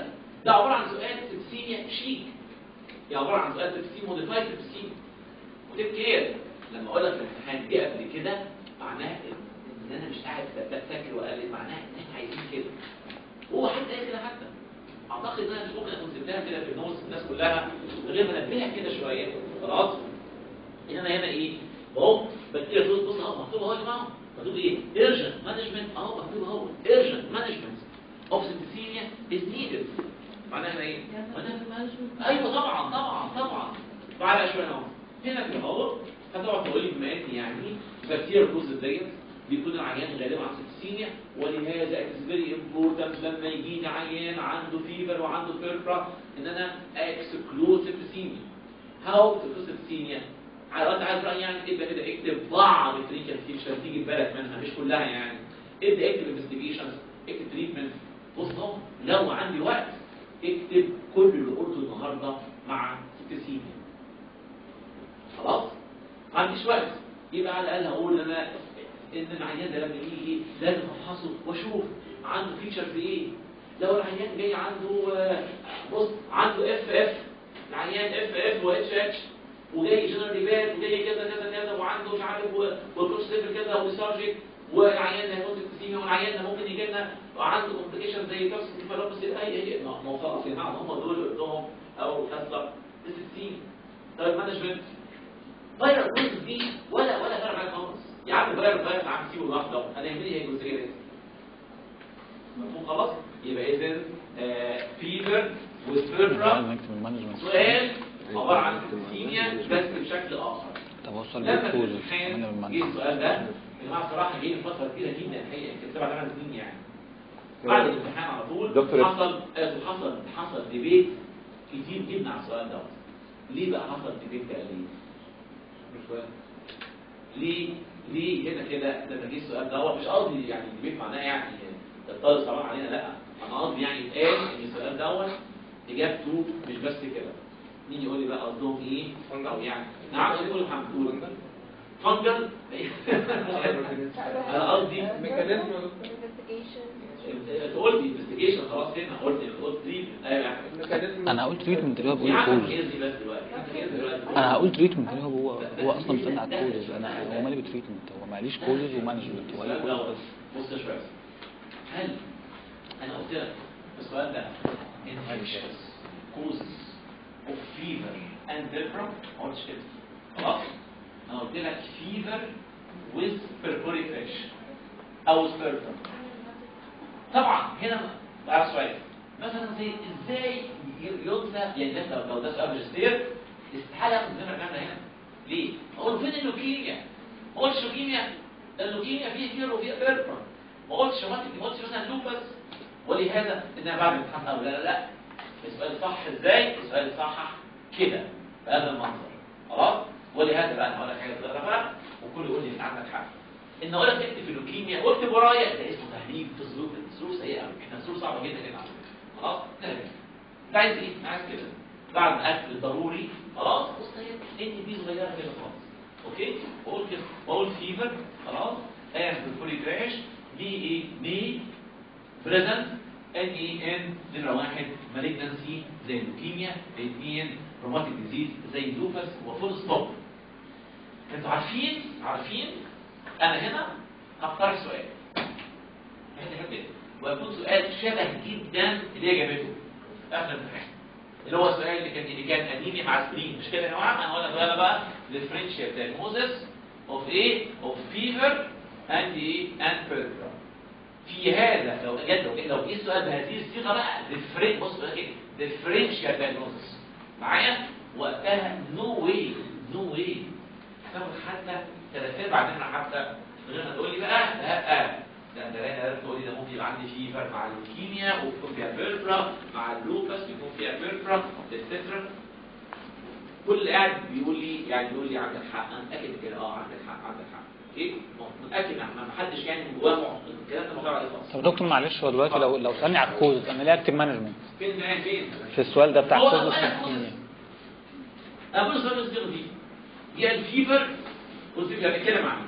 ده عباره عن سؤال سبسيميا شيك يعني عباره عن سؤال سبسيميا موديفايد سبسيميا وتيك كير لما اقول لك في الامتحان دي قبل كده معناها ان إن انا مش قاعد فاكر وقال معناها ان احنا عايزين كده هو حتى قال كده حتى اعتقد ان انا مش ممكن اكون سبتها كده في النص الناس كلها من غير ما انبهها كده شويه خلاص ان انا هنا ايه اهو بكتيريا فلوس بص اهو مكتوب اهو يا جماعه مكتوب ايه ايرجنت مانجمنت اهو مكتوب اهو ايرجنت مانجمنت اوف سيبسيميا از نيدد معناها ايه معناها ايوه طبعا طبعا طبعا تعالى شويه اهو هنا في اهو هتقعد تقول لي بما ان يعني بكتيريا فلوس ديت بيكون العيان غالبا عن سيبسيميا ولهذا اتس فيري امبورتنت لما يجي لي عيان عنده فيفر وعنده فيرفرا ان انا اكسكلود سيبسيميا هاو تكلود سيبسيميا على وقت عايز رأي يعني ابدا كده اكتب بعض الكلينيكال فيتشر تيجي في بالك منها مش كلها يعني ابدا اكتب انفستيجيشنز اكتب تريتمنت بص اهو لو عندي وقت اكتب كل اللي قلته النهارده مع سيبسيميا خلاص ما عنديش وقت يبقى على الاقل هقول ان انا ان العيان ده لما يجي لازم افحصه واشوف عنده فيتشرز ايه لو العيان جاي عنده آه، بص عنده اف اف العيان اف اف واتش اتش وجاي جنرال باد وجاي كذا كذا كذا وعنده مش عارف وكروس ليفل كذا وسارجيك والعيان ده هيموت التسيميا والعيان ده ممكن يجي لنا عنده كومبليكيشن زي كابس كيفالوبس اي هي ما هو خلاص يا جماعه هم دول اللي قلتهم او كسر التسيميا طيب مانجمنت فايرال كويز دي ولا ولا فرق معايا خالص يا عم فايرال فايرال عم سيبه لوحده انا يهمني هي الجزئيه دي مفهوم خلاص يبقى اذا فيفر وسبيرفرا نكتب المانجمنت سؤال عباره عن سيميا بس بشكل اخر طب اوصل لما في للكوز الامتحان من جه المانجمنت السؤال ده يا جماعه صراحه جه في فتره كبيره جدا الحقيقه يمكن سبع ثمان سنين يعني بعد الامتحان على طول دكتور- حصل آه، حصل حصل ديبيت كتير جدا على السؤال ده ليه بقى حصل ديبيت ده ليه؟ مش فاهم ليه ليه هنا كده لما جه السؤال ده مش قصدي يعني ديبيت معناه يعني الطالب طبعا علينا لا انا قصدي يعني يتقال ان السؤال دوت اجابته مش بس كده مين يقول لي بقى قصدهم ايه او يعني نعم يقول محمد قول فانجل انا قصدي ميكانيزم investigation قلت انفستيجيشن خلاص هنا قلت قلت تريد ايوه يا أحمد. ميكانيزم انا هقول تريتمنت اللي هو بيقول يا عم كوز هي دي بس دلوقتي هي دي دلوقتي انا هقول تريتمنت اللي هو هو هو اصلا مستني على الكوزز انا هو مالي بتريتمنت هو معليش كوزز ومانجمنت هو ليه السؤال كوز دوت بس بص شويه هل انا قلت لك السؤال ده infectious causes of fever and fever ما قلتش كده خلاص انا قلت لك fever with perforation او sputum طبعا هنا بقى سؤال مثلا زي ازاي ينسى يعني الناس لو لو ده سؤال ماجستير استحاله ياخد زي ما كان هنا ليه؟ اقول فين اللوكيميا؟ ما قلتش لوكيميا ده اللوكيميا فيه كير وفيه بيربر ما قلتش ما ما قلتش مثلا لوبس ولهذا ان انا بعد الامتحان او لا لا لا السؤال صح ازاي؟ السؤال صح كده بهذا المنظر خلاص؟ ولهذا بقى انا هقول لك حاجه صغيره بقى وكل يقول لي انت عندك حق ان اقول لك اكتب في اللوكيميا واكتب ورايا ده اسمه تهريب في ظروف ظروف سيئه قوي احنا ظروف صعبه جدا هنا على فكرة. خلاص تهريب ده عايز ايه؟ عايز كده بعد ما اكل ضروري خلاص بص هي ان دي صغيره كده خلاص اوكي واقول كده واقول فيفر خلاص اعمل بالفولي كراش دي ايه دي بريزنت ان اي ان نمره واحد مالجنسي زي اللوكيميا اثنين روماتيك ديزيز زي اللوبس وفول ستوب انتوا عارفين عارفين انا هنا هختار سؤال احنا كده ويكون سؤال شبه جدا اللي هي جابته اخر الامتحان اللي هو السؤال اللي كان اللي كان انيميا مع سبرين مش كده يا جماعه انا هقول لك بقى بقى differential diagnosis of ايه of fever and ايه and fever في هذا لو جد لو لو جه السؤال بهذه الصيغه بقى different بص بقى كده differential diagnosis معايا وقتها no way no way تاخد حتى ثلاث ارباع نمره حتى من غير ما تقول لي بقى لا ده انت لا تقول لي ده ممكن يبقى عندي فيفر مع اللوكيميا ويكون فيها بيربرا مع اللوبس يكون فيها بيربرا etc كل اللي قاعد بيقول لي يعني بيقول لي عندك حق انا متاكد كده اه عندك حق عندك حق اوكي متاكد ما ما حدش كان من جواه مع- الكلام ده معترض عليه خالص طب دكتور معلش هو دلوقتي لو لو سالني على الكوز انا ليه اكتب مانجمنت فين ده فين في السؤال ده بتاع هو كوز أنا كوز. انا بقول سؤال الصيغه دي هي الفيفر والفيفر بنتكلم عنه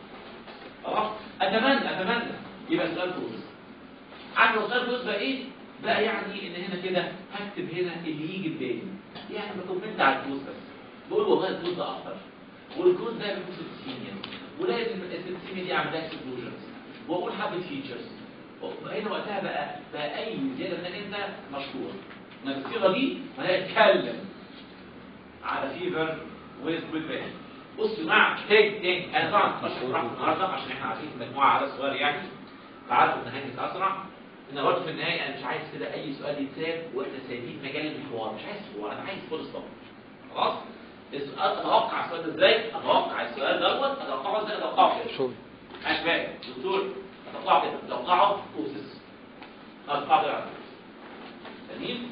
خلاص اتمنى اتمنى يبقى سؤال كوز عارف لو سؤال كوز بقى ايه بقى يعني ان هنا كده هكتب هنا اللي يجي في بالي يعني بكومنت على الكوز بس بقول والله الكوز ده اخطر والكوز ده بيكون سيبتسيميا ولازم السيبتسيميا دي اعمل لها اكسكلوجنز واقول حبه فيتشرز هنا وقتها بقى بقى اي زياده منك انت مشهور ما الصيغه دي ما هي اتكلم على فيفر ويز بريفيشن بص يا جماعه تيك تيك انا طبعا مش هشرح النهارده عشان احنا عارفين مجموعه على سؤال يعني فعارف ان هنجز اسرع ان برضه في النهايه انا مش عايز كده اي سؤال يتساب واحنا سايبين مجال الحوار مش عايز حوار انا عايز فول ستوب خلاص السؤال اتوقع السؤال ده ازاي اتوقع السؤال دوت اتوقعه ازاي اتوقعه كده شغل اشباه دكتور اتوقعه كده اتوقعه اوسس اتوقعه كده سليم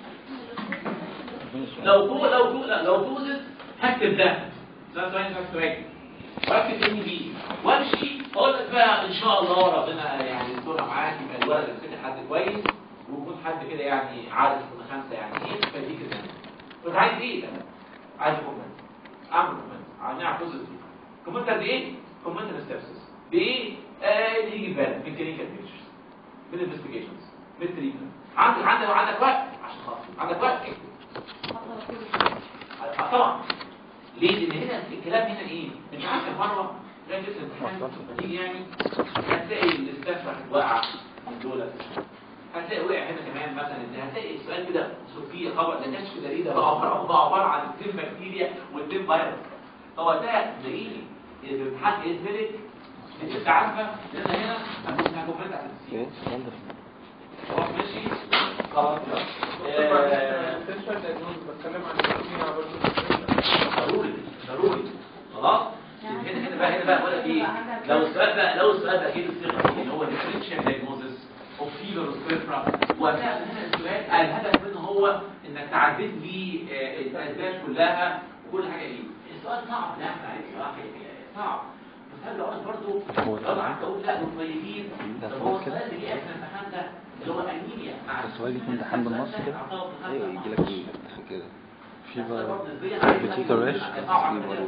لو جو لو جو لا لو دوزز هكتب ده ده ثواني بس راجع واكتب ان بي وامشي اقول لك بقى ان شاء الله ربنا يعني يسترها معاك يبقى الولد يمسك حد كويس ويكون حد كده يعني عارف من خمسه يعني ايه فديك الناس كنت عايز ايه ده؟ عايز كومنت اعمل كومنت عايز بوزيتيف كومنت قد ايه؟ كومنت الستبسس بايه؟ آه اللي يجي في بالك من كلينيكال بيكتشرز من انفستيجيشنز من تريتمنت عندك عندك عندك وقت عشان خاطر عندك وقت اكتب آه، طبعا ليه؟ لان هنا الكلام هنا ايه؟ انت عارف يا مروه ده جزء الامتحان لما تيجي يعني هتلاقي الاستاف راح واقع من دولت هتلاقي وقع هنا كمان مثلا ان هتلاقي السؤال كده فيه خبر ده كشف دليل ده بقى عباره هو عباره عن التيم بكتيريا والتيم فيروس هو ده دليل اللي في الامتحان يثبت انت عارفه ان انا هنا هكون كومنت على السي خلاص ماشي خلاص آه، الديفرنشال دايجنوز بتكلم عن التسمية برضه ضروري ضروري خلاص هنا هنا بقى هنا بقى بقول لك ايه لو السؤال ده لو السؤال ده اكيد الصيغه دي اللي هو differential diagnosis of fever وسبيرفرا وقتها هنا السؤال الهدف منه هو انك تعدد لي آه، الاسباب كلها وكل حاجه ايه السؤال صعب لا احنا عليك صراحه صعب بس هل لو انا برضه هو لو قعدت اقول لا دول طيبين ده طب هو سؤال كده؟ السؤال اللي جه في الامتحان ده اللي هو انيميا السؤال يكون امتحان بالنص كده؟ ايوه يجي لك الامتحان كده فيفر بتيكا راش فيفر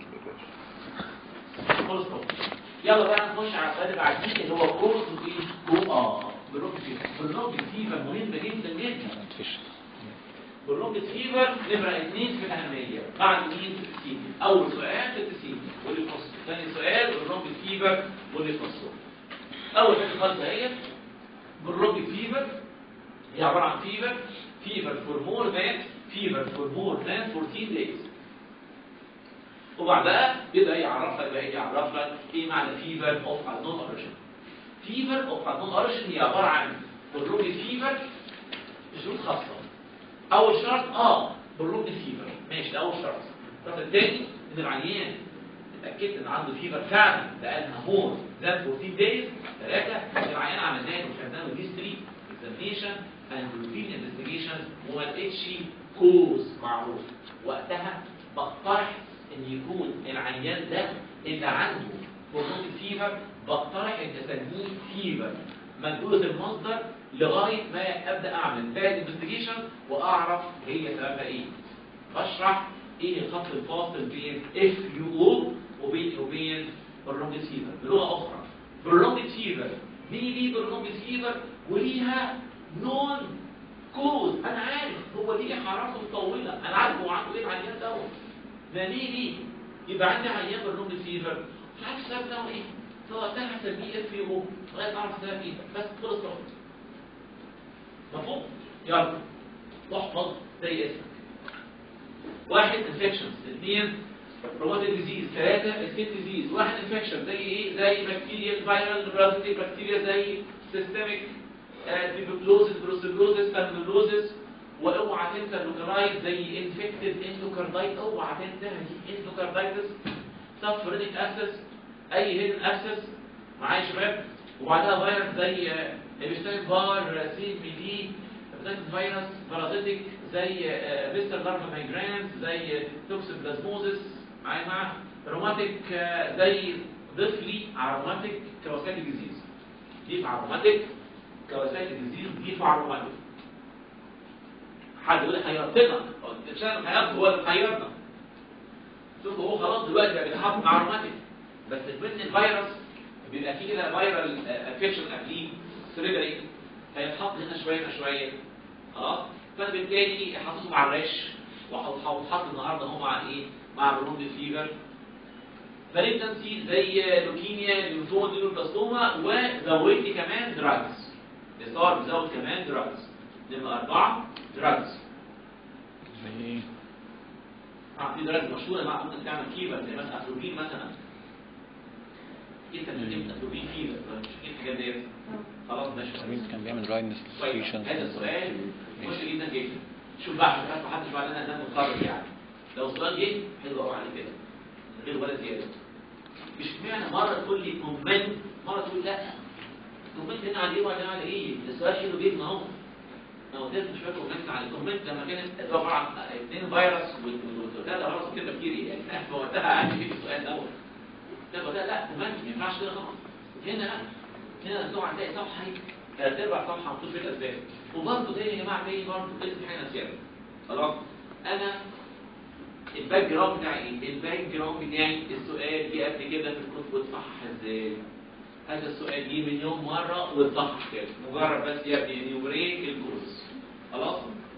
خلص طب. يلا بقى نخش على السؤال اللي بعديه اللي هو كورس ايه؟ اه بالروك فيفر بالروك فيفر مهم جدا جدا مفيش بالروك فيفر نمرة اثنين في الأهمية بعد مين في التسيم أول سؤال في التسيم واللي يخصه ثاني سؤال بالروك فيفر واللي يخصه أول حاجة خالص اهي بالروك فيفر هي عبارة عن فيفر فيفر فور مور ذان فيفر فور مور ذان 14 days وبعدها يبقى يعرف لك بقى يعرف لك ايه معنى فيفر اوف unknown origin فيفر اوف unknown origin هي عباره عن بروجي فيفر بشروط خاصه اول شرط اه بروجي فيفر ماشي ده اول شرط الشرط الثاني ان العيان اتاكدت ان عنده فيفر فعلا بقالها مور ذان 14 دايز ثلاثه العيان عملنا له خدنا له هيستوري اكزامينشن اند روتين انفستيجيشن وما لقيتش كوز معروف وقتها بقترح ان يكون العيان ده اللي عنده هرمون فيفر بقترح ان اسميه فيفر مجهولة المصدر لغاية ما ابدا اعمل باد انفستيجيشن واعرف هي سببها ايه بشرح ايه الخط الفاصل بين اف يو او وبين وبين برونجيت فيفر بلغة اخرى برونجيت فيفر دي دي برونجيت فيفر وليها نون كوز انا عارف هو ليه حراسه مطوله انا عارف هو عنده ايه العيان دوت ده ليه ليه يبقى عندي عيان بالروم فيفر مش عارف السبب ده ايه فوقتها هسميه اف يو لغايه ما اعرف السبب ايه بس خلص خلاص مفهوم يلا احفظ زي اسمك واحد انفكشنز اثنين روماتيك ديزيز ثلاثة سكين ديزيز واحد انفكشن زي ايه زي بكتيريا فيرال برازيتيك بكتيريا زي سيستميك تيبوكلوزيس بروسيلوزيس سالمونيلوزيس واوعى تنسى اللوكرايت زي انفكتد اندوكاردايت اوعى تنسى اندوكاردايتس سفرينيك اسس اي هيدن اسس معايا يا شباب وبعدها فيروس زي ابستاين بار سي بي دي هيباتيتس فيروس بارازيتيك زي فيستر لارفا مايجرانز زي توكسوبلازموزيس معايا مع روماتيك آه، زي ضيف لي على روماتيك كواساكي ديزيز ضيف على روماتيك كواساكي ديزيز ضيف على روماتيك حد يقول لي حيرتنا عشان حيرته هو اللي حيرنا شوف هو خلاص دلوقتي بقى بيتحط مع روماتيك بس من الفيروس بيبقى فيه كده فيرال انفكشن قبليه سريبري فيتحط هنا شويه هنا شويه اه فبالتالي حطيته مع الرش وحط النهارده هو مع ايه؟ مع بروند فيفر مالجنسي زي لوكيميا ليمفوما نيوروبلاستوما وزود لي كمان دراجز الصور بزود كمان دراجز نمرة أربعة دراجز زي ايه؟ اه في دراجز مشهورة مع ممكن تعمل فيفر زي مثلا اتروبين مثلا انت مش جبت اتروبين فيفر ولا مش جبت الحاجات ديت خلاص ماشي سمير كان بيعمل راينس طيب هذا السؤال ماشي جدا جدا شوف بقى عشان ما حدش بقى لنا ده متخرج يعني لو السؤال جه حلو قوي عليه كده من غير ولا زياده مش معنى مره تقول لي كومنت مره تقول لا كومنت هنا على ايه ولا على ايه السؤال حلو جدا اهو انا قلت لك شويه كومنت على الكومنت لما كانت طبعا اثنين فيروس وثلاثه فيروس كده بكتيريا يعني في وقتها عندي في السؤال دوت لا وقتها لا كومنت ما ينفعش كده خالص هنا لا هنا طبعا تلاقي صفحه ثلاث ارباع صفحه محطوط فيها الاسباب وبرضه تاني يا جماعه تاني برضه لسه حاجه نسيانه خلاص انا الباك جراوند بتاعي ايه؟ الباك جراوند بتاعي السؤال جه قبل كده في الكتب واتصحح ازاي؟ هذا السؤال جه مليون مره واتصحح كده مجرد بس يا ابني نيوريك الكورس خلاص؟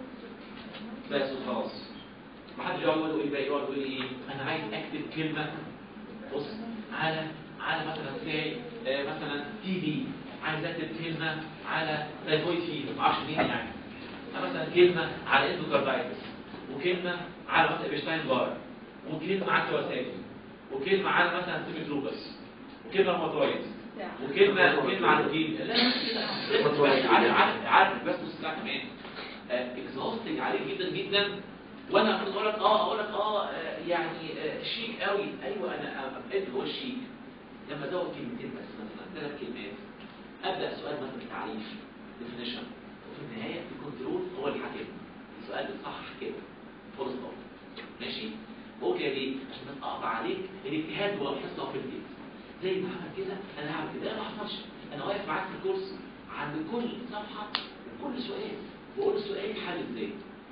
بس وخلاص ما حدش يقعد يقول ايه بقى يقعد يقول ايه؟ انا عايز اكتب كلمه بص على على مثلا زي آه مثلا تي بي عايز اكتب كلمه على تايفويد فيفر ما اعرفش مين يعني مثلا كلمه على اندوكاردايتس وكلمه على مثلا بيشتاين بار وكلمه على كواساكي وكلمه على مثلا سيميك لوبس وكلمه روماتويد وكلمه وكلمه على الجيل لا لا بس عارف عارف عارف بس نص ساعه كمان اكزوستنج عليك جدا جدا وانا المفروض اقول لك اه اقول لك اه يعني آه شيك قوي ايوه انا ابقى هو الشيك لما ازود كلمتين بس مثلا ثلاث كلمات ابدا سؤال مثلا تعريف ديفينيشن وفي النهايه الكنترول هو اللي حاكم السؤال الصح كده فول ستوب ماشي بقول كده ليه عشان بس اقطع عليك الاجتهاد هو الحصه في البيت زي ما عمل كده انا هعمل كده انا ما حصلش انا واقف معاك في الكورس عند كل صفحه وكل سؤال بقول السؤال حل ازاي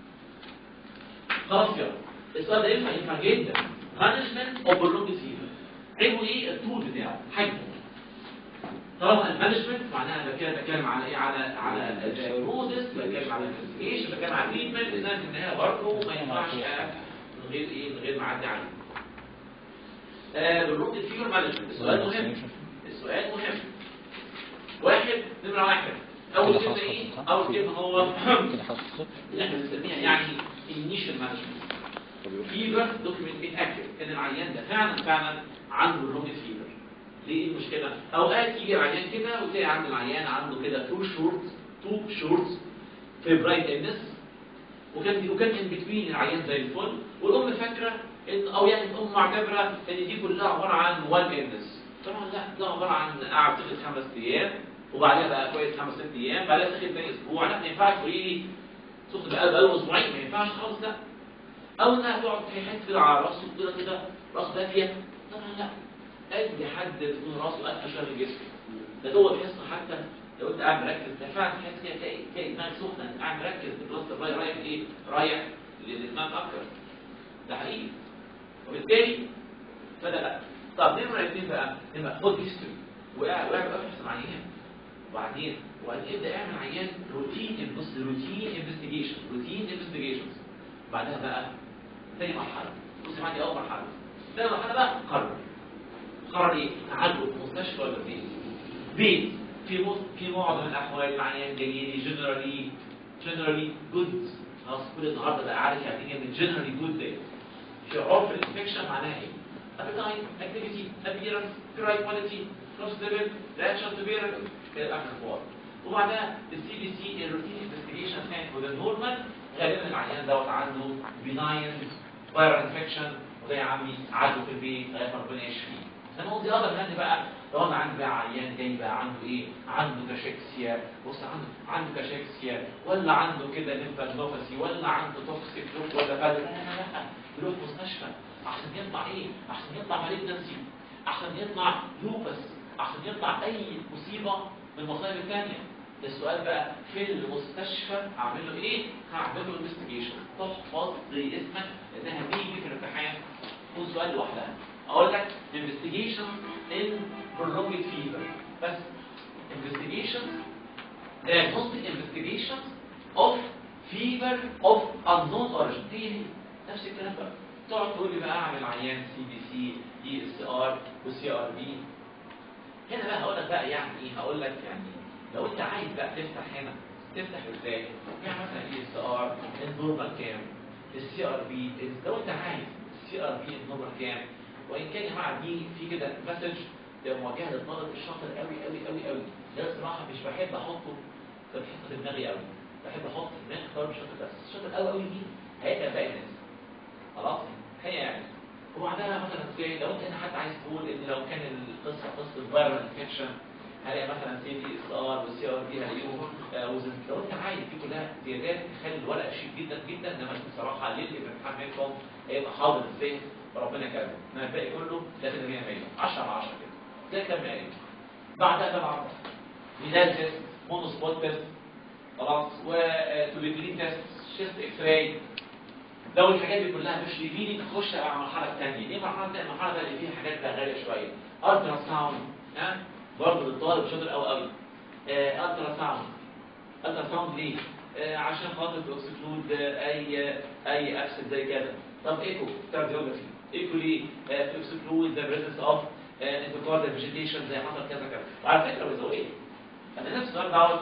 خلاص كده السؤال ده ينفع ينفع جدا مانجمنت اوف برولونج فيفر عيبه ايه الطول بتاعه حجمه طالما المانجمنت معناها انا بتكلم بتكلم على ايه على على الدايجنوزس بتكلم على الانفستيجيشن بتكلم على التريتمنت انها في النهايه برضه ما ينفعش من غير ايه من غير ما اعدي عليه بالرد الفيور مانجمنت السؤال مهم السؤال مهم واحد نمرة واحد أول كلمة إيه؟ أول كلمة هو كده حصل اللي احنا بنسميها يعني initial management فيفر دوكيمنت بيتأكد إن العيان ده فعلا فعلا عنده الرونج فيفر ليه المشكلة؟ أوقات يجي عيان كده وتلاقي عند العيان عنده كده تو شورت تو شورت فيبرايت إلنس وكان وكان ان بتوين العيان زي الفل والام فاكره ان او يعني الام معتبره ان دي كلها عباره عن وان إلنس طبعا لا ده عباره عن قعد تاخد خمس ايام وبعدها بقى كويس خمس ست ايام بعدها تاخد تاني اسبوع لا ما ينفعش تقولي لي تاخد بقى بقى اسبوعين ما ينفعش خالص لا او انها تقعد في حته كده على راسه كده كده راسه دافيه طبعا لا اي حد يكون راسه قد شر الجسم ده هو تحس حتى لو انت قاعد مركز ده فعلا تحس كده تلاقي تلاقي دماغك سخنه انت قاعد مركز البلاستر رايح رايح ايه؟ رايح للدماغ اكتر ده حقيقي وبالتالي فده لا طب نمرة اثنين بقى نمرة خد هيستوري وقاعد وقاعد ابحث عن عيان وبعدين وبعدين ابدا اعمل عيان روتين بص روتين انفستيجيشن روتين انفستيجيشنز بعدها بقى ثاني مرحله بص معايا اول مرحله ثاني مرحله بقى قرر قرر ايه؟ تعالجه في مستشفى ولا بيت؟ بيت في مص... في معظم الاحوال العيان جاي لي جنرالي جنرالي جود خلاص كل النهارده بقى عارف يعني ايه من جنرالي جود ده في عرف الانفكشن معناها ايه؟ appetite, activity, appearance, cry quality, cross level, reaction to parent, كده اخر الحوار. وبعدها السي بي سي الروتين انفستيجيشن كانت وده النورمال غالبا العيان دوت عنده بناين فايرال انفكشن وده يا عمي عدوا في البيت لغايه ما ربنا يشفيه. لما قلت اقدر هاني بقى لو انا عندي بقى عيان جاي بقى عنده ايه؟ عنده كاشيكسيا بص عنده عنده كاشيكسيا ولا عنده كده ليمفادنوباثي ولا عنده توكسيك لوب ولا فل لا لا لا يروح مستشفى احسن يطلع ايه؟ احسن يطلع مالجنسي احسن يطلع لوبس احسن يطلع اي مصيبه من المصايب الثانيه السؤال بقى في المستشفى اعمل له ايه؟ هعمل له انفستيجيشن تحفظ زي اسمك انها تيجي في الامتحان تكون سؤال لوحدها اقول لك investigation in prolonged fever بس investigation diagnostic investigation of fever of unknown origin دي هي نفس الكلام بقى تقعد تقول لي بقى اعمل عيان سي بي سي دي اس ار وسي ار بي هنا بقى هقول لك بقى يعني ايه هقول لك يعني لو انت عايز بقى تفتح هنا تفتح ازاي يعني مثلا اي اس ار النورمال كام السي ار بي لو انت عايز السي ار بي النورمال كام وان كان يا جماعه دي في كده مسج موجهه للطالب الشاطر قوي قوي قوي قوي ده الصراحه مش بحب احطه في الحته في دماغي قوي بحب احط في دماغي الطالب الشاطر بس الشاطر قوي قوي دي هيبقى باقي الناس خلاص هي يعني وبعدها مثلا زي لو انت هنا حتى عايز تقول ان لو كان القصه قصه فايرال انفكشن هلاقي مثلا سي دي اس ار والسي ار دي هلاقيهم آه، وزن لو انت عايز دي كلها زيادات تخلي الورق شيك جدا جدا انما بصراحه ليه اللي بنتحمل منكم هيبقى حاضر الذهن وربنا كرمه انما الباقي كله لازم 100 100 10 على 10 كده زي كام يعني بعدها طبعا ميلاد تيست مونو سبوت تيست خلاص وتوليجرين تيست شيست اكس راي لو الحاجات دي كلها مش ليفيني تخش على المرحله الثانيه دي المرحله الثانيه المرحله بقى اللي فيها حاجات بقى غاليه شويه الترا ساوند ها برضه للطالب شاطر قوي قوي الترا ساوند الترا ساوند ليه آه، عشان خاطر تكسكلود اي اي ابسد زي كده طب ايكو كارديوجرافي ايكو ليه تكسكلود ذا بريزنس اوف انتوكارديال فيجيتيشن زي حصل كذا كذا وعلى فكره بيزود ايه انا نفس السؤال دوت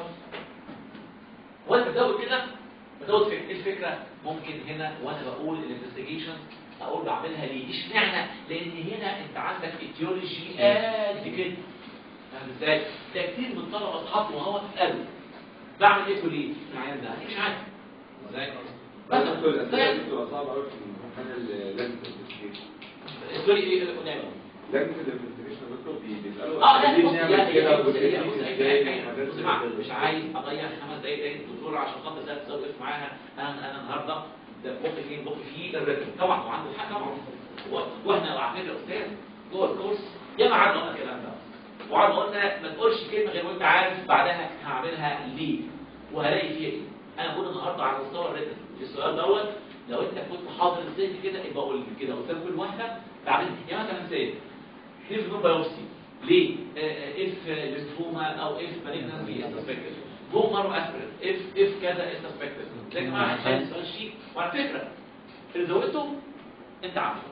وانت بتزود كده بتزود فكره ايه الفكره ممكن هنا وانا بقول الانفستيجيشن اقول بعملها ليه اشمعنى لان هنا انت عندك ايتيولوجي قد كده فاهم ازاي ده كتير من الطلبه اتحطوا وهو تساله بعمل ايه ليه في العيان ده أنا مش عارف ازاي بس بس الأسئلة دي بتبقى صعبة أوي في الامتحان ال- لجنة الانفستيجيشن السوري ايه اللي قدامي لجنة الانفستيجيشن يا دكتور بي- بيسألوا اه لا ليه بص بنعمل يعني كده بص وبنعمل يعني بص ازاي يعني وحاجات بص زي يا جماعه كده. مش عايز اضيع خمس دقايق تاني الدكتور عشان خاطر سالت سؤال وقف معاها انا انا النهارده ده بق فين بق فيه الريتم طبعا وعنده حق طبعا و- واحنا على فكره استاذ جوه الكورس ياما قعدنا قلنا الكلام ده وقعدنا قلنا ما تقولش كلمه غير وانت عارف بعدها هعملها ليه وهلاقي فيها ايه انا بقول النهارده على مستوى الريتم السؤال دوت لو انت كنت حاضر الذهن كده يبقى قول لي كده قدام كل واحده بعمل يعني مثلا زي كيف نون بايوبسي ليه اف ليستوما او اف مالجنسي سسبكتد بومر واسبرين اف اف كذا سسبكتد ده يا جماعه هتلاقي سؤال شيك وعلى فكره اللي زودته انت عارفه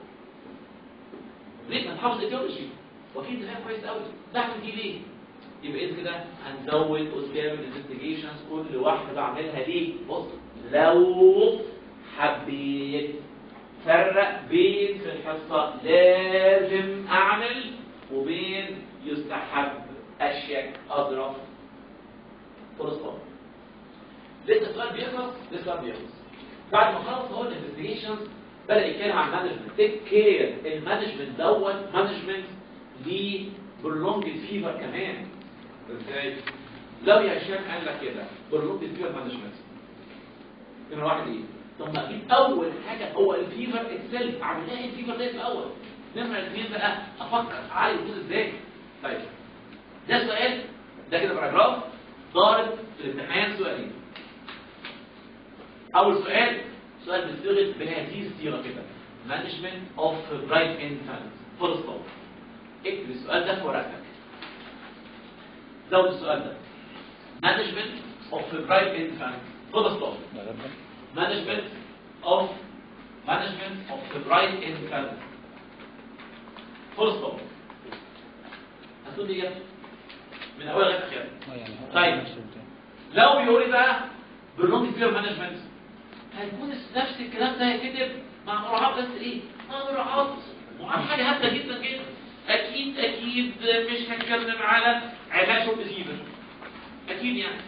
ليه ما تحافظ ايديولوجي واكيد ده كويس قوي بعمل دي ليه يبقى اذا كده هنزود قدام الانفستيجيشنز كل واحده بعملها ليه بص لو حبيت فرق بين في الحصة لازم أعمل وبين يستحب أشيك أظرف فرصة لسه السؤال بيخلص لسه السؤال بيخلص بعد ما خلص هو الانفستيجيشنز بدأ يتكلم عن مانجمنت تيك كير المانجمنت دوت مانجمنت ليه برولونج فيفر كمان ازاي؟ لو يا هشام قال لك كده برولونج فيفر مانجمنت نمرة واحد ايه؟ طب ما اكيد اول حاجه هو الفيفر اتسلف عامل ايه الفيفر ده في الاول نمرة اثنين بقى افكر اعالج الجزء ازاي طيب ده سؤال ده كده باراجراف ضارب في الامتحان سؤالين اول سؤال سؤال بيصيغ بهذه الصيغه كده مانجمنت اوف برايت انفانت فول ستوب اكتب السؤال ده في ورقتك زود السؤال ده مانجمنت اوف برايت انفانت فول ستوب ده غير ده management of management of the bright infant full stop هتقول لي إجابة من أول لغاية آخر اه يعني هو طيب. نفس البتاع. لو بيقول لي بقى برلونج فير مانجمنت هيكون نفس الكلام ده هيكتب مع مراعاة بس ايه؟ مع مراعاة مع حاجة هادفة جدا جدا أكيد أكيد مش هنتكلم على علاج شرب سيفر أكيد يعني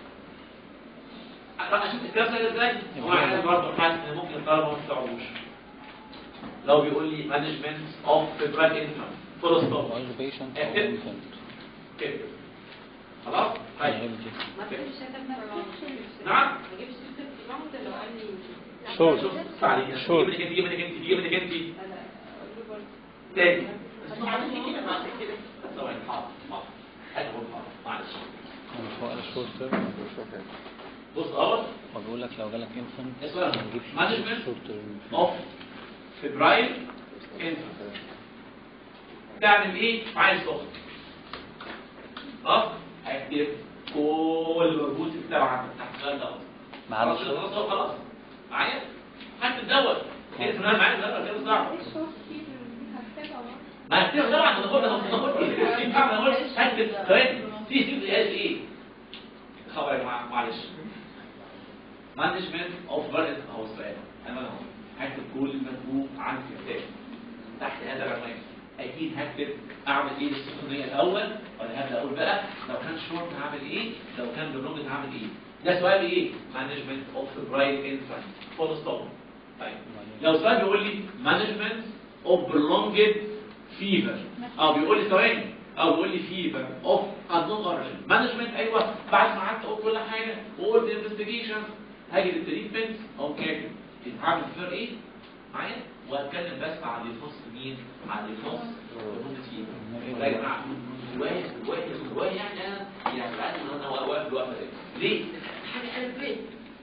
اشوف الكلام ده ازاي هو انا برضه حاسس ان ممكن الطلبه ما يستوعبوش لو بيقول لي مانجمنت اوف فيبرايل انفانت فول ستوب While patient Eh, or eh. infant. كده خلاص يعني طيب هي بتجيب. ما تجيبش كتبنا نعم ما تجيبش كتب الرمز لو قال لي Short. شوف تعالي Short. جيب منك انت جيب منك انت جيب منك انت انا اقول له برضه تاني عشان عارف كده بعد كده ثواني حاضر حاضر حاجه حاضر معلش يعني هو قال short term بص اهو هو بيقول لك لو جالك infant اسمها ما تجيبش management short term اوف فبراير انفانت تعمل ايه معايا الصوت اه هكتب كل موجود في الكتاب عندك تحت السؤال دوت ما عدا خلاص خلاص هو خلاص معايا هكتب دوت ايه اسمها معايا ده كده صعب الشورت كتير هكتبها بقى. ما هكتبها طبعا انا قلت انا قلت ايه انا قلت هكتب ثواني في في قال ايه خبر يا جماعه معلش مانجمنت اوف بلد هو السؤال انا اهو هكتب كل المكتوب عن الكتاب تحت هذا العنوان اكيد هكتب اعمل ايه للسخونيه الاول ولا هبدا اقول بقى لو كان شورت هعمل ايه لو كان باللونج هعمل ايه ده سؤال ايه مانجمنت اوف برايت انفانت فول ستوب طيب لو سؤال بيقول لي مانجمنت اوف برولونجد فيفر او بيقول لي ثواني او بيقول لي فيفر اوف انون اوريجن مانجمنت ايوه بعد ما قعدت اقول كل حاجه وقلت انفستيجيشن هاجي للتريتمنت او كاتب يتعامل فير ايه معايا واتكلم بس على اللي يخص مين على اللي يخص الروماتيزم ولا يا جماعه جوايا جوايا جوايا يعني انا يعني بعد ما انا واقف الوقفه دي ليه؟ حاجه قالت ليه؟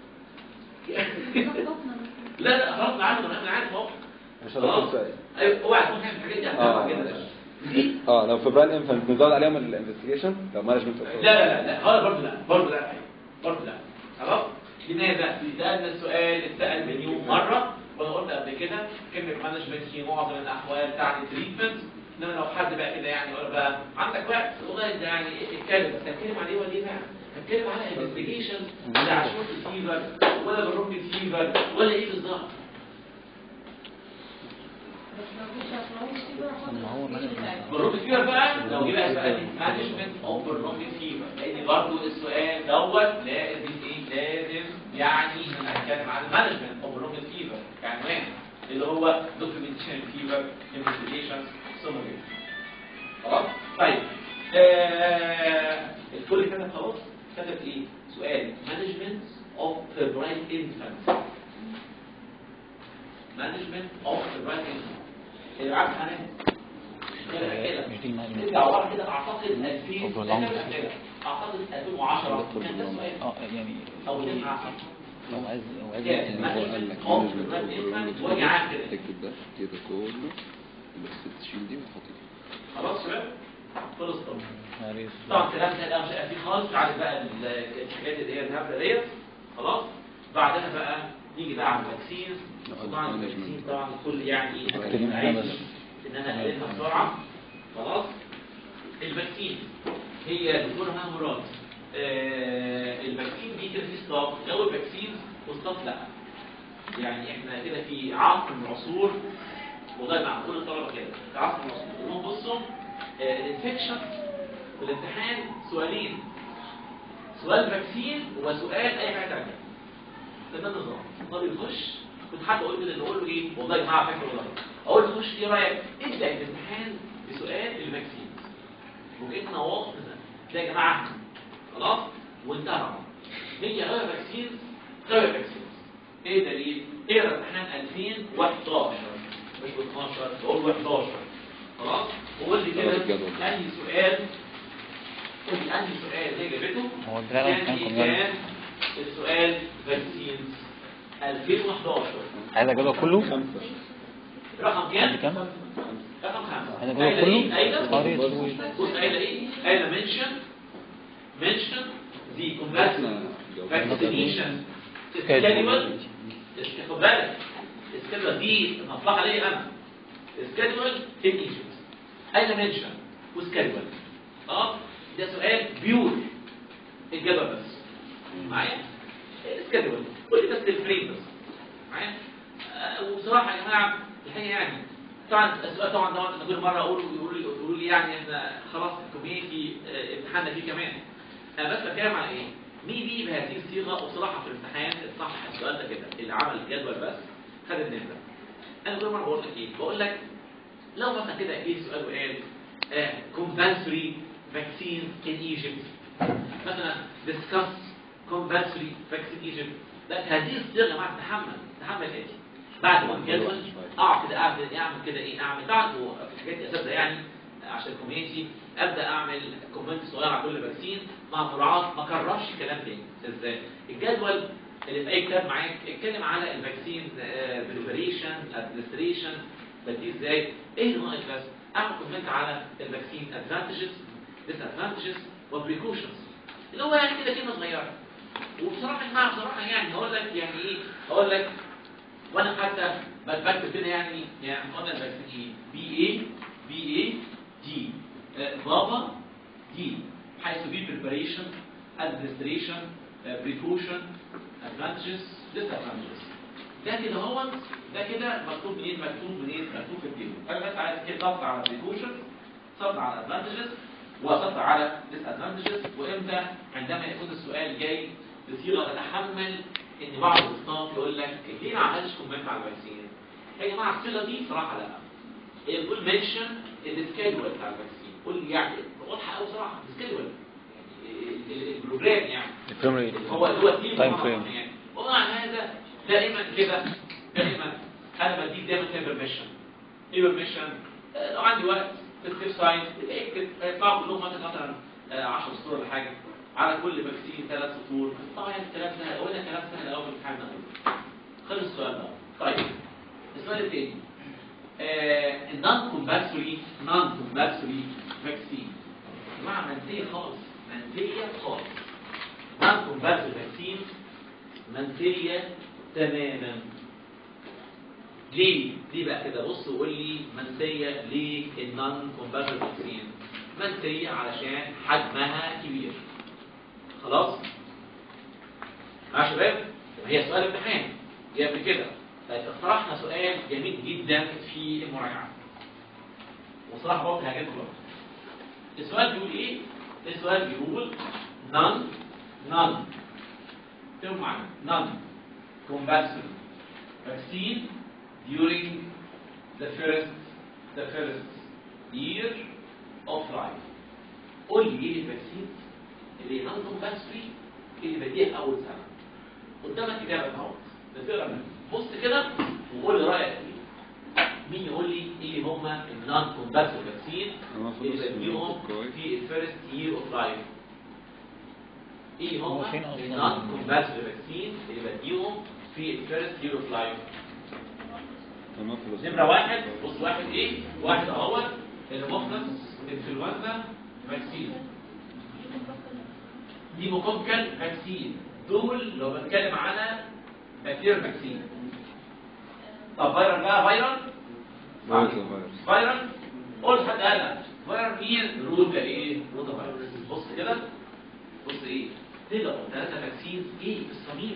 لا لا خلاص انا عارف انا عارف اهو مش هدخل سؤال ايوه اوعى تكون فاهم الحاجات دي آه. هتفهم كده دي اه لو في براين انفانت نزود عليهم الانفستيجيشن لو مانجمنت لا لا لا لا هذا برضه لا برضه لا برضه لا خلاص لماذا؟ لأن السؤال اتسأل مليون مرة وأنا قلت قبل كده كلمة مانجمنت في معظم الأحوال تعني تريتمنت إنما لو حد بقى كده يعني يقول بقى عندك وقت والله ده يعني اتكلم بس هتكلم عليه ولا ايه بقى؟ هتكلم على انفستيجيشن ولا على شورت فيفر ولا بالروكت فيفر ولا ايه بالظبط؟ ما هو management. بالروكت فيفر بقى لو جه بقى سؤال مانجمنت اوف بالروكت فيفر لان برضه السؤال دوت لازم ايه لازم يعني هنتكلم عن المانجمنت اوف بالروكت فيفر كعنوان اللي هو دوكيومنتيشن فيفر انفستيجيشن سومري خلاص طيب آه الكل كتب خلاص كتب ايه سؤال مانجمنت اوف فيبرايل انفانت مانجمنت اوف فيبرايل انفانت اللي عارف انا مش دي management. نرجع ورا كده اعتقد 2000 Overlong. اعتقد 2010 كان ده السؤال اه يعني او 2010 هو عايز هو عايز كان يكتب- هو قال لك management of management فيبرايل of انفانت Roman وجه عام كده تكتب ده كده كله بس تشيل دي وتحط دي خلاص شباب خلص طبعا عارف. طبعا الكلام ده لا مش هيبقى فيه خالص مش عارف بقى ال- الحاجات اللي هي الهبله ديت خلاص بعدها بقى نيجي بقى على الفاكسين طبعا الفاكسين طبعا الكل يعني ايه اكتب هنا عايز بس. ان انا اقلبها بسرعه خلاص الفاكسين هي دكتور مراد آه الفاكسين دي كده في ستاف جو الفاكسين وستاف لا يعني احنا كده في عصر من العصور وده مع كل الطلبه كده في عصر من العصور قول لهم بصوا آه، الانفكشن في الامتحان سؤالين سؤال فاكسين وسؤال اي حاجه ثانيه ده النظام الطالب يخش كنت حتى اقول كده اللي اقول له ايه والله يا جماعه فاكر والله اقول له خش ايه رايك ابدا الامتحان بسؤال الفاكسين وكأن واضح ده يا جماعه خلاص وانتهى الامر هي غير فاكسين غير فاكسين ايه دليل؟ اقرا امتحان 2011 مش 12 تقول له 11 خلاص وقول لي كده خلاص الجدول. انهي سؤال قول لي انهي سؤال هي جابته هو الدراع كان كان إيه؟ كم كان السؤال فاكسينز 2011 عايز الجدول كله رقم كام؟ كام؟ رقم خمسة عايز الجدول قايلة كله ايه؟ قايلة قريت طويل. بص قايلة ايه؟ قايلة mention mention the compulsory vaccination schedule خد بالك السكيدول دي مصلحة ليا انا السكيدول في ايجيبت قايلة mention وسكيدول اه ده سؤال بيور الجدول بس معايا السكيدول قول لي بس الفريم بس معايا آه، وبصراحه يا جماعه الحقيقه يعني طبعا السؤال طبعا ده انا كل مره اقول يقولوا لي يقولوا لي يعني احنا خلاص الكوميونتي آه، امتحاننا فيه كمان انا بس بتكلم على ايه؟ مين بيجي بهذه الصيغه وبصراحه في الامتحان الصح السؤال ده كده اللي عمل الجدول بس خد النمره انا كل مره بقول لك ايه؟ بقول لك لو مثلا كده جه سؤال وقال آه compulsory vaccines in Egypt مثلا discuss compulsory vaccine Egypt لا هذه الصيغه يا جماعه تحمل تحمل الاتي بعد ما الجدول اقعد كده اعمل اعمل كده ايه اعمل بعد في الحاجات دي اساسا يعني عشان الكوميونتي ابدا اعمل كومنت صغير على كل فاكسين مع مراعاه ما اكررش كلام تاني ازاي الجدول اللي في اي كتاب معاك اتكلم على الفاكسين بريبريشن ادمنستريشن بديه ازاي ايه اللي ناقص بس اعمل كومنت على الفاكسين ادفانتجز ديس ادفانتجز وبريكوشنز اللي هو يعني كده كلمه صغيره وبصراحه يا جماعه بصراحه يعني هقول لك يعني ايه هقول لك وانا حتى بكتب كده يعني يعني قلنا الفاكسين ايه بي اي بي اي دي بابا دي حيث بي preparation administration precaution advantages disadvantages ده كده هو ده كده مكتوب منين مكتوب منين مكتوب في التيبل انا بس عايز كده سطر على precaution سطر على advantages وسطر على disadvantages وامتى عندما يكون السؤال جاي بصيغه تتحمل ان بعض الاستاف يقول لك ليه ما عملش كومنت على الفاكسين يا جماعه الصيغه دي صراحه لا يقول منشن السكيدول بتاع الفاكسين قول لي يعني واضحه قوي صراحه السكيدول يعني البروجرام يعني الفريم هو هو التيم تايم طبعاً فريم يعني ومع هذا دائما كده دائما انا بديك دايما كده بيرميشن ايه بيرميشن لو عندي وقت في السيف سايد اكتب هيطلعوا كلهم مثلا مثلا 10 سطور ولا حاجه على كل فاكسين ثلاث سطور طبعا الكلام سهل قلنا كلام سهل قوي في الامتحان ده خلص السؤال ده طيب السؤال الثاني النون كومبالسوري نون كومبالسوري فاكسين يا جماعه منسيه خالص منسيه خالص نون كومبالسوري فاكسين منسيه تماما ليه؟ ليه بقى كده بص وقول لي منسيه ليه النون كومبالسوري فاكسين منسيه علشان حجمها كبير خلاص؟ مع شباب هي سؤال امتحان جه قبل كده طيب اقترحنا سؤال جميل جدا في المراجعه وصراحه برضه هجيب دلوقتي السؤال بيقول ايه؟ السؤال بيقول none none كم معنى none compulsory vaccine during the first the first year of life قول لي ايه الفاكسين اللي non compulsory اللي بديها اول سنه قدامك اجابه اهو تقرا منها بص كده وقول لي رايك فيه مين يقول لي ايه هما النون كومباتبل فاكسين اللي بديهم في الفيرست يير اوف لايف ايه هو هما فين أصلاً؟ النون كومباتبل فاكسين اللي بديهم في الفيرست يير اوف لايف نمرة واحد بص واحد ايه واحد اهوت المخلص انفلونزا فاكسين نيموكوكال فاكسين دول لو بتكلم على بكتيريا فاكسين طب فيرال بقى فيرال فيرال قول حد قال فيرال مين روتا ايه روتا فيروس بص كده بص ايه طلعوا ثلاثة فاكسين ايه في الصميم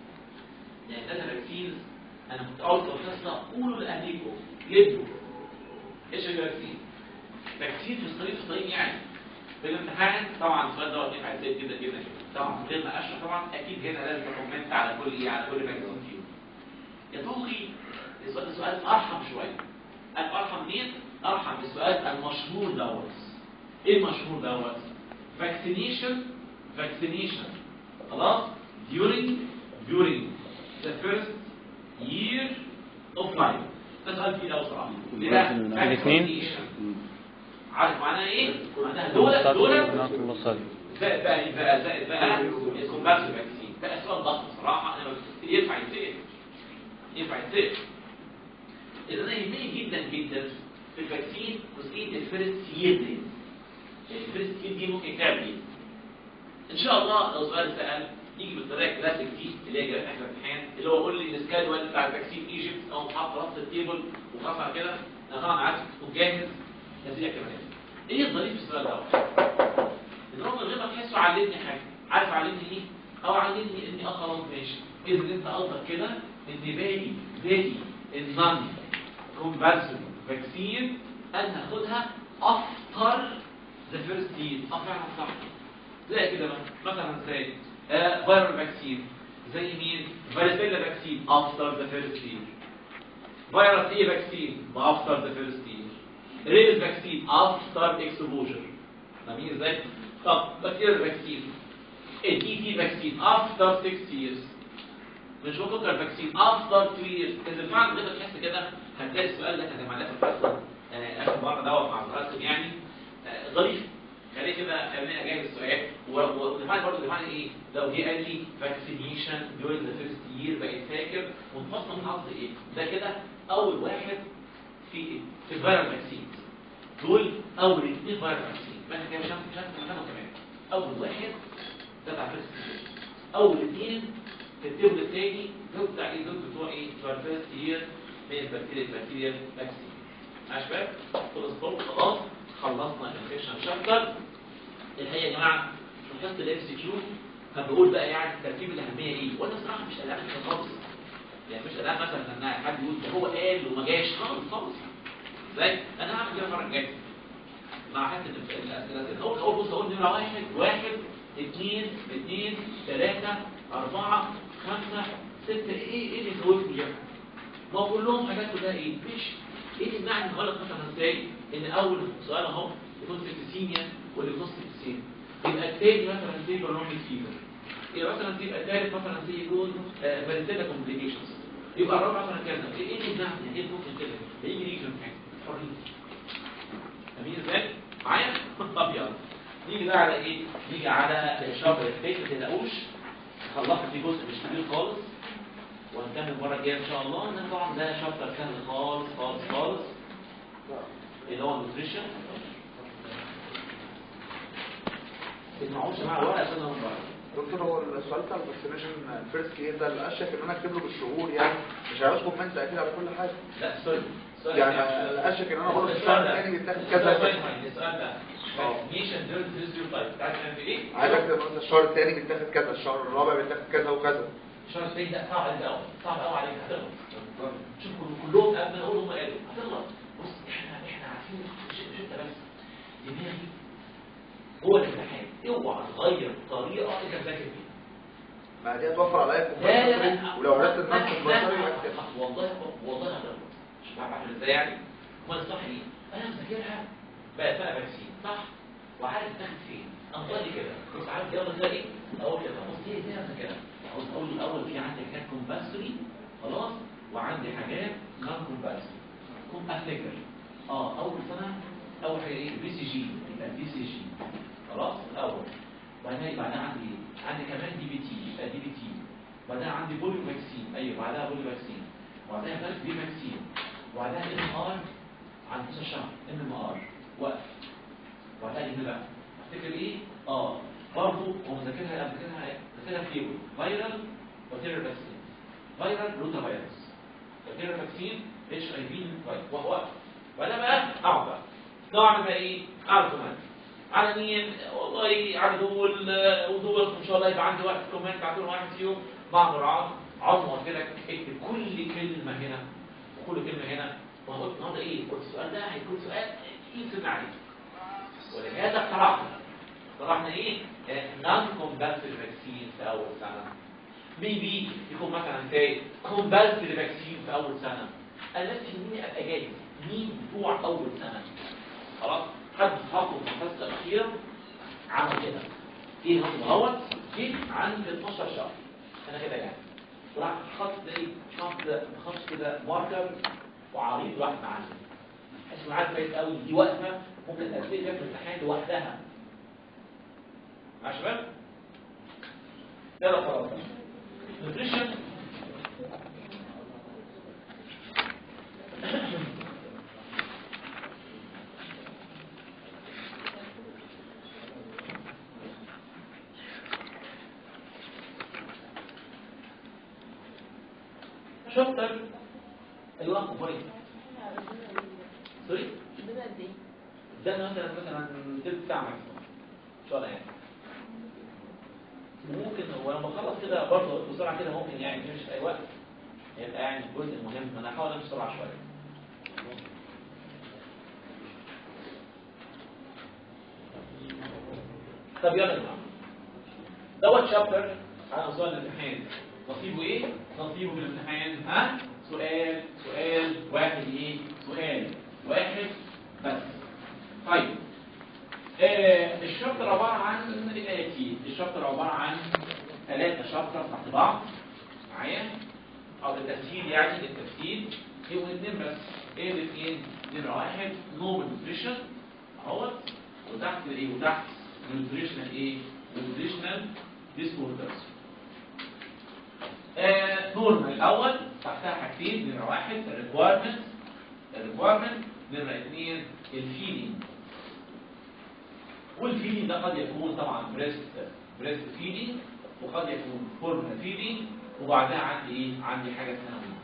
يعني ثلاثة فاكسين انا كنت اول في القصه قولوا لاهليكم جدوا ايش الفاكسين فاكسين في الصميم في الصميم يعني في الامتحان طبعا السؤال دوت ينفع يتسال كده كده كده طبعا من غير ما اشرح طبعا اكيد هنا لازم كومنت على كل ايه على كل فاكسين فيهم يا طوخي السؤال السؤال ارحم شويه الارحم منين؟ ارحم بالسؤال المشهور دوت ايه المشهور دوت؟ vaccination vaccination خلاص during during the first year of life ده سؤال كبير قوي صراحه إيه ده؟ الاثنين؟ vaccination. عارف معناها ايه؟ معناها دولة دولة زائد بقى بقى زائد بقى الكومباتس فاكسين بقى سؤال ضخم صراحه انا بس- ينفع يتسال ينفع يتسال اذا انا يهمني جدا جدا في الفاكسين جزئيه الفيرست يير دي الفيرست يير دي ممكن تعمل ايه؟ ان شاء الله لو سؤال سال يجي بالطريقه الكلاسيك دي اللي هي جابت احنا امتحان اللي هو قول لي السكادول بتاع الفاكسين ايجيبت او حاط راس التيبل وخلاص على كده انا طبعا عارف تكون جاهز نتيجه كمان ايه الظريف في السؤال دوت؟ ان هو من غير ما تحسه علمني حاجه عارف علمني ايه او علمني اني اه خلاص ماشي اذا انت قصدك كده ان بالي بالي النون كومبالسون فاكسين انا هاخدها افتر ذا فيرست يير اه فعلا صح زي كده مثلا مثلا زي آه فيرال فاكسين زي مين فاريسيلا فاكسين افتر ذا فيرست يير فيروس ايه فاكسين افتر ذا فيرست يير ريبس فاكسين افتر اكسبوجر فاهمين ازاي؟ طب بكتيريا فاكسين الدي تي فاكسين افتر 6 years مش بكتر فاكسين افتر 2 years اذا فعلا كده تحس كده هتلاقي السؤال ده كان معلق في الحصه آه، اخر مره دوت مع حضراتكم يعني آه، ظريف خليه كده خلينا جايب السؤال ودفعني برضه دفعني ايه؟ لو جه قال لي فاكسينيشن during the first year بقيت فاكر منفصل من قصد ايه؟ ده كده اول واحد في في الفيرال فاكسين دول اول اثنين فيرال فاكسين بقى كده مش هنعرف- مش هنعرف نفهمهم كمان اول واحد ده على فيرست اول اثنين في التيبل الثاني دول بتاع ايه دول بتوع ايه بتوع الفيرست يير من البكتيريا البكتيريا فاكسين ماشي بقى خلص برضه خلاص خلصنا الانفكشن شابتر الحقيقه يا جماعه في حصه الام سي كيو كان بيقول بقى يعني ترتيب الاهميه ايه وانا صراحه مش قلقان منها خالص يعني مش قلقان مثلا ان حد يقول ده هو قال وما جاش خالص خالص ازاي انا هعمل كده المره الجايه مع حته الاسئله اول اول بص اقول نمره واحد واحد اثنين اثنين ثلاثه اربعه خمسه سته ايه ايه اللي يخوفني يعني ما هو كلهم حاجات كلها ايه مش ايه اللي يمنعني من غلط مثلا ازاي ان اول سؤال اهو يكون سيتيسيميا واللي في نص السين يبقى الثاني مثلا زي برونيك فيفر يبقى مثلا يبقى الثالث مثلا زي يكون فالنتيلا كومبليكيشنز يبقى الرابع مثلا كذا ايه ايه اللي يمنعني ايه اللي ممكن كده هيجي يجي في حاجه حريه جميل ازاي معايا طب يلا نيجي بقى على ايه نيجي على الشابتر الثاني ما تقلقوش خلصت في جزء مش كبير خالص وهنكمل المره الجايه ان شاء الله ان طبعا ده شابتر سهل خالص خالص خالص اللي هو النوتريشن اسمعوش يا جماعه الورقه عشان انا بره دكتور هو السؤال بتاع الفاكسينيشن فيرست كير ده الاشيك ان انا اكتب له بالشهور يعني مش عاوز كومنت اكيد على كل حاجه لا سوري سوري يعني الاشيك ان انا اقول الشهر الثاني بيتاخد كذا السؤال ده فاكسينيشن ديرت هيستوري تايب تعرف تعمل ايه؟ عايز اكتب مثلا الشهر الثاني بيتاخد كذا الشهر الرابع بيتاخد كذا وكذا الشهر الثاني ده صعب عليك قوي صعب قوي عليك هتغلط شوف كل- كلهم قبل ما اقول هم قالوا هتغلط بص احنا احنا عارفين مش مش انت بس دماغي هو الامتحان اوعى تغير طريقه انت مذاكر بيها ما دي هتوفر عليا لا لا الكومنت لا ولو عرفت لا، النص لا، البصري لا، اكتب والله والله هتغلط مش عارف اعمل ازاي يعني ما الصح ايه انا مذاكرها بقى بقى فاكسين صح وعارف تاخد فين انطلي كده بس عارف يلا ده ايه اقول كده بص دي دي انا كده بص اقول الاول في عندي حاجات كومباسري خلاص وعندي حاجات نون كومباسري كوم افتكر اه اول سنه اول حاجه ايه بي سي جي يبقى بي سي جي خلاص الاول بعدين بعدها عندي ايه عندي كمان دي بي تي يبقى دي بي تي بعدها عندي بوليو فاكسين ايوه بعدها بوليو فاكسين وبعدها فاكس بي فاكسين وبعدها ام ار عند 12 شهر ام ار وقف وبعدها ايه بقى افتكر ايه اه برضه هو مذاكرها قبل كده مذاكرها فيرو فيرال بكتيريا فاكسين فيرال روتا فيروس بكتيريا فاكسين اتش اي في وهو وقف وانا بقى اقعد بقى نوع بقى ايه اعرف كمان على مين والله على دول آه، ودول ان شاء الله يبقى عندي وقت كومنت على كل واحد فيهم مع مراعاه عظمه قلت لك اكتب كل كلمه هنا وكل كلمه هنا وقلت النهارده ايه قلت السؤال ده هيكون سؤال تقيل سن عليك ولهذا اقترحنا اقترحنا ايه نون كومبالسري فاكسين في اول سنه ميبي يكون مثلا زي كومبالسري فاكسين في اول سنه انا بس يهمني ابقى جاهز مين بتوع اول سنه خلاص حد حاطه في الحصه الاخيره عمل كده ايه هو دوت جه عند 12 شهر انا كده جاهز وراح خط زي خط خط كده ماركر وعريض راح معلم اسمع معاك كويس قوي دي واقفه ممكن تأثير فيها في الامتحان لوحدها مع شباب يلا خلاص نوتريشن شابتر ايوه كويس سوري عندنا قد ايه؟ ده مثلا مثلا تلت ساعه ماكسيموم ان شاء الله يعني ممكن هو لما اخلص كده برضه بسرعه كده ممكن يعني مش في اي وقت يبقى يعني جزء مهم انا هحاول امشي بسرعه شويه طب يلا يا جماعه دوت شابتر على سؤال الامتحان نصيبه ايه؟ نصيبه في الامتحان ها؟ سؤال سؤال واحد ايه؟ سؤال واحد بس طيب آه الشابتر عبارة عن الآتي الشابتر عبارة عن ثلاثة شابتر تحت بعض معايا أو التسهيل يعني للتسهيل يبقوا الاثنين بس ايه الاثنين؟ نمرة واحد نورمال نوتريشن اهوت وتحت ايه؟ وتحت نوتريشنال ايه؟ نوتريشنال ديسوردرز نورمال الأول تحتها حاجتين نمرة واحد الريكويرمنت الريكويرمنت نمرة اثنين الفيلينج والفيلينج ده قد يكون طبعا بريست بريست فيدنج وقد يكون فورمولا فيدنج وبعدها عندي ايه عندي حاجه اسمها وين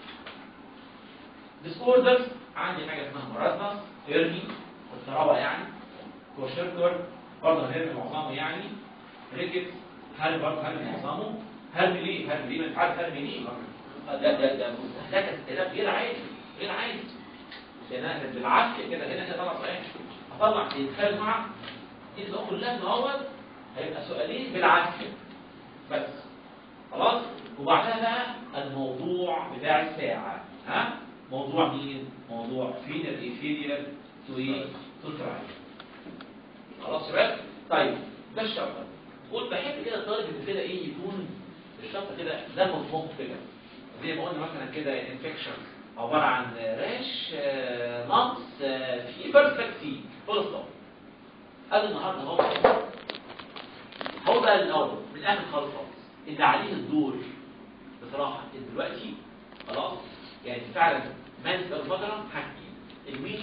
ديسوردرز عندي حاجه اسمها مرضنس هيرني الثروه يعني كوشركر برضه هيرني معظمه يعني ريكت هل برضه هل معظمه هل ليه هل ليه ما انت عارف هل ليه ده ده ده مستهلكه استهلاك غير عادي غير عادي لان انا بالعافيه كده هنا كده طلع صحيح اطلع يتخيل مع اذا كلها اهوت هيبقى سؤالين بالعافيه بس خلاص وبعدها بقى الموضوع بتاع الساعه ها موضوع مين موضوع فين الانفيريال تو ايه تو تراي خلاص شباب طيب ده الشرطه قلت بحب كده الطالب ان كده ايه يكون الشرطه كده دمه في مخه كده زي ما قلنا مثلا كده انفكشن عباره عن راش آه، نقص فيبر فاكسي فول ستوب قال النهارده هو هو بقى الاول من الاخر خالص خالص اللي عليه الدور بصراحه إن دلوقتي خلاص يعني فعلا ماسك الفتره حاجتين المين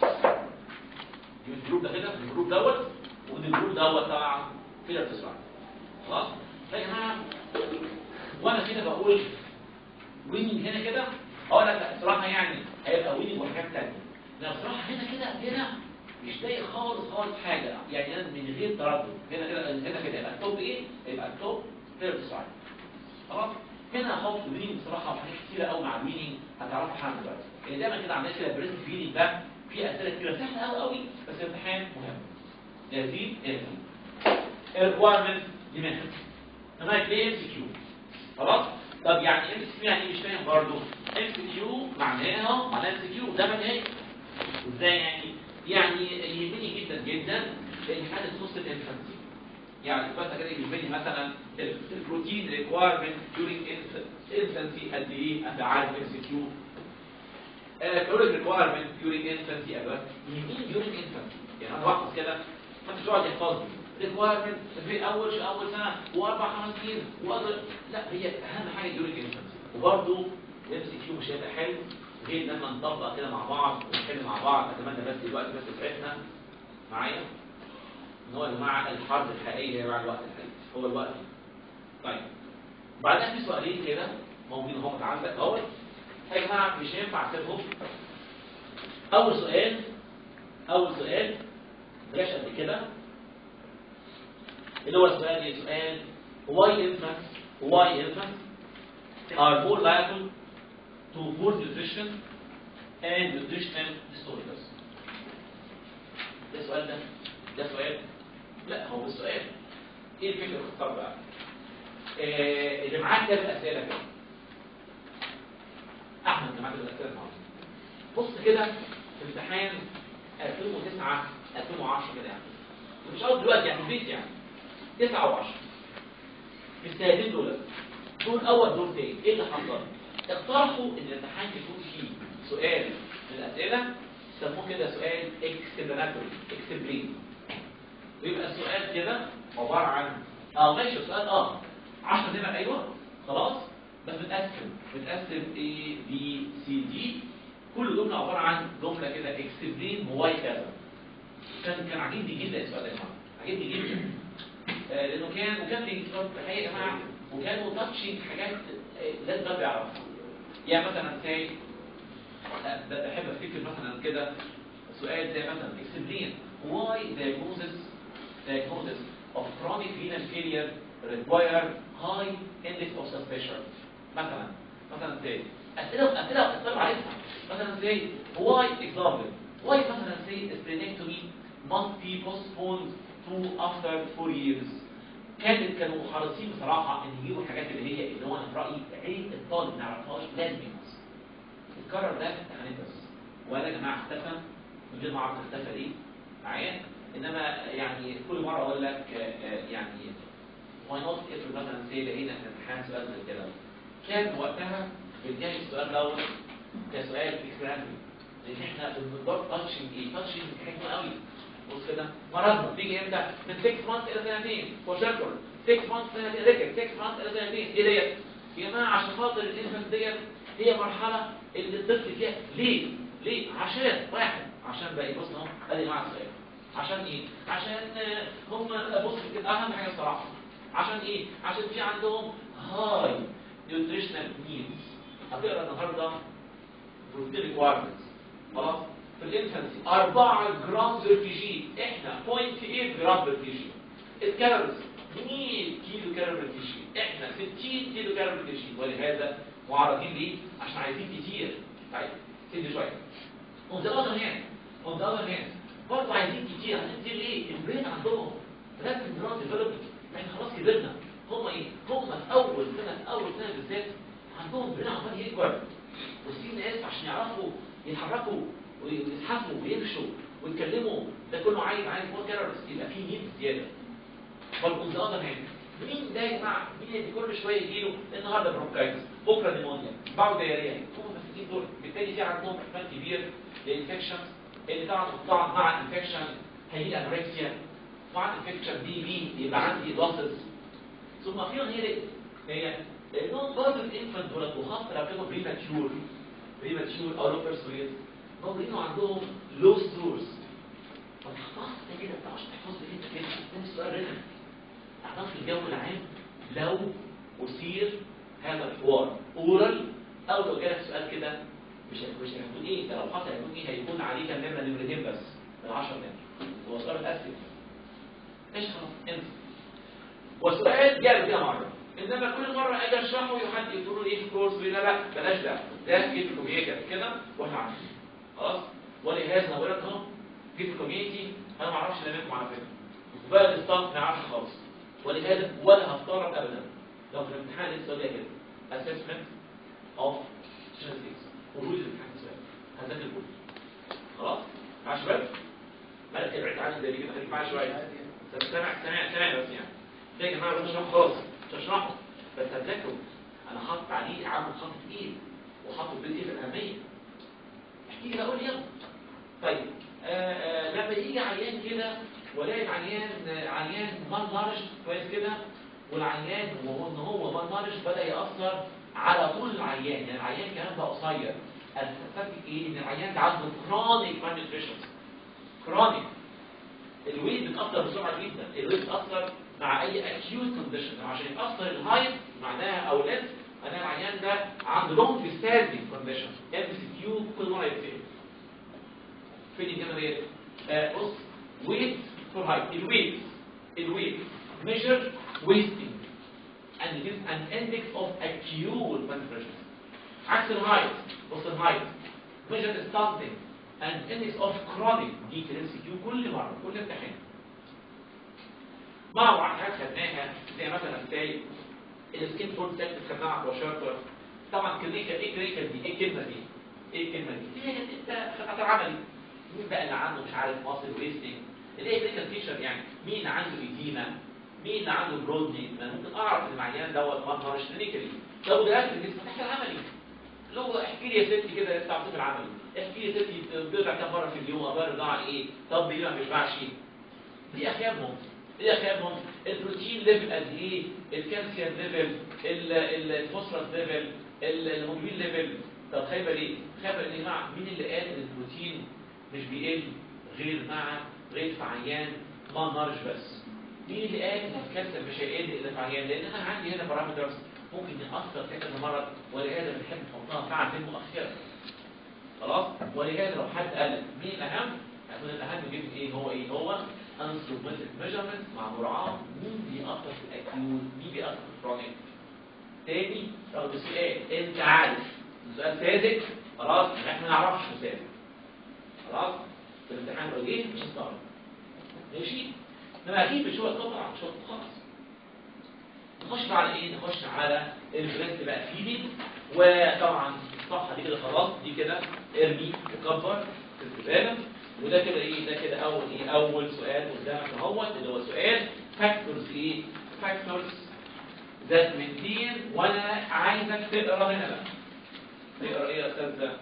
من الجروب ده كده من الجروب دوت ومن الجروب دوت طبعا كده بتسمع خلاص فيا جماعه وانا كده بقول ويننج هنا كده اقول لك لا بصراحه يعني هيبقى ويننج وحاجات ثانيه لا بصراحه هنا كده هنا مش لاقي خالص خالص حاجه يعني انا من غير تردد هنا كده هنا كده يبقى التوب ايه؟ يبقى التوب 39 خلاص هنا هحط ويننج بصراحه وحاجات كتيره قوي مع الويننج هتعرفوا حاجه دلوقتي يعني دايما كده عندنا كده بريزنت فيلينج ده في اسئله كتيره سهله قوي قوي بس الامتحان مهم يزيد يزيد الريكوايرمنت ديماند لغايه ليه ام سي كيو خلاص طب يعني ام سي كيو يعني إيه؟ مش فاهم برضه ام سي كيو معناها معناها ام سي كيو ده معناه ازاي يعني يعني يهمني جدا جدا لان حاجه تخص الانفانسي يعني بس كده يهمني مثلا البروتين ريكوايرمنت during infancy قد ايه انت عارف ام سي كيو كالوريك ريكوايرمنت during infancy أبقى يهمني during infancy يعني انا بحفظ كده ما انتش تقعد يحفظني ريكوايرمنت في اول اول سنه واربع خمس سنين وأقدر لا هي اهم حاجه during infancy وبرده الام سي كيو مش هيبقى حلو غير لما نطبق كده مع بعض ونحل مع بعض اتمنى بس الوقت بس يسعفنا معايا ان هو يا جماعه الحرب الحقيقيه هي مع الوقت الحقيقي هو الوقت طيب بعدها في سؤالين كده موجودين اهو متعلق اهو يا جماعه مش هينفع اسيبهم اول سؤال اول سؤال بلاش قد كده اللي هو السؤال ايه سؤال why infants why infants are more liable to poor nutrition and nutritional disorders ده السؤال ده ده سؤال لا هو مش سؤال ايه الفكره باختصار بقى آه اللي معاك كده اسئله كده احمد اللي معاك الاسئله معاك بص كده في امتحان 2009 2010 كده يعني مش قصدي دلوقتي يعني في البيت يعني 9 و10 في السنتين دول دول اول دور تاني ايه اللي حصل؟ اقترحوا ان الامتحان يكون فيه سؤال من الاسئله سموه كده سؤال اكسبلاناتوري اكسبلين ويبقى السؤال كده عباره عن اه ماشي السؤال اه 10 نمر ايوه خلاص بس متقسم متقسم A B C D كل جمله عباره عن جمله كده اكسبلين هواي كذا كان كان عاجبني جدا السؤال ده يا جماعه عاجبني جدا آه لانه كان وكان بيكتب الحقيقه يا جماعه وكانوا تاتشنج حاجات آه، لازم الباب يعرفها يعني مثلا زي بحب افتكر مثلا كده سؤال زي مثلا explain why diagnosis diagnosis of chronic renal failure require high index of suspicion مثلا مثلا زي اسئله اسئله الطالب عارفها مثلا زي why example why مثلا زي splenectomy must be postponed to after four years كانت كانوا حريصين بصراحه ان يجيبوا الحاجات اللي هي اللي هو انا في رايي عيب الطالب ما يعرفهاش لازم ينقص الكرر ده امتحانات بس ولا يا جماعه اختفى من غير ما اعرف اختفى ليه معايا انما يعني كل مره اقول لك آه، آه، يعني واي نوت افرض مثلا سي لقينا في الامتحان سؤال زي كده كان وقتها بنجهز السؤال دوت كسؤال اكسبيرمنت لان احنا بنضرب تاتشنج ايه تاتشنج حلو قوي بص كده مرضنا بيجي امتى من 6 مانث الى سنتين وشكر 6 مانث سنتين ركب 6 مانث الى سنتين ايه ديت يا جماعه عشان خاطر الانفنت ديت هي مرحله اللي الطفل فيها ليه ليه عشان واحد عشان بقى بص اهو ادي مع السؤال عشان ايه عشان آه، هم بص كده اهم حاجه الصراحه عشان ايه عشان في عندهم هاي نيوتريشنال نيدز هتقرا النهارده بروتين ريكوايرمنتس خلاص في الانفانسي 4 جرام بير كي جي احنا 0.8 جرام بير كي جي الكالوريز 100 كيلو كالوري بير كي جي احنا 60 كيلو كالوري بير كي جي ولهذا معرضين ليه عشان عايزين كتير طيب سيبني شويه on the other hand on the other hand برضه عايزين كتير عايزين كتير ليه البرين عندهم رابid نيورال ديفلوبمنت احنا خلاص كبرنا هم ايه هم في اول سنه في اول سنه بالذات عندهم برين عمال يكبر والسي ناس عشان يعرفوا يتحركوا ويزحفوا ويمشوا ويتكلموا ده كله عايز عايز مور كارولز يبقى في نيد زياده فالون ذا اذر هاند مين ده يا جماعه مين اللي كل شويه يجيله النهارده برونكايتس بكره نيمونيا بعد دياريه هم المساكين دول بالتالي في عندهم احتمال كبير للانفكشنز اللي طبعا طبعا مع الانفكشن هيجي انوركسيا مع الانفكشن دي بي يبقى عندي لوسز ثم اخيرا هي هي النون بازل انفانت دول وخاصه لو كانوا بريماتيور بريماتيور او لو بيرسويد موجودين عندهم لو ستورز طب حفظت ده كده بتاعش تحفظ ايه انت كده ده السؤال رخم تعرف في الجو العام لو أثير هذا الحوار اورال او لو جالك سؤال كده مش مش هيكون ايه ده لو حصل هيكون ايه هيكون عليه كام نمره نمرتين بس من 10 نمر هو سؤال متاسف ايش خلاص انسى والسؤال جاب كده مره انما كل مره اجي اشرحه حد يقول لي ايه في الكورس لا لا بلاش ده ده جيت الكوميونيتي كده واحنا عارفين خلاص ولهذا بقول لك اهو جيت الكوميونيتي انا ما اعرفش اللي منكم على فكره وبقى الستاف ما يعرفش خالص ولهذا ولا هفترض ابدا لو في الامتحان لسه ده كده assessment of statistics وجود الامتحان السؤال هذاك الكل خلاص مع شباب مالك ابعد عني زي كده خليك معايا شويه سامع سامع سامع بس يعني ده يا جماعه مش هشرح خالص مش هشرحه بس هتذاكروا انا حاطط عليه عامل خط تقيل وحاطط بالايه في الاهميه احكي لي بقى قول لي يلا طيب آه آه لما يجي عيان كده ولاقي عيان عيان مال نارش كويس كده والعيان وهو ان هو مال نارش بدا ياثر على طول العيان يعني العيان كمان بقى قصير الفكر ايه ان العيان ده عنده كرونيك مالنيوتريشن كرونيك الويت بتاثر بسرعه جدا الويت بتاثر مع اي اكيوت كونديشن عشان ياثر الهايت معناها او لينس انا العيان ده عنده لونج ستاندينج كونديشن ام سي كيو كل مره يتسال فين الجمله ديت آه بص ويت فور هايت الويت الويت measure wasting and it is an index of acute malnutrition عكس الهايت بص الهايت measure something and index of chronic دي في الام سي كيو كل مره كل امتحان مع بعض حاجات خدناها زي مثلا ازاي السكين فود تيست خدناها على شارتر طبعا كلينيكال ايه كلينيكال دي ايه الكلمه دي ايه الكلمه دي هي انت خدت عملي مين بقى اللي عنده مش عارف ماسل ويستنج اللي هي كلينيكال فيشر يعني مين عنده ايديما مين اللي عنده برودني ما ممكن اعرف ان العيان دوت ما مارش كلينيكالي لو دخلت الجسم تحت العملي لو احكي لي يا ستي كده لسه في العملي احكي لي يا ستي بيرجع كام مره في اليوم ابار رضاعه ايه طب بيبقى ما بيشبعش دي اخيابهم ايه اخيابهم البروتين ليفل قد ايه الكالسيوم ليفل الفوسفورس ليفل الهيموجلوبين ليفل طب خايبه ليه خايبه ليه مع مين اللي قال ان البروتين مش بيقل غير مع غير في عيان ما نارش بس مين اللي قال ان الكالسيوم مش هيقل الا في عيان لان انا عندي هنا بارامترز ممكن ياثر في كذا مرض ولهذا بنحب نحطها فعلا في مؤخره خلاص ولهذا لو حد قال مين الاهم هيكون الاهم جدا ايه هو ايه هو انثروبومتريك ميجرمنت مع مراعاه مين بيأثر في الاكيوت مين بيأثر في الكرونيك تاني لو بسؤال انت عارف السؤال صادق خلاص احنا ما نعرفش صادق خلاص في الامتحان لو جه مش هتعرف ماشي انما اكيد مش هو طبعا مش هو خلاص نخش بقى على ايه نخش على البريست بقى فيدنج وطبعا الصفحه دي كده خلاص دي كده ارمي وكبر في الزباله وده كده ايه ده كده اول ايه اول سؤال قدامك اهوت اللي هو سؤال فاكتورز ايه فاكتورز ذات مينتين وانا عايزك تقرا هنا بقى تقرا ايه يا استاذ ده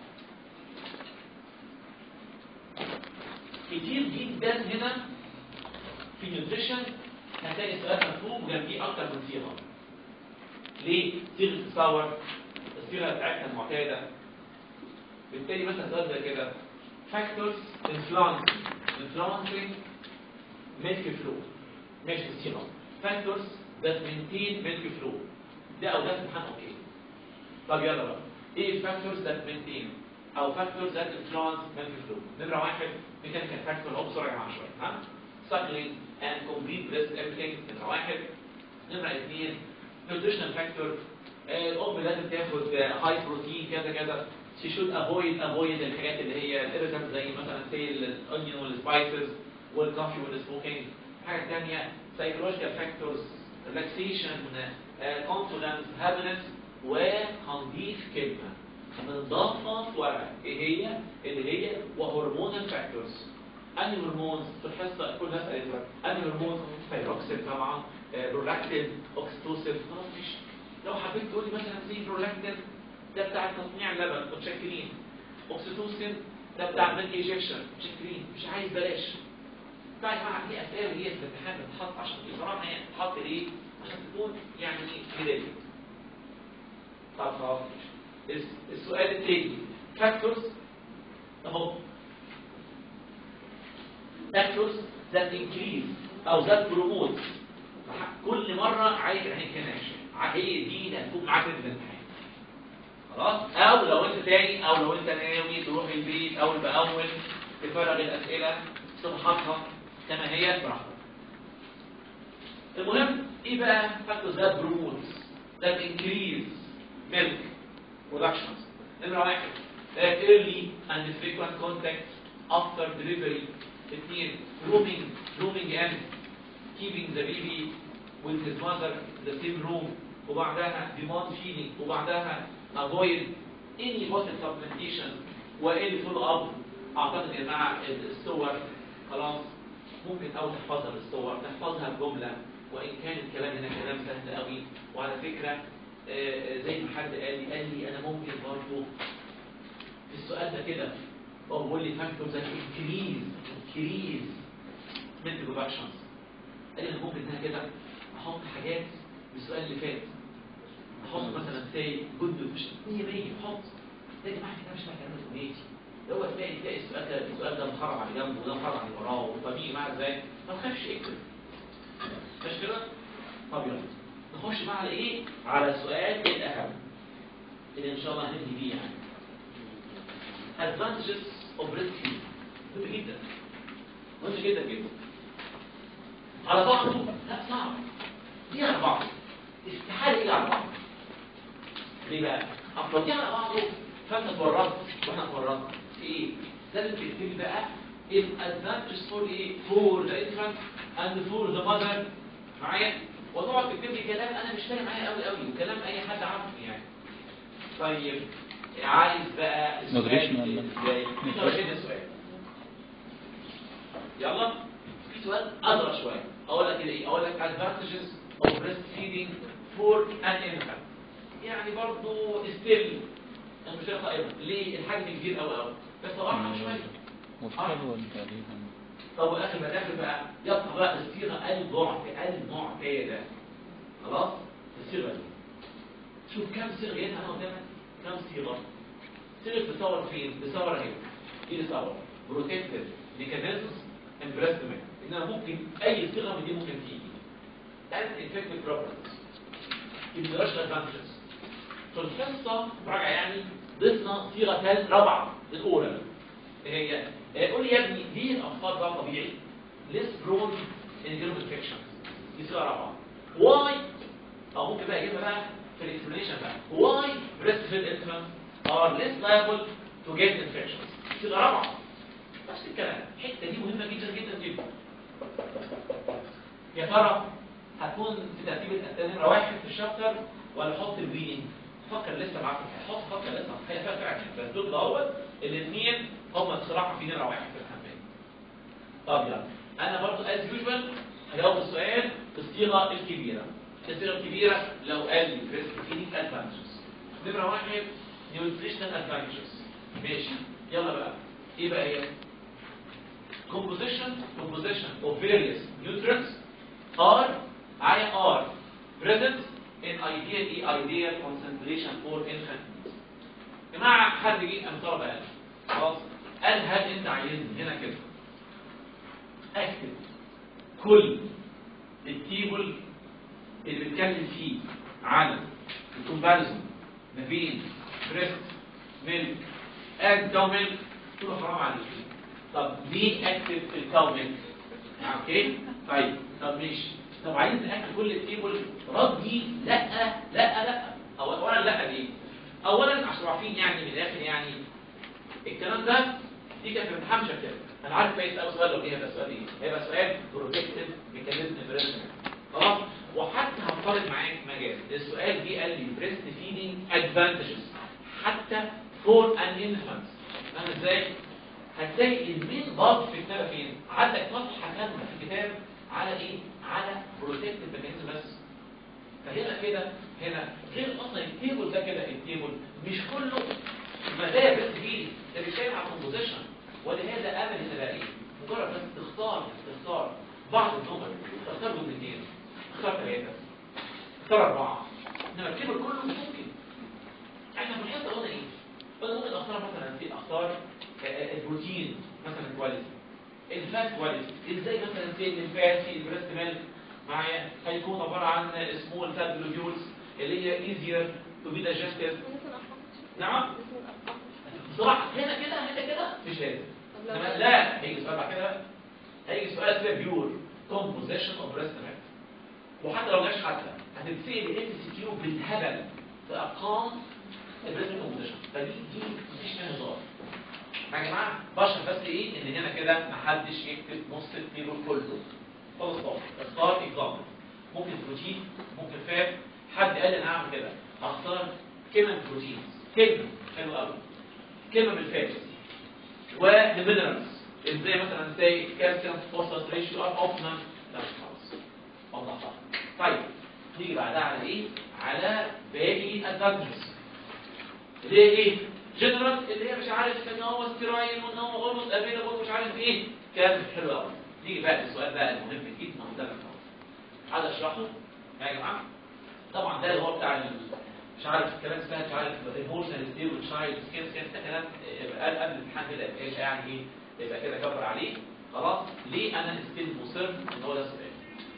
كتير جدا هنا في نيوتريشن هتلاقي سؤال مكتوب جنبيه اكتر من صيغه ليه صيغه تصور الصيغه بتاعتنا المعتاده بالتالي مثلا سؤال زي كده factors influencing influencing milk flow ماشي الصيغه factors that maintain milk flow ده او ده امتحان اوكي طب يلا بقى ايه factors that maintain او factors that influence milk flow نمرة واحد mechanical factor اهو بسرعة يا جماعة شوية ها suckling and complete breast everything نمرة واحد نمرة اثنين nutritional factor آه، الام لازم تاخد هاي بروتين كذا كذا she should avoid avoid الحاجات اللي هي الirritants زي مثلا say الonion والسبايسز والكوفي والسموكينج حاجة تانية psychological factors relaxation آه، confidence happiness وهنضيف كلمة هنضافها في ورقة ايه هي اللي هي وهرمونال فاكتورز انهي هرمونز في الحصه كل الناس قالت لك انهي هرمونز ثايروكسين طبعا آه، برولاكتين اوكسيتوسين خلاص مفيش لو حبيت تقولي مثلا زي برولاكتين ده بتاع تصنيع اللبن متشكرين اوكسيتوسين ده بتاع ميلك ايجكشن متشكرين مش عايز بلاش طيب يا جماعه دي اسئله هي في الامتحان بتتحط عشان بصراحه هي بتتحط ليه؟ عشان تكون يعني بدايه طب خلاص الس- السؤال التاني فاكتورز اهو factors that increase او that promote كل مرة عايز عينيك كناش هي دي اللي هتكون معاك في الامتحان خلاص او لو انت تاني او لو انت ناوي تروح البيت اول باول تفرغ الاسئلة صفحاتها كما هي براحتك المهم ايه بقى factors that promote that increase milk productions نمرة واحد uh, early and frequent contact after delivery اثنين rooming rooming and keeping the baby with his mother in the same room وبعدها demand feeding وبعدها avoid any bottle supplementation واني follow up اعتقد يا جماعه الصور خلاص ممكن او تحفظها بالصور تحفظها بجمله وان كان الكلام هنا كلام سهل قوي وعلى فكره آه، زي ما حد قال لي قال لي انا ممكن برضه في السؤال ده كده هو بيقول لي فاكتورز انكريز انكريز من برودكشنز قال لي انا ممكن هنا كده احط حاجات من السؤال اللي فات احط مثلا سي جود مش 100 100 احط ده يا جماعه كده مش كلام كوميدي هو تلاقي تلاقي السؤال ده السؤال ده محرم على جنبه وده محرم على وراه وطبيعي معاه ازاي ما تخافش اكتب مش كده طب يلا نخش بقى على ايه على السؤال الاهم اللي ان شاء الله هنبني بيه يعني advantages of breastfeeding مهم جدا مهم جدا جدا على بعضه لا صعب دي على بعض استحالة ايه على بعض ليه بقى؟ اصل دي على بعضه فانت اتورطت واحنا اتورطنا في ايه؟ لازم تكتبي بقى الادفانتجز فور ايه؟ فور ذا infant and for the mother معايا؟ وتقعد تكتب لي كلام انا مش فاهم معايا قوي قوي وكلام اي حد عارفه يعني طيب عايز بقى السؤال Nutritional. ازاي؟ في درجتين السؤال يلا في سؤال ادرى شويه اقول لك كده ايه؟ اقول لك advantages of breastfeeding for an infant يعني برضو ستيل المشكله قائمه ليه الحجم كبير قوي قوي بس هو ارحم شويه وفي حلوة تقريبا طب واخر ما داخل بقى يبقى بقى الصيغه المعت المعتاده خلاص الصيغه دي شوف كم صيغه هنا انا قدامك كم صيغه صيغه تصور فين تصور اهي دي تصور بروتكتيف ميكانيزمز اند بريست انها ممكن اي صيغه من دي ممكن تيجي and effective properties industrial advantages في القصه مراجعه يعني ضفنا صيغه ثالث رابعه الاولى هي آه، قول لي يا ابني ليه الاطفال ده طبيعي less prone in general infections دي صيغه رابعه why او ممكن بقى اجيبها بقى في الاكسبلانيشن بقى why breastfed infants are less liable to get infections صيغه رابعه نفس الكلام الحته دي مهمه جدا جدا جدا يا ترى هتكون في ترتيب الاسئله نمره واحد في الشابتر ولا احط الويننج فكر لسه معاك حط فكر لسه هي فيها فعلا بس دول دوت الاثنين هم الصراحه في نمره واحد في الحمام طب يلا انا برضو از يوجوال هجاوب السؤال بالصيغه الكبيره الصيغه الكبيره لو قال لي بريست فيدنج ادفانتجز نمره واحد نيوتريشنال ادفانتجز ماشي يلا بقى ايه بقى هي composition composition of various nutrients are I are present in ideal ideal concentration for infant needs. جماعة حد جه قام طلب قال خلاص قال هل انت عايزني هنا كده اكتب كل التيبل اللي بيتكلم فيه عن الكومباريزون ما بين بريست ميلك اند كاو ميلك تقول له حرام عليك طب مين اكتب في الكاو ميلك اوكي طيب طب ماشي طب عايز ناكل كل التيبل ردي لا لا لا أو اولا لا دي اولا عشان عارفين يعني من الاخر يعني الكلام ده دي كانت في الامتحان مش هكتبها انا عارف كويس قوي سؤال لو جه هيبقى سؤال ايه هيبقى سؤال بروتكتيف ميكانيزم خلاص وحتى هفترض معاك مجال السؤال دي قال لي بريست فيدنج ادفانتجز حتى فور ان انفانت فاهم ازاي هتلاقي المين باب في الكتاب فين عندك صفحه كامله في الكتاب على ايه على بروتكتيف ميكانيزم بس فهنا كده هنا غير اصلا التيبل ده كده التيبل مش كله مزايا بس فيه ده بيتكلم على كومبوزيشن ولهذا امل تلاقيه مجرد بس تختار تختار بعض النمر تختار جملتين اختار ثلاثه اختار اربعه انما التيبل كله مش ممكن احنا في الحته قلنا ايه؟ قلنا ممكن اختار مثلا في اختار آه، البروتين مثلا كواليتي الفات كواليتي ازاي مثلا في الفات في البريست ميلك معايا هيكون عباره عن سمول فات جلوبيولز اللي هي easier to be digested ممكن أرقام نعم ممكن أرقام بصراحه هنا كده هنا كده مش لازم طب لو إنما لا هيجي سؤال بعد كده هيجي سؤال اسمه بيور composition of breast milk وحتى لو جاش حتى هتتسال الام سي كيو بالهبل في ارقام البريست كومبوزيشن فدي دي مفيش فيها هزار يا جماعه بشرح بس ايه ان هنا كده محدش يكتب نص التيبل كله خلاص طبعا اختار اكزامبل ممكن بروتين ممكن فات حد قال لي انا هعمل كده هختار كلمه بروتين كلمه حلوه قوي كلمه بالفات والمينرالز ازاي مثلا زي كالسيوم فوسفورس ريشيو ار اوبتيمم لا مش خلاص وضحتها طيب نيجي بعدها على ايه على باقي الادفانتجز اللي هي ايه جنرال اللي هي مش عارف ان هو ستيرايل وان هو اولموست افيلابل مش عارف ايه كلام حلو قوي نيجي بقى للسؤال بقى المهم جدا وده عايز اشرحه يا جماعه طبعا ده اللي هو بتاع ال- مش عارف الكلام اسمها مش عارف ايموشنال ستيبل تشايلد سكين سكين ده كلام آه، قال قبل الامتحان كده يبقى ايش يعني ايه يبقى كده كبر عليه خلاص ليه انا ستيل مصر ان هو ده السؤال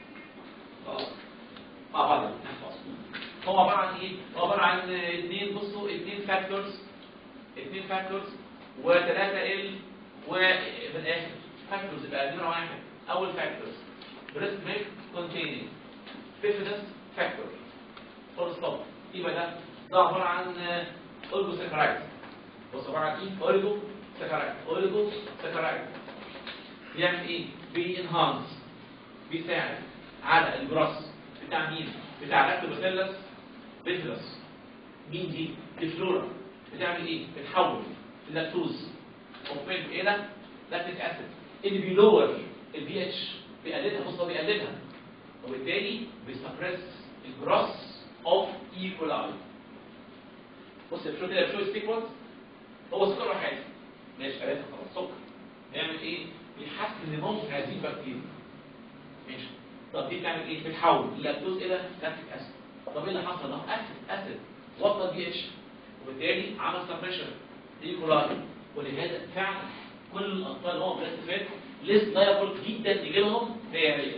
خلاص مع بعض نحفظ هو عباره عن ايه هو عباره عن اثنين بصوا اثنين فاكتورز اثنين فاكتورز وثلاثه ال وفي الاخر فاكتورز يبقى نمره واحد اول فاكتورز بريست ميلك كونتيننج بيفيدس فاكتور فول ستوب يبقى ده ده عباره عن اولجو سكرايد بص عباره عن ايه اولجو سكرايد اولجو سكرايد بيعمل ايه بينهانس بيساعد على الجراس بتاع مين بتاع لاكتوباسيلس بيفلس مين دي الفلورا بتعمل ايه بتحول اللاكتوز اوف ميلك الى لاكتيك اسيد اللي بيلور البي اتش بيقللها بص هو بيقللها وبالتالي بيسبريس الجراس اوف ايكولاي بص شو كده شو السيكونس هو سكر واحد ماشي عرفت خلاص سكر بيعمل ايه بيحسن نمو هذه البكتيريا ماشي طب دي بتعمل ايه بتحول اللاكتوز الى لاكتيك اسيد طب ايه اللي حصل اهو اسيد اسيد وصل بي اتش وبالتالي عمل سبريشن ايكولاي ولهذا فعلا كل الاطفال اللي هو بريست فات ليس لايبل جدا يجي لهم دياريه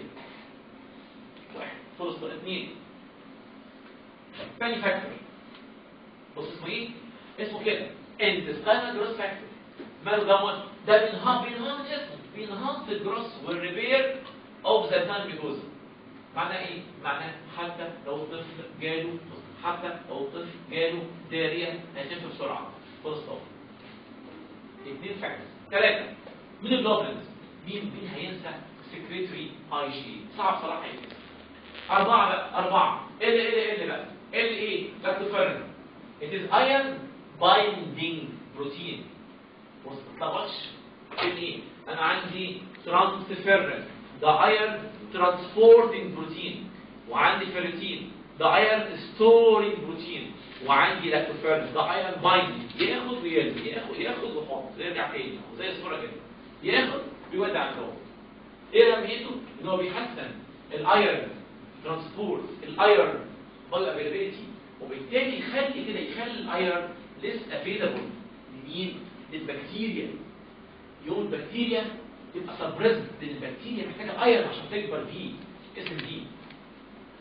واحد فول ستوب اثنين ثاني فاكتور بص اسمه ايه؟ اسمه كده intestinal growth factor ماله دوت ده بينهار بينهار اسمه بينهار في الجروس والريبير اوف ذا تان ميكوزا معناه ايه؟ معناه حتى لو الطفل جاله حتى لو الطفل جاله دارية هيخف بسرعة فول ستوب اثنين فاكتورز ثلاثة مين الجوبلنز؟ مين مين هينسى سكريتري اي جي صعب صراحة ينسى أربعة بقى أربعة ال ال ال بقى ال إيه؟ لاكتوفيرين It is iron binding protein بص ما تلخبطش ال إيه؟ أنا عندي ترانسفيرين ده ايرن ترانسبورتنج بروتين وعندي فيريتين ده ايرن ستورنج بروتين وعندي لاكتوفيرين ده ايرن بايندنج ياخد ويرمي ياخد ياخد ويحط يرجع تاني زي الصوره كده ياخد ويودع الجو ايه اهميته؟ ان هو بيحسن الايرن ترانسبورت الايرن بايو افيلابيلتي وبالتالي يخلي كده يخلي الايرن ليس افيلابل لمين؟ للبكتيريا يوم البكتيريا تبقى سبريزد لان البكتيريا محتاجه ايرن عشان تكبر فيه اسم دي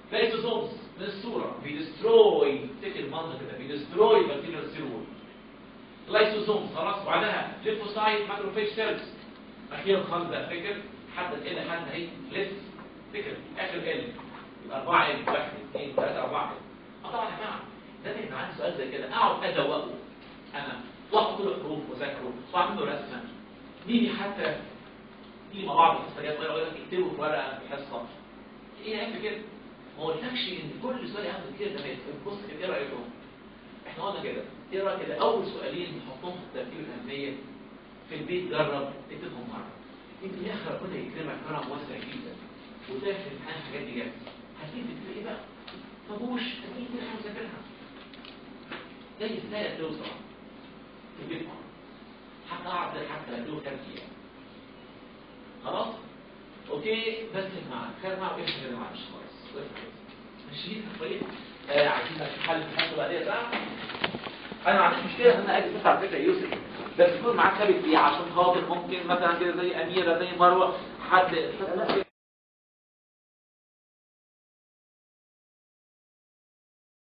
لايسوزومز من الصوره بيدستروي تفتكر المنظر كده بيدستروي بكتيريا السيلول لايسوزوم خلاص وبعدها ليفوسايت ماكروفيج سيلز اخيرا خالص بقى فكر حتى ال حتى هي لسه فكر اخر ال يبقى 4 ال 1 2 3 4 اه طبعا يا جماعه ده يبقى عندي سؤال زي كده اقعد ادوقه انا واحط له حروف وذاكره واعمل له رسمه نيجي حتى نيجي مع بعض في الحصه يقول لك اكتبه في ورقه في الحصه ايه عيب كده ما قلتلكش ان كل سؤال ياخد كتير ده بص كده ايه رايكم احنا قلنا كده ايه رايك كده اول سؤالين نحطهم في الترتيب الاهميه في البيت جرب اكتبهم مره يمكن يا اخي ربنا يكرمك كرم واسع جدا وتلاقي في الامتحان الحاجات دي جت هتيجي تكتب ايه بقى طابوش هتيجي كده احنا مسافرها زي ازاي توصل في البيت مره حتى اقعد حتى لو كام دقيقه خلاص اوكي بس معاك خير معاك ايش كده معلش خالص ماشيين كويس آه عايزين نشوف حل في الحصه بعدين بقى انا ما عنديش مشكله ان انا اجي بس على فكره يوسف بس يكون معاك ثابت فيها عشان خاطر ممكن مثلا كده زي اميره زي مروه حد